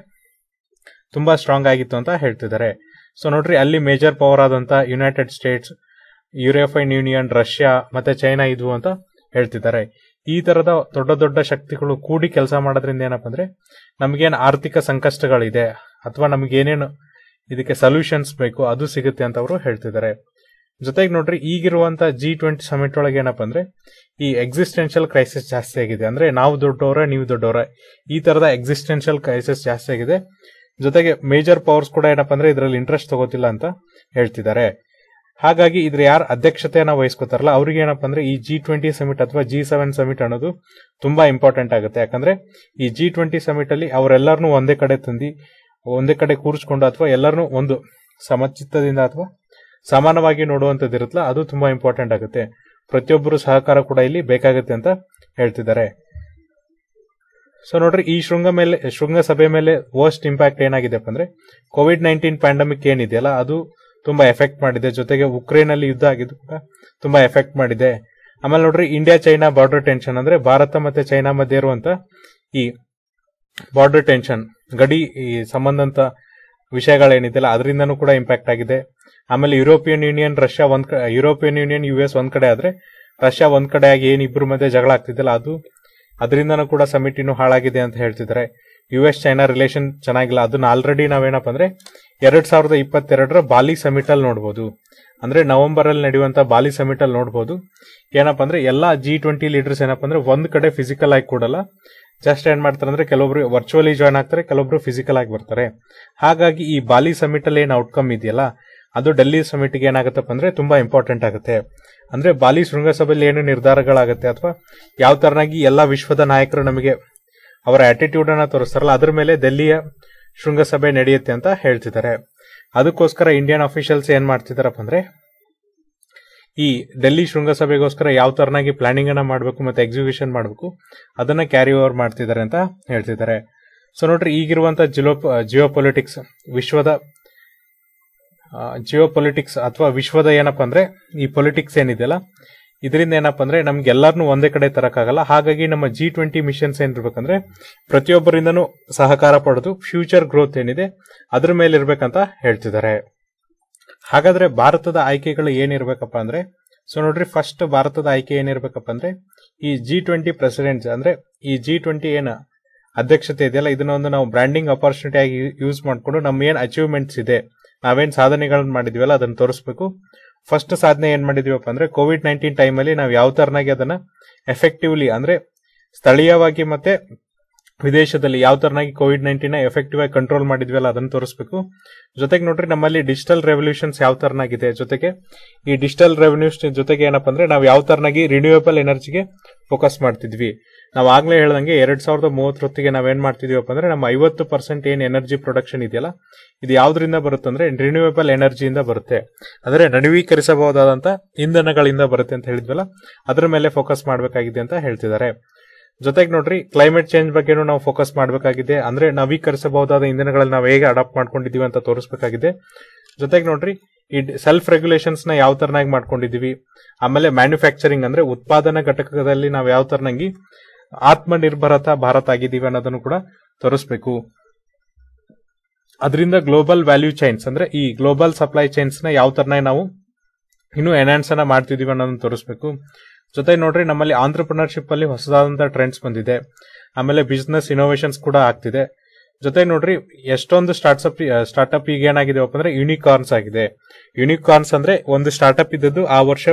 ತುಂಬಾ ಸ್ಟ್ರಾಂಗ್ ಆಗಿತ್ತು ಅಂತ ಹೇಳ್ತಿದ್ದಾರೆ ಸೊ ನೋಡ್ರಿ ಅಲ್ಲಿ ಮೇಜರ್ ಪವರ್ ಆದಂತ United States European Union Russia ಮತ್ತೆ ಚೈನಾ ಇದ್ವು ಅಂತ ಹೇಳ್ತಿದ್ದಾರೆ ಈ ತರದ ದೊಡ್ಡ ದೊಡ್ಡ ಶಕ್ತಿಗಳು ಕೂಡಿ ಕೆಲಸ ಮಾಡೋದ್ರಿಂದ ಏನಪ್ಪ ಅಂದ್ರೆ ನಮಗೇನು ಆರ್ಥಿಕ ಸಂಕಷ್ಟಗಳಿದೆ ಅಥವಾ ನಮಗೇನೇನು ಇದಕ್ಕೆ ಸೊಲ್ಯೂಷನ್ಸ್ ಬೇಕು ಅದು ಸಿಗುತ್ತೆ ಅಂತ ಅವರು ಹೇಳ್ತಿದ್ದಾರೆ ಜೊತೆಗೆ ನೋಡ್ರಿ ಈಗಿರುವಂತ ಜಿ ಟ್ವೆಂಟಿ ಸಮಿಟ್ ಒಳಗೆ ಏನಪ್ಪ ಅಂದ್ರೆ ಈ ಎಕ್ಸಿಸ್ಟೆನ್ಷಿಯಲ್ ಕ್ರೈಸಿಸ್ ಜಾಸ್ತಿ ಆಗಿದೆ ಅಂದ್ರೆ ನಾವು ದೊಡ್ಡವರ ನೀವು ದೊಡ್ಡವರ ಈ ತರದ ಎಕ್ಸಿಸ್ಟೆನ್ಷಿಯಲ್ ಕ್ರೈಸಿಸ್ ಜಾಸ್ತಿ ಆಗಿದೆ ಜೊತೆಗೆ ಮೇಜರ್ ಪವರ್ಸ್ ಕೂಡ ಏನಪ್ಪ ಅಂದ್ರೆ ಇದರಲ್ಲಿ ಇಂಟ್ರೆಸ್ಟ್ ತಗೋತಿಲ್ಲ ಅಂತ ಹೇಳ್ತಿದ್ದಾರೆ ಹಾಗಾಗಿ ಇದ್ರ ಯಾರು ಅಧ್ಯಕ್ಷತೆಯನ್ನ ವಹಿಸ್ಕೋತಾರಲ್ಲ ಅವ್ರಿಗೆ ಏನಪ್ಪ ಅಂದ್ರೆ ಈ ಜಿ ಟ್ವೆಂಟಿ ಸಮಿಟ್ ಅಥವಾ ಜಿ ಸೆವೆನ್ ಸಮಿಟ್ ಅನ್ನೋದು ತುಂಬಾ ಇಂಪಾರ್ಟೆಂಟ್ ಆಗುತ್ತೆ ಯಾಕಂದ್ರೆ ಈ ಜಿ ಟ್ವೆಂಟಿ ಸಮಿಟ್ ಅಲ್ಲಿ ಅವರೆಲ್ಲರನ್ನೂ ಒಂದೇ ಕಡೆ ತಂದಿ ಒಂದೇ ಕಡೆ ಕೂರಿಸ್ಕೊಂಡು ಅಥವಾ ಎಲ್ಲರನ್ನೂ ಒಂದು ಸಮಚಿತ್ತದಿಂದ ಅಥವಾ ಸಮಾನವಾಗಿ ನೋಡುವಂತದ್ದು ಇರುತ್ತಲ್ಲ ಅದು ತುಂಬಾ ಇಂಪಾರ್ಟೆಂಟ್ ಆಗುತ್ತೆ ಪ್ರತಿಯೊಬ್ಬರು ಸಹಕಾರ ಕೂಡ ಇಲ್ಲಿ ಬೇಕಾಗುತ್ತೆ ಅಂತ ಹೇಳ್ತಿದ್ದಾರೆ ಸೊ ನೋಡ್ರಿ ಈ ಶೃಂಗ ಮೇಲೆ ಶೃಂಗಸಭೆ ಮೇಲೆ ವರ್ಸ್ಟ್ ಇಂಪ್ಯಾಕ್ಟ್ ಏನಾಗಿದೆಪ್ಪ ಅಂದ್ರೆ ಕೋವಿಡ್ ನೈನ್ಟೀನ್ ಪ್ಯಾಂಡಮಿಕ್ ಏನಿದೆಯಲ್ಲ ಅದು ತುಂಬಾ ಎಫೆಕ್ಟ್ ಮಾಡಿದೆ ಜೊತೆಗೆ ಉಕ್ರೇನ್ ಅಲ್ಲಿ ಯುದ್ಧ ಆಗಿದ್ದು ಕೂಡ ತುಂಬಾ ಎಫೆಕ್ಟ್ ಮಾಡಿದೆ ಆಮೇಲೆ ನೋಡ್ರಿ ಇಂಡಿಯಾ ಚೈನಾ ಬಾರ್ಡರ್ ಟೆನ್ಷನ್ ಅಂದ್ರೆ ಭಾರತ ಮತ್ತೆ ಚೈನಾ ಮಧ್ಯೆ ಇರುವಂತ ಈ ಬಾರ್ಡರ್ ಟೆನ್ಷನ್ ಗಡಿ ಈ ಸಂಬಂಧಂತ ವಿಷಯಗಳೇನಿದೆಯಲ್ಲ ಅದರಿಂದನೂ ಕೂಡ ಇಂಪ್ಯಾಕ್ಟ್ ಆಗಿದೆ ಆಮೇಲೆ ಯುರೋಪಿಯನ್ ಯೂನಿಯನ್ ರಷ್ಯಾ ಒಂದ್ ಕ- ಯುರೋಪಿಯನ್ ಯೂನಿಯನ್ ಯು ಎಸ್ ಒಂದ್ ಕಡೆ ಆದ್ರೆ ರಷ್ಯಾ ಒಂದ್ ಕಡೆ ಆಗಿ ಏನ್ ಇಬ್ರು ಮಧ್ಯೆ ಜಗಳ ಆಗ್ತಿದ್ದಲ್ಲ ಅದು ಅದರಿಂದನೂ ಕೂಡ ಸಮಿಟ್ ಇನ್ನು ಹಾಳಾಗಿದೆ ಅಂತ ಹೇಳ್ತಿದ್ದಾರೆ ಯು ಎಸ್ ಚೈನಾ ರಿಲೇಷನ್ ಚೆನ್ನಾಗಿಲ್ಲ ಅದನ್ನ ಆಲ್ರೆಡಿ ನಾವೇನಪ್ಪ ಅಂದ್ರೆ ಎರಡ್ ಸಾವಿರದ ಇಪ್ಪತ್ತೆರಡರ ಬಾಲಿ ಸಮಿಟ್ ಅಲ್ಲಿ ನೋಡಬಹುದು ಅಂದ್ರೆ ನವೆಂಬರ್ ಅಲ್ಲಿ ನಡೆಯುವಂತ ಬಾಲಿ ಸಮಿಟ್ ಅಲ್ಲಿ ನೋಡಬಹುದು ಏನಪ್ಪ ಅಂದ್ರೆ ಎಲ್ಲಾ ಜಿ ಟ್ವೆಂಟಿ ಲೀಡರ್ಸ್ ಏನಪ್ಪ ಅಂದ್ರೆ ಒಂದ್ ಕಡೆ ಫಿಸಿಕಲ್ ಆಗಿ ಕೂಡಲ್ಲ ಜಸ್ಟ್ ಏನ್ ಮಾಡ್ತಾರೆ ಅಂದ್ರೆ ಕೆಲವೊಬ್ರು ವರ್ಚುವಲಿ ಜಾಯ್ನ್ ಆಗ್ತಾರೆ ಕೆಲವೊಬ್ರು ಫಿಸಿಕಲ್ ಆಗಿ ಬರ್ತಾರೆ ಹಾಗಾಗಿ ಈ ಬಾಲಿ ಸಮಿಟ್ ಅಲ್ಲಿ ಏನ್ ಔಟ್ಕಮ್ ಇದೆಯಲ್ಲ ಅದು ಡೆಲ್ಲಿ ಸಮಿಟ್ ಗೆ ಏನಾಗುತ್ತಪ್ಪ ಅಂದ್ರೆ ತುಂಬಾ ಇಂಪಾರ್ಟೆಂಟ್ ಆಗುತ್ತೆ ಅಂದ್ರೆ ಬಾಲಿ ಶೃಂಗಸಭೆಯಲ್ಲಿ ಏನು ನಿರ್ಧಾರಗಳಾಗುತ್ತೆ ಅಥವಾ ಯಾವ ತರನಾಗಿ ಎಲ್ಲಾ ವಿಶ್ವದ ನಾಯಕರು ನಮಗೆ ಅವರ ಆಟಿಟ್ಯೂಡ್ ಅನ್ನ ತೋರಿಸ್ತಾರಲ್ಲ ಅದ್ರ ಮೇಲೆ ದೆಲ್ಲಿಯ ಶೃಂಗಸಭೆ ನಡೆಯುತ್ತೆ ಅಂತ ಹೇಳ್ತಿದ್ದಾರೆ ಅದಕ್ಕೋಸ್ಕರ ಇಂಡಿಯನ್ ಅಫಿಷಿಯಲ್ಸ್ ಏನ್ ಮಾಡ್ತಿದಾರಪ್ಪ ಅಂದ್ರೆ ಈ ಡೆಲ್ಲಿ ಶೃಂಗಸಭೆಗೋಸ್ಕರ ಯಾವ ತರನಾಗಿ ಪ್ಲಾನಿಂಗ್ ಅನ್ನ ಮಾಡಬೇಕು ಮತ್ತೆ ಎಕ್ಸಿಕ್ಯೂಷನ್ ಮಾಡಬೇಕು ಅದನ್ನ ಕ್ಯಾರಿ ಓವರ್ ಮಾಡ್ತಿದ್ದಾರೆ ಅಂತ ಹೇಳ್ತಿದ್ದಾರೆ ಸೊ ನೋಡ್ರಿ ಈಗಿರುವಂತ ಜಿಯೋ ಜಿಯೋ ಪೊಲಿಟಿಕ್ಸ್ ವಿಶ್ವದ ಜಿಯೋ ಪೊಲಿಟಿಕ್ಸ್ ಅಥವಾ ವಿಶ್ವದ ಏನಪ್ಪ ಅಂದ್ರೆ ಈ ಪೊಲಿಟಿಕ್ಸ್ ಏನಿದೆಯಲ್ಲ ಇದರಿಂದ ಏನಪ್ಪ ಅಂದ್ರೆ ನಮ್ಗೆ ಎಲ್ಲರನ್ನೂ ಒಂದೇ ಕಡೆ ತರಕ್ಕಾಗಲ್ಲ ಹಾಗಾಗಿ ನಮ್ಮ ಜಿ ಟ್ವೆಂಟಿ ಮಿಷನ್ಸ್ ಏನಿರ್ಬೇಕಂದ್ರೆ ಪ್ರತಿಯೊಬ್ಬರಿಂದನೂ ಸಹಕಾರ ಪಡೆದು ಫ್ಯೂಚರ್ ಗ್ರೋತ್ ಏನಿದೆ ಅದ್ರ ಮೇಲೆ ಇರ್ಬೇಕಂತ ಹೇಳ್ತಿದ್ದಾರೆ ಹಾಗಾದ್ರೆ ಭಾರತದ ಆಯ್ಕೆಗಳು ಏನಿರ್ಬೇಕಪ್ಪ ಅಂದ್ರೆ ಸೊ ನೋಡ್ರಿ ಫಸ್ಟ್ ಭಾರತದ ಆಯ್ಕೆ ಏನಿರ್ಬೇಕಪ್ಪ ಅಂದ್ರೆ ಈ ಜಿ ಟ್ವೆಂಟಿ ಪ್ರೆಸಿಡೆಂಟ್ಸ್ ಅಂದ್ರೆ ಈ ಜಿ ಟ್ವೆಂಟಿ ಏನ ಅಧ್ಯಕ್ಷತೆ ಇದೆಯಲ್ಲ ಇದನ್ನ ಒಂದು ನಾವು ಬ್ರ್ಯಾಂಡಿಂಗ್ ಅಪಾರ್ಚುನಿಟಿ ಆಗಿ ಯೂಸ್ ಮಾಡ್ಕೊಂಡು ನಮ್ಮ ಏನ್ ಅಚೀವ್ಮೆಂಟ್ಸ್ ಇದೆ ನಾವೇನ್ ಸಾಧನೆಗಳನ್ನ ಮಾಡಿದ್ವಲ್ಲ ಅದನ್ನ ತೋರಿಸ್ಬೇಕು ಫಸ್ಟ್ ಸಾಧನೆ ಏನ್ ಮಾಡಿದೀವಪ್ಪ ಅಂದ್ರೆ ಕೋವಿಡ್ ನೈನ್ಟೀನ್ ಟೈಮಲ್ಲಿ ನಾವು ಯಾವ ತರನಾಗಿ ಅದನ್ನ ಎಫೆಕ್ಟಿವ್ಲಿ ಅಂದ್ರೆ ಸ್ಥಳೀಯವಾಗಿ ಮತ್ತೆ ವಿದೇಶದಲ್ಲಿ ಯಾವ ತರನಾಗಿ ಕೋವಿಡ್ ನೈನ್ಟೀನ್ ಎಫೆಕ್ಟಿವ್ ಆಗಿ ಕಂಟ್ರೋಲ್ ಮಾಡಿದ್ವಲ್ಲ ಅದನ್ನ ತೋರಿಸ್ಬೇಕು ಜೊತೆಗೆ ನೋಡ್ರಿ ನಮ್ಮಲ್ಲಿ ಡಿಜಿಟಲ್ ರೆವಲ್ಯೂಷನ್ಸ್ ಯಾವ ತರನಾಗಿದೆ ಜೊತೆಗೆ ಈ ಡಿಜಿಟಲ್ ರೆವನ್ಯೂಸ್ ಜೊತೆಗೆ ಏನಪ್ಪ ಅಂದ್ರೆ ನಾವು ಯಾವ ತರನಾಗಿ ರಿನ್ಯೂಯಬಲ್ ಎನರ್ಜಿಗೆ ಫೋಕಸ್ ಮಾಡ್ತಿದ್ವಿ ನಾವು ಆಗ್ಲೇ ಹೇಳ್ದಂಗೆ ಎರಡ್ ಸಾವಿರದ ಮೂವತ್ತೊತ್ತಿಗೆ ನಾವೇನ್ ಮಾಡ್ತಿದೀವಪ್ಪ ಅಂದ್ರೆ ನಮ್ಮ ಐವತ್ತು ಪರ್ಸೆಂಟ್ ಏನ್ ಎನರ್ಜಿ ಪ್ರೊಡಕ್ಷನ್ ಇದೆಯಲ್ಲ ಇದು ಯಾವ್ದ್ರಿಂದ ಬರುತ್ತೆ ಅಂದ್ರೆ ರಿನ್ಯೂಯಬಲ್ ಎನರ್ಜಿಯಿಂದ ಬರುತ್ತೆ ಅಂದ್ರೆ ನವೀಕರಿಸಬಹುದಾದಂತ ಇಂಧನಗಳಿಂದ ಬರುತ್ತೆ ಅಂತ ಹೇಳಿದ್ವಲ್ಲ ಅದ್ರ ಮೇಲೆ ಫೋಕಸ್ ಮಾಡಬೇಕಾಗಿದೆ ಅಂತ ಹೇಳ್ತಿದ್ದಾರೆ ಜೊತೆಗೆ ನೋಡ್ರಿ ಕ್ಲೈಮೇಟ್ ಚೇಂಜ್ ಬಗ್ಗೆನೂ ನಾವು ಫೋಕಸ್ ಮಾಡಬೇಕಾಗಿದೆ ಅಂದ್ರೆ ನವೀಕರಿಸಬಹುದಾದ ಇಂಧನಗಳನ್ನ ನಾವು ಹೇಗೆ ಅಡಾಪ್ಟ್ ಮಾಡ್ಕೊಂಡಿದೀವಿ ಅಂತ ತೋರಿಸಬೇಕಾಗಿದೆ ಜೊತೆಗೆ ನೋಡ್ರಿ ಈ ಸೆಲ್ಫ್ ರೆಗ್ಯುಲೇಷನ್ಸ್ ನ ಯಾವ ತರನಾಗಿ ಮಾಡ್ಕೊಂಡಿದೀವಿ ಆಮೇಲೆ ಮ್ಯಾನುಫ್ಯಾಕ್ಚರಿಂಗ್ ಅಂದ್ರೆ ಉತ್ಪಾದನಾ ಘಟಕದಲ್ಲಿ ನಾವು ಯಾವ ತರನಾಗಿ ಆತ್ಮನಿರ್ಭರತ ಭಾರತ ಆಗಿದ್ದೀವಿ ಅನ್ನೋದನ್ನು ಕೂಡ ತೋರಿಸ್ಬೇಕು ಅದರಿಂದ ಗ್ಲೋಬಲ್ ವ್ಯಾಲ್ಯೂ ಚೈನ್ಸ್ ಅಂದ್ರೆ ಈ ಗ್ಲೋಬಲ್ ಸಪ್ಲೈ ಚೈನ್ಸ್ ನ ಯಾವ ತರನಾಗಿ ನಾವು ಇನ್ನೂ ಎನ್ಹಾನ್ಸ್ ಅನ್ನ ಮಾಡ್ತಿದೀವಿ ಅನ್ನೋದನ್ನ ತೋರಿಸ್ಬೇಕು ಜೊತೆ ನೋಡ್ರಿ ನಮ್ಮಲ್ಲಿ ಆಂಟ್ರಪ್ರಿನರ್ಶಿಪ್ ಅಲ್ಲಿ ಹೊಸದಾದಂತ ಟ್ರೆಂಡ್ಸ್ ಬಂದಿದೆ ಆಮೇಲೆ ಬಿಸ್ನೆಸ್ ಇನೋವೇಷನ್ಸ್ ಕೂಡ ಆಗ್ತಿದೆ ಜೊತೆ ನೋಡ್ರಿ ಎಷ್ಟೊಂದು ಸ್ಟಾರ್ಟ್ಅಪ್ ಸ್ಟಾರ್ಟ್ಅಪ್ ಈಗ ಏನಾಗಿದೆ ಅಂದ್ರೆ ಯೂನಿಕಾರ್ನ್ಸ್ ಆಗಿದೆ ಯೂನಿಕಾರ್ನ್ಸ್ ಅಂದ್ರೆ ಒಂದು ಸ್ಟಾರ್ಟ್ಅಪ್ ಇದ್ದದ್ದು ಆ ವರ್ಷ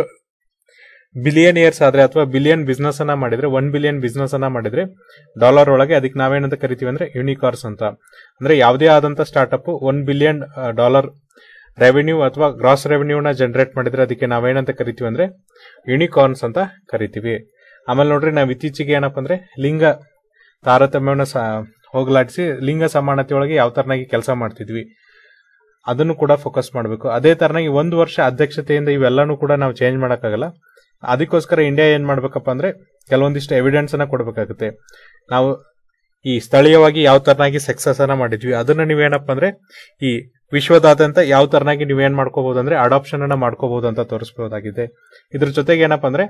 ಬಿಲಿಯನ್ ಇಯರ್ಸ್ ಆದ್ರೆ ಅಥವಾ ಬಿಲಿಯನ್ ಬಿಸ್ನೆಸ್ ಅನ್ನ ಮಾಡಿದ್ರೆ ಒನ್ ಬಿಲಿಯನ್ ಬಿಸ್ನೆಸ್ ಅನ್ನ ಮಾಡಿದ್ರೆ ಡಾಲರ್ ಒಳಗೆ ಅದಕ್ಕೆ ನಾವೇನಂತ ಕರಿತೀವಿ ಅಂದ್ರೆ ಯೂನಿಕಾರ್ಸ್ ಅಂತ ಅಂದ್ರೆ ಯಾವುದೇ ಆದಂತ startup one billion dollar revenue ಅಥವಾ ಗ್ರಾಸ್ ರೆವೆನ್ಯೂನ ಜನರೇಟ್ ಮಾಡಿದ್ರೆ ಅದಕ್ಕೆ ನಾವೇನಂತ ಕರಿತೀವಿ ಅಂದ್ರೆ ಯೂನಿಕಾರ್ನ್ಸ್ ಅಂತ ಕರಿತೀವಿ ಆಮೇಲೆ ನೋಡ್ರಿ ನಾವು ಇತ್ತೀಚೆಗೆ ಏನಪ್ಪ ಅಂದ್ರೆ ಲಿಂಗ ತಾರತಮ್ಯವನ್ನು ಹೋಗಲಾಡಿಸಿ ಲಿಂಗ ಸಮಾನತೆ ಒಳಗೆ ಯಾವ ತರನಾಗಿ ಕೆಲಸ ಮಾಡ್ತಿದ್ವಿ ಅದನ್ನು ಕೂಡ ಫೋಕಸ್ ಮಾಡಬೇಕು ಅದೇ ತರನಾಗಿ ಒಂದು ವರ್ಷ ಅಧ್ಯಕ್ಷತೆಯಿಂದ ಇವೆಲ್ಲನೂ ಕೂಡ ನಾವು ಚೇಂಜ್ ಮಾಡೋಕ್ಕಾಗಲ್ಲ ಅದಕ್ಕೋಸ್ಕರ ಇಂಡಿಯಾ ಏನ್ ಮಾಡ್ಬೇಕಪ್ಪ ಅಂದ್ರೆ ಕೆಲವೊಂದಿಷ್ಟು ಎವಿಡೆನ್ಸ್ ಅನ್ನ ಕೊಡಬೇಕಾಗುತ್ತೆ ನಾವು ಈ ಸ್ಥಳೀಯವಾಗಿ ಯಾವ ತರನಾಗಿ ಸಕ್ಸಸ್ ಅನ್ನ ಮಾಡಿದ್ವಿ ಅದನ್ನ ನೀವೇನಪ್ಪ ಅಂದ್ರೆ ಈ ವಿಶ್ವದಾದ್ಯಂತ ಯಾವ ತರನಾಗಿ ನೀವೇನ್ ಮಾಡ್ಕೋಬಹುದು ಅಂದ್ರೆ ಅಡಾಪ್ಷನ್ ಅನ್ನ ಮಾಡ್ಕೋಬಹುದು ಅಂತ ತೋರಿಸಬಹುದಾಗಿದೆ ಇದ್ರ ಜೊತೆಗೆ ಏನಪ್ಪ ಅಂದ್ರೆ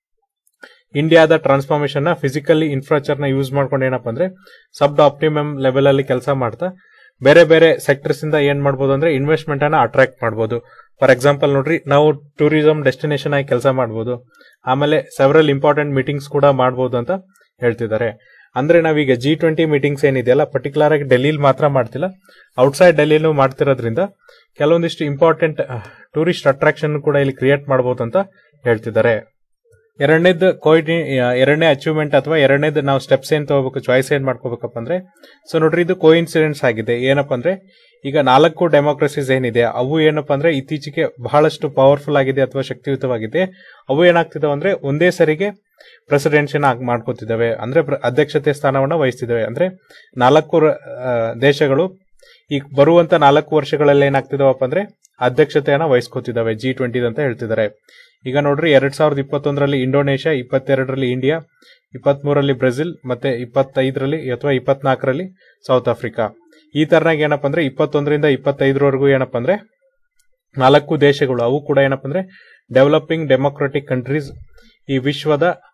ಇಂಡಿಯಾದ ಟ್ರಾನ್ಸ್ಫಾರ್ಮೇಶನ್ ನ ಫಿಸಿಕಲಿ ಇನ್ಫ್ರಾಸ್ಟ್ರಕ್ಚರ್ ನ ಯೂಸ್ ಮಾಡ್ಕೊಂಡು ಏನಪ್ಪ ಅಂದ್ರೆ ಸಬ್ ಆಪ್ಟಿಮಮ್ ಲೆವೆಲ್ ಅಲ್ಲಿ ಕೆಲಸ ಮಾಡ್ತಾ ಬೇರೆ ಬೇರೆ ಸೆಕ್ಟರ್ಸ್ ಇಂದ ಏನ್ ಮಾಡ್ಬೋದು ಅಂದ್ರೆ ಇನ್ವೆಸ್ಟ್ಮೆಂಟ್ ಅನ್ನ ಅಟ್ರಾಕ್ಟ್ ಮಾಡ್ಬೋದು ಫಾರ್ ಎಕ್ಸಾಂಪಲ್ ನೋಡ್ರಿ ನಾವು ಟೂರಿಸಂ ಡೆಸ್ಟಿನೇಷನ್ ಆಗಿ ಕೆಲಸ ಮಾಡ್ಬೋದು ಆಮೇಲೆ ಸೆವರಲ್ ಇಂಪಾರ್ಟೆಂಟ್ ಮೀಟಿಂಗ್ಸ್ ಕೂಡ ಮಾಡ್ಬೋದು ಅಂತ ಹೇಳ್ತಿದ್ದಾರೆ ಅಂದ್ರೆ ನಾವೀಗ ಜಿ ಟ್ವೆಂಟಿ ಮೀಟಿಂಗ್ಸ್ ಏನಿದೆಯಲ್ಲ ಪರ್ಟಿಕ್ಯುಲರ್ ಆಗಿ ಡೆಲ್ಲಿಲಿ ಮಾತ್ರ ಮಾಡ್ತಿಲ್ಲ ಔಟ್ಸೈಡ್ ಡೆಲ್ಲಿನೂ ಮಾಡ್ತಿರೋದ್ರಿಂದ ಕೆಲವೊಂದಿಷ್ಟು ಇಂಪಾರ್ಟೆಂಟ್ ಟೂರಿಸ್ಟ್ ಅಟ್ರಾಕ್ಷನ್ ಕೂಡ ಇಲ್ಲಿ ಕ್ರಿಯೇಟ್ ಮಾಡಬಹುದು ಅಂತ ಹೇಳ್ತಿದ್ದಾರೆ ಎರಡನೇದು ಕೋಯಿಡಿ ಎರಡನೇ ಅಚೀವ್ಮೆಂಟ್ ಅಥವಾ ಎರಡನೇದು ನಾವು ಸ್ಟೆಪ್ಸ್ ಏನ್ ತಗೋಬೇಕು ಚಾಯ್ಸ್ ಏನ್ ಮಾಡ್ಕೋಬೇಕಪ್ಪ ಅಂದ್ರೆ ಸೊ ನೋಡ್ರಿ ಇದು ಕೋಇನ್ಸಿಡೆನ್ಸ್ ಆಗಿದೆ ಏನಪ್ಪ ಅಂದ್ರೆ ಈಗ ನಾಲ್ಕು ಡೆಮೋಕ್ರಸೀಸ್ ಏನಿದೆ ಅವು ಏನಪ್ಪ ಅಂದ್ರೆ ಇತ್ತೀಚೆಗೆ ಬಹಳಷ್ಟು ಪವರ್ಫುಲ್ ಆಗಿದೆ ಅಥವಾ ಶಕ್ತಿಯುತವಾಗಿದೆ ಅವು ಏನಾಗ್ತಿದಾವೆ ಅಂದ್ರೆ ಒಂದೇ ಸರಿಗೆ ಪ್ರೆಸಿಡೆನ್ಸಿನ ಮಾಡ್ಕೋತಿದ್ದಾವೆ ಅಂದ್ರೆ ಅಧ್ಯಕ್ಷತೆ ಸ್ಥಾನವನ್ನ ವಹಿಸ್ತಿದ್ದಾವೆ ಅಂದ್ರೆ ನಾಲ್ಕು ದೇಶಗಳು ಈಗ ಬರುವಂತ ನಾಲ್ಕು ವರ್ಷಗಳಲ್ಲಿ ಏನಾಗ್ತಿದಾವಪ್ಪ ಅಂದ್ರೆ ಅಧ್ಯಕ್ಷತೆಯನ್ನ ವಹಿಸ್ಕೋತಿದ್ದಾವೆ ಜಿ ಟ್ವೆಂಟಿ ಅಂತ ಹೇಳ್ತಿದ್ದಾರೆ ಈಗ ನೋಡ್ರಿ ಎರಡ್ ಸಾವಿರದ ಇಪ್ಪತ್ತೊಂದರಲ್ಲಿ ಇಂಡೋನೇಷ್ಯಾ ಇಪ್ಪತ್ತೆರಡರಲ್ಲಿ ಇಂಡಿಯಾ ಇಪ್ಪತ್ಮೂರರಲ್ಲಿ ಬ್ರೆಜಿಲ್ ಮತ್ತೆ ಇಪ್ಪತ್ತೈದರಲ್ಲಿ ಅಥವಾ ಇಪ್ಪತ್ನಾಲ್ಕರಲ್ಲಿ ಸೌತ್ ಆಫ್ರಿಕಾ ಈ ತರನಾಗಿ ಏನಪ್ಪ ಅಂದ್ರೆ ಇಪ್ಪತ್ತೊಂದರಿಂದ ಇಪ್ಪತ್ತೈದರವರೆಗೂ ಏನಪ್ಪ ಅಂದ್ರೆ ನಾಲ್ಕು ದೇಶಗಳು ಅವು ಕೂಡ ಏನಪ್ಪ ಅಂದ್ರೆ ಡೆವಲಪಿಂಗ್ ಡೆಮೋಕ್ರೆಟಿಕ್ ಕಂಟ್ರೀಸ್ ಈ ವಿಶ್ವದ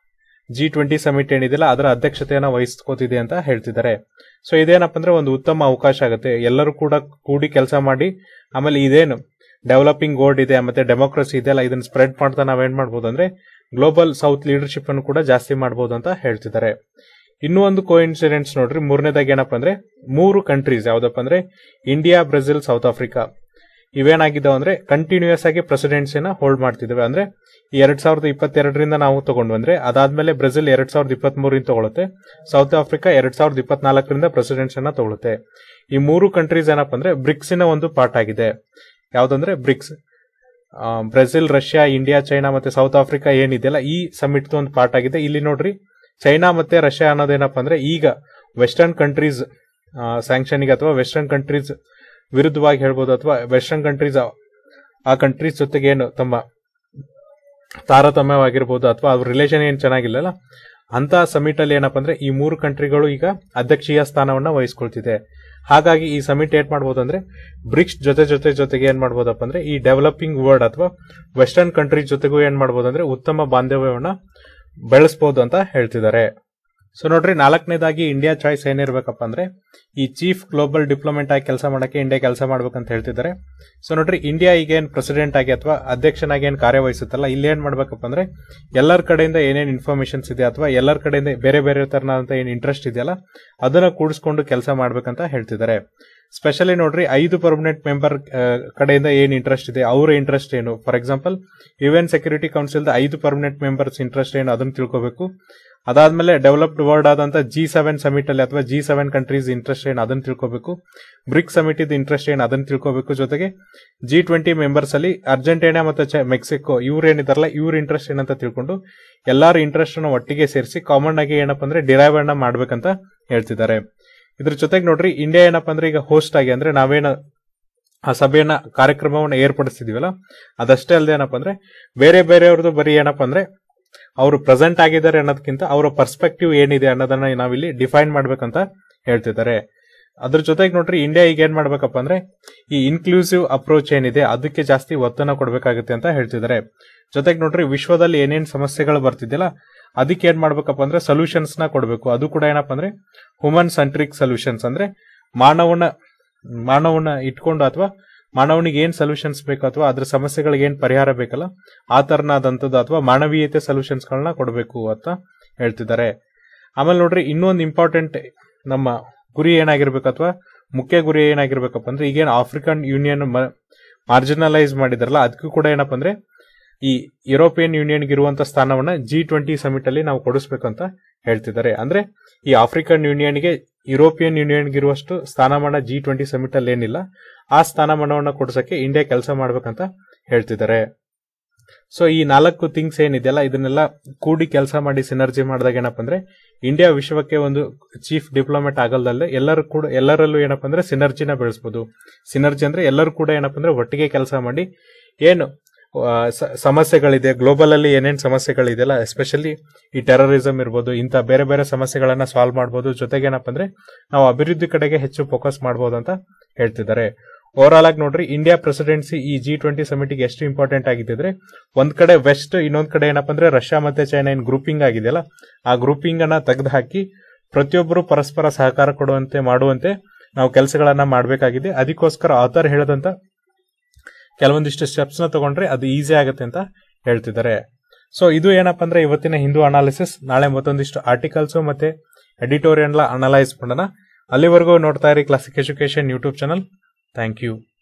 ಜಿ ಟ್ವೆಂಟಿ ಸಮಿಟ್ ಏನಿದೆಯಲ್ಲ ಅದರ ಅಧ್ಯಕ್ಷತೆಯನ್ನ ವಹಿಸ್ಕೋತಿದೆ ಅಂತ ಹೇಳ್ತಿದ್ದಾರೆ ಸೊ ಇದೇನಪ್ಪ ಅಂದ್ರೆ ಒಂದು ಉತ್ತಮ ಅವಕಾಶ ಆಗುತ್ತೆ ಎಲ್ಲರೂ ಕೂಡ ಕೂಡಿ ಕೆಲಸ ಮಾಡಿ ಆಮೇಲೆ ಇದೇನು ಡೆವಲಪಿಂಗ್ ವರ್ಲ್ಡ್ ಇದೆ ಮತ್ತೆ ಡೆಮೋಕ್ರಸಿ ಇದೆಯಲ್ಲ ಇದನ್ನ ಸ್ಪ್ರೆಡ್ ಮಾಡ್ತಾ ನಾವೇನ್ ಮಾಡ್ಬೋದು ಅಂದ್ರೆ ಗ್ಲೋಬಲ್ ಸೌತ್ ಲೀಡರ್ಶಿಪ್ ಅನ್ನು ಕೂಡ ಜಾಸ್ತಿ ಮಾಡಬಹುದು ಅಂತ ಹೇಳ್ತಿದ್ದಾರೆ ಇನ್ನೂ ಒಂದು ಕೋ ಇನ್ಸಿಡೆಂಟ್ಸ್ ನೋಡ್ರಿ ಮೂರನೇದಾಗಿ ಏನಪ್ಪ ಅಂದ್ರೆ ಮೂರು ಕಂಟ್ರೀಸ್ ಯಾವ್ದಪ್ಪ ಅಂದ್ರೆ ಇಂಡಿಯಾ ಬ್ರೆಜಿಲ್ ಸೌತ್ ಆಫ್ರಿಕಾ ಇವೇನಾಗಿದ್ದಾವೆ ಅಂದ್ರೆ ಕಂಟಿನ್ಯೂಯಸ್ ಆಗಿ ಪ್ರೆಸಿಡೆನ್ಸಿನ ಹೋಲ್ಡ್ ಮಾಡ್ತಿದ್ದಾವೆ ಅಂದ್ರೆ ಈ ಎರಡ್ ಸಾವಿರದ ಇಪ್ಪತ್ತೆರಡರಿಂದ ನಾವು ತಗೊಂಡು ಬಂದ್ರೆ ಅದಾದ್ಮೇಲೆ ಬ್ರೆಜಿಲ್ ಎರಡ್ ಸಾವಿರದ ಇಪ್ಪತ್ತ್ ಮೂರಿಂದ ತಗೊಳುತ್ತೆ ಸೌತ್ ಆಫ್ರಿಕಾ ಎರಡ್ ಸಾವಿರದ ಇಪ್ಪತ್ನಾಲ್ಕರಿಂದ ಪ್ರೆಸಿಡೆನ್ಸಿನ ತಗೊಳುತ್ತೆ ಈ ಮೂರು ಕಂಟ್ರೀಸ್ ಏನಪ್ಪ ಅಂದ್ರೆ ಬ್ರಿಕ್ಸಿನ ಒಂದು ಪಾರ್ಟ್ ಆಗಿದೆ ಯಾವ್ದಂದ್ರೆ BRICS Brazil Russia India China ಮತ್ತೆ ಸೌತ್ ಆಫ್ರಿಕಾ ಏನಿದೆಯಲ್ಲ ಈ ಸಮಿಟ್ ಒಂದು ಪಾರ್ಟ್ ಆಗಿದೆ ಇಲ್ಲಿ ನೋಡ್ರಿ ಚೈನಾ ಮತ್ತೆ ರಷ್ಯಾ ಅನ್ನೋದೇನಪ್ಪ ಅಂದ್ರೆ ಈಗ ವೆಸ್ಟರ್ನ್ ಕಂಟ್ರೀಸ್ ಸ್ಯಾಂಕ್ಷನ್ಗೆ ಅಥವಾ ವೆಸ್ಟರ್ನ್ ಕಂಟ್ರೀಸ್ ವಿರುದ್ಧವಾಗಿ ಹೇಳ್ಬೋದು ಅಥವಾ ವೆಸ್ಟರ್ನ್ ಕಂಟ್ರೀಸ್ ಆ ಕಂಟ್ರೀಸ್ ಜೊತೆಗೆ ಏನು ತಮ್ಮ ತಾರತಮ್ಯವಾಗಿರ್ಬೋದು ಅಥವಾ ಅವ್ರ ರಿಲೇಷನ್ ಏನು ಚೆನ್ನಾಗಿಲ್ಲಲ್ಲ ಅಂತ ಸಮಿಟ್ ಅಲ್ಲಿ ಏನಪ್ಪ ಅಂದ್ರೆ ಈ ಮೂರು ಕಂಟ್ರಿಗಳು ಈಗ ಅಧ್ಯಕ್ಷೀಯ ಸ್ಥಾನವನ್ನ ವಹಿಸ್ಕೊಳ್ತಿದೆ ಹಾಗಾಗಿ ಈ ಸಮಿಟ್ ಏನ್ ಮಾಡ್ಬೋದು ಅಂದ್ರೆ ಬ್ರಿಕ್ಸ್ ಜೊತೆ ಜೊತೆ ಜೊತೆಗೆ ಏನ್ ಮಾಡ್ಬೋದಪ್ಪ ಅಂದ್ರೆ ಈ ಡೆವಲಪಿಂಗ್ ವರ್ಲ್ಡ್ ಅಥವಾ ವೆಸ್ಟರ್ನ್ ಕಂಟ್ರಿ ಜೊತೆಗೂ ಏನ್ ಮಾಡ್ಬೋದು ಅಂದ್ರೆ ಉತ್ತಮ ಬಾಂಧವ್ಯವನ್ನ ಬೆಳೆಸಬಹುದು ಅಂತ ಹೇಳ್ತಿದ್ದಾರೆ ಸೊ ನೋಡ್ರಿ ನಾಲ್ಕನೇದಾಗಿ ಇಂಡಿಯಾ ಚಾಯ್ಸ್ ಏನಿರ್ಬೇಕಪ್ಪ ಅಂದ್ರೆ ಈ ಚೀಫ್ ಗ್ಲೋಬಲ್ ಡಿಪ್ಲೊಮೆಂಟ್ ಆಗಿ ಕೆಲಸ ಮಾಡಕ್ಕೆ ಇಂಡಿಯಾ ಕೆಲಸ ಮಾಡ್ಬೇಕಂತ ಹೇಳ್ತಿದ್ದಾರೆ ಸೊ ನೋಡ್ರಿ ಇಂಡಿಯಾ ಈಗ ಏನ್ ಪ್ರೆಸಿಡೆಂಟ್ ಆಗಿ ಅಥವಾ ಅಧ್ಯಕ್ಷನಾಗಿ ಏನ್ ಕಾರ್ಯವಹಿಸುತ್ತಲ್ಲ ಇಲ್ಲಿ ಏನ್ ಮಾಡ್ಬೇಕಪ್ಪ ಅಂದ್ರೆ ಎಲ್ಲರ ಕಡೆಯಿಂದ ಏನೇನ್ ಇನ್ಫಾರ್ಮೇಶನ್ಸ್ ಇದೆ ಅಥವಾ ಎಲ್ಲರ ಕಡೆಯಿಂದ ಬೇರೆ ಬೇರೆ ತರನಾದಂತ ಏನ್ ಇಂಟ್ರೆಸ್ಟ್ ಇದೆಯಲ್ಲ ಅದನ್ನ ಕೂಡಿಸ್ಕೊಂಡು ಕೆಲಸ ಮಾಡ್ಬೇಕಂತ ಹೇಳ್ತಿದ್ದಾರೆ ಸ್ಪೆಷಲಿ ನೋಡ್ರಿ ಐದು ಪರ್ಮನೆಂಟ್ ಮೆಂಬರ್ ಕಡೆಯಿಂದ ಏನ್ ಇಂಟ್ರೆಸ್ಟ್ ಇದೆ ಅವರ ಇಂಟ್ರೆಸ್ಟ್ ಏನು for example UN security council ಐದು ಪರ್ಮನೆಂಟ್ ಮೆಂಬರ್ಸ್ ಇಂಟ್ರೆಸ್ಟ್ ಏನು ಅದನ್ನ ತಿಳ್ಕೋಬೇಕು ಅದಾದ್ಮೇಲೆ ಡೆವಲಪ್ಡ್ ವರ್ಲ್ಡ್ ಆದಂತ ಜಿ ಸೆವೆನ್ ಸಮಿಟ್ ಅಲ್ಲಿ ಅಥವಾ ಜಿ ಸೆವೆನ್ ಕಂಟ್ರೀಸ್ ಇಂಟ್ರೆಸ್ಟ್ ಏನು ಅದನ್ನ ತಿಳ್ಕೋಬೇಕು ಬ್ರಿಕ್ ಸಮಿಟ್ ಇದ್ ಇಂಟ್ರೆಸ್ಟ್ ಏನು ಅದನ್ನ ತಿಳ್ಕೋಬೇಕು ಜೊತೆಗೆ ಜಿ ಟ್ವೆಂಟಿ ಮೆಂಬರ್ಸ್ ಅಲ್ಲಿ ಅರ್ಜೆಂಟೀನಾ ಮತ್ತೆ ಮೆಕ್ಸಿಕೋ ಇವ್ರು ಏನಿದಾರಲ್ಲ ಇವ್ರ ಇಂಟ್ರೆಸ್ಟ್ ಏನಂತ ತಿಳ್ಕೊಂಡು ಎಲ್ಲಾರ ಇಂಟ್ರೆಸ್ಟ್ ಅನ್ನು ಒಟ್ಟಿಗೆ ಸೇರಿಸಿ ಕಾಮನ್ ಆಗಿ ಏನಪ್ಪ ಅಂದ್ರೆ ಡಿರೈವ್ ಅನ್ನ ಮಾಡ್ಬೇಕಂತ ಹೇಳ್ತಿದ್ದಾರೆ ಇದ್ರ ಜೊತೆಗೆ ನೋಡ್ರಿ ಇಂಡಿಯಾ ಏನಪ್ಪ ಅಂದ್ರೆ ಈಗ ಹೋಸ್ಟ್ ಆಗಿ ಅಂದ್ರೆ ನಾವೇನ ಆ ಸಭೆಯನ್ನ ಕಾರ್ಯಕ್ರಮವನ್ನ ಏರ್ಪಡಿಸ್ತಿದೀವಲ್ಲ ಅದಷ್ಟೇ ಅಲ್ಲದೆ ಏನಪ್ಪ ಅಂದ್ರೆ ಬೇರೆ ಬೇರೆಯವ್ರದ್ದು ಬರೀ ಏನಪ್ಪ ಅಂದ್ರೆ ಅವರು ಪ್ರೆಸೆಂಟ್ ಆಗಿದ್ದಾರೆ ಅನ್ನೋದಕ್ಕಿಂತ ಅವರ ಪರ್ಸ್ಪೆಕ್ಟಿವ್ ಏನಿದೆ ಅನ್ನೋದನ್ನ ನಾವಿಲ್ಲಿ ಡಿಫೈನ್ ಮಾಡ್ಬೇಕಂತ ಹೇಳ್ತಿದ್ದಾರೆ ಅದ್ರ ಜೊತೆಗೆ ನೋಡ್ರಿ ಇಂಡಿಯಾ ಈಗ ಏನ್ ಮಾಡ್ಬೇಕಪ್ಪ ಅಂದ್ರೆ ಈ ಇನ್ಕ್ಲೂಸಿವ್ ಅಪ್ರೋಚ್ ಏನಿದೆ ಅದಕ್ಕೆ ಜಾಸ್ತಿ ಒತ್ತನ್ನ ಕೊಡ್ಬೇಕಾಗುತ್ತೆ ಅಂತ ಹೇಳ್ತಿದ್ದಾರೆ ಜೊತೆಗೆ ನೋಡ್ರಿ ವಿಶ್ವದಲ್ಲಿ ಏನೇನ್ ಸಮಸ್ಯೆಗಳು ಬರ್ತಿದ್ಯಲ್ಲ ಅದಕ್ಕೆ ಏನ್ ಮಾಡ್ಬೇಕಪ್ಪ ಅಂದ್ರೆ ಸೊಲ್ಯೂಷನ್ಸ್ ನ ಕೊಡಬೇಕು ಅದು ಕೂಡ ಏನಪ್ಪ ಅಂದ್ರೆ ಹ್ಯೂಮನ್ ಸೆಂಟ್ರಿಕ್ ಸೊಲ್ಯೂಷನ್ಸ್ ಅಂದ್ರೆ ಮಾನವನ ಮಾನವನ ಇಟ್ಕೊಂಡು ಅಥವಾ ಮಾನವನಿಗೆ ಏನ್ ಸೊಲ್ಯೂಷನ್ಸ್ ಬೇಕು ಅಥವಾ ಅದ್ರ ಸಮಸ್ಯೆಗಳಿಗೆ ಏನ್ ಪರಿಹಾರ ಬೇಕಲ್ಲ ಆ ತರನಾದಂಥದ್ದು ಅಥವಾ ಮಾನವೀಯತೆ ಸೊಲ್ಯೂಷನ್ಸ್ ಗಳನ್ನ ಕೊಡಬೇಕು ಅಂತ ಹೇಳ್ತಿದ್ದಾರೆ ಆಮೇಲೆ ನೋಡ್ರಿ ಇನ್ನೊಂದು ಇಂಪಾರ್ಟೆಂಟ್ ನಮ್ಮ ಗುರಿ ಏನಾಗಿರ್ಬೇಕು ಅಥವಾ ಮುಖ್ಯ ಗುರಿ ಏನಾಗಿರ್ಬೇಕಪ್ಪ ಅಂದ್ರೆ ಈಗೇನು ಆಫ್ರಿಕನ್ ಯೂನಿಯನ್ ಮಾರ್ಜಿನಲೈಸ್ ಮಾಡಿದಾರಲ್ಲ ಅದಕ್ಕೂ ಕೂಡ ಏನಪ್ಪ ಅಂದ್ರೆ ಈ ಯುರೋಪಿಯನ್ ಯೂನಿಯನ್ಗೆ ಇರುವಂತ ಸ್ಥಾನವನ್ನ ಜಿ ಟ್ವೆಂಟಿ ಸಮಿಟ್ ಅಲ್ಲಿ ನಾವು ಕೊಡಿಸ್ಬೇಕಂತ ಹೇಳ್ತಿದ್ದಾರೆ ಅಂದ್ರೆ ಈ ಆಫ್ರಿಕನ್ ಯೂನಿಯನ್ಗೆ ಯುರೋಪಿಯನ್ ಯೂನಿಯನ್ಗೆ ಇರುವಷ್ಟು ಸ್ಥಾನಮಾನ ಜಿ ಟ್ವೆಂಟಿ ಸಮಿಟ್ ಅಲ್ಲಿ ಏನಿಲ್ಲ ಆ ಸ್ಥಾನಮಾನವನ್ನ ಕೊಡಿಸಕ್ಕೆ ಇಂಡಿಯಾ ಕೆಲಸ ಮಾಡ್ಬೇಕಂತ ಹೇಳ್ತಿದ್ದಾರೆ ಸೊ ಈ ನಾಲ್ಕು ಥಿಂಗ್ಸ್ ಏನಿದೆಯಲ್ಲ ಇದನ್ನೆಲ್ಲ ಕೂಡಿ ಕೆಲಸ ಮಾಡಿ ಸಿನರ್ಜಿ ಮಾಡಿದಾಗ ಏನಪ್ಪ ಅಂದ್ರೆ ಇಂಡಿಯಾ ವಿಶ್ವಕ್ಕೆ ಒಂದು ಚೀಫ್ ಡಿಪ್ಲೊಮೆಟ್ ಆಗಲ್ದಲ್ಲೇ ಎಲ್ಲರೂ ಕೂಡ ಎಲ್ಲರಲ್ಲೂ ಏನಪ್ಪ ಅಂದ್ರೆ ಸಿನರ್ಜಿನ ಬೆಳೆಸಬಹುದು ಸಿನರ್ಜಿ ಅಂದ್ರೆ ಎಲ್ಲರೂ ಕೂಡ ಏನಪ್ಪ ಅಂದ್ರೆ ಒಟ್ಟಿಗೆ ಕೆಲಸ ಮಾಡಿ ಏನು ಆ, ಸ- ಸಮಸ್ಯೆಗಳಿದೆ ಗ್ಲೋಬಲ್ ಅಲ್ಲಿ ಏನೇನ್ ಸಮಸ್ಯೆಗಳಿದೆಯಲ್ಲ ಎಸ್ಪೆಷಲಿ ಈ ಟೆರರಿಸಂ ಇರ್ಬೋದು ಇಂಥ ಬೇರೆ ಬೇರೆ ಸಮಸ್ಯೆಗಳನ್ನ ಸಾಲ್ವ್ ಮಾಡ್ಬೋದು ಜೊತೆಗೆ ಏನಪ್ಪ ಅಂದ್ರೆ ನಾವು ಅಭಿವೃದ್ಧಿ ಕಡೆಗೆ ಹೆಚ್ಚು ಫೋಕಸ್ ಮಾಡ್ಬೋದು ಅಂತ ಹೇಳ್ತಿದ್ದಾರೆ ಓವರ್ ಆಲ್ ಆಗಿ ನೋಡ್ರಿ ಇಂಡಿಯಾ ಪ್ರೆಸಿಡೆನ್ಸಿ ಈ ಜಿ ಟ್ವೆಂಟಿ ಸಮಿಟಿಗೆ ಎಷ್ಟು ಇಂಪಾರ್ಟೆಂಟ್ ಆಗಿದೆ ಅಂದ್ರೆ ಒಂದ್ ಕಡೆ ವೆಸ್ಟ್ ಇನ್ನೊಂದ್ ಕಡೆ ಏನಪ್ಪ ಅಂದ್ರೆ ರಷ್ಯಾ ಮತ್ತೆ ಚೈನಾ ಏನ್ ಗ್ರೂಪಿಂಗ್ ಆಗಿದೆಯಲ್ಲ ಆ ಗ್ರೂಪಿಂಗ್ ಅನ್ನ ತೆಗೆದು ಹಾಕಿ ಪ್ರತಿಯೊಬ್ಬರು ಪರಸ್ಪರ ಸಹಕಾರ ಕೊಡುವಂತೆ ಮಾಡುವಂತೆ ನಾವು ಕೆಲಸಗಳನ್ನ ಮಾಡಬೇಕಾಗಿದೆ ಅದಕ್ಕೋಸ್ಕರ ಆಥರ್ ಹೇಳದಂತ ಕೆಲವೊಂದಿಷ್ಟು ಸ್ಟೆಪ್ಸ್ ನ ತಗೊಂಡ್ರೆ ಅದು ಈಸಿ ಆಗುತ್ತೆ ಅಂತ ಹೇಳ್ತಿದ್ದಾರೆ ಸೊ ಇದು ಏನಪ್ಪ ಅಂದ್ರೆ ಇವತ್ತಿನ ಹಿಂದೂ ಅನಾಲಿಸಿಸ್ ನಾಳೆ ಮತ್ತೊಂದಿಷ್ಟು ಆರ್ಟಿಕಲ್ಸ್ ಮತ್ತೆ ಎಡಿಟೋರಿಯಲ್ ಅನಲೈಸ್ ಮಾಡೋಣ ಅಲ್ಲಿವರೆಗೂ ನೋಡ್ತಾ ಇರಿ Classic education YouTube channel thank you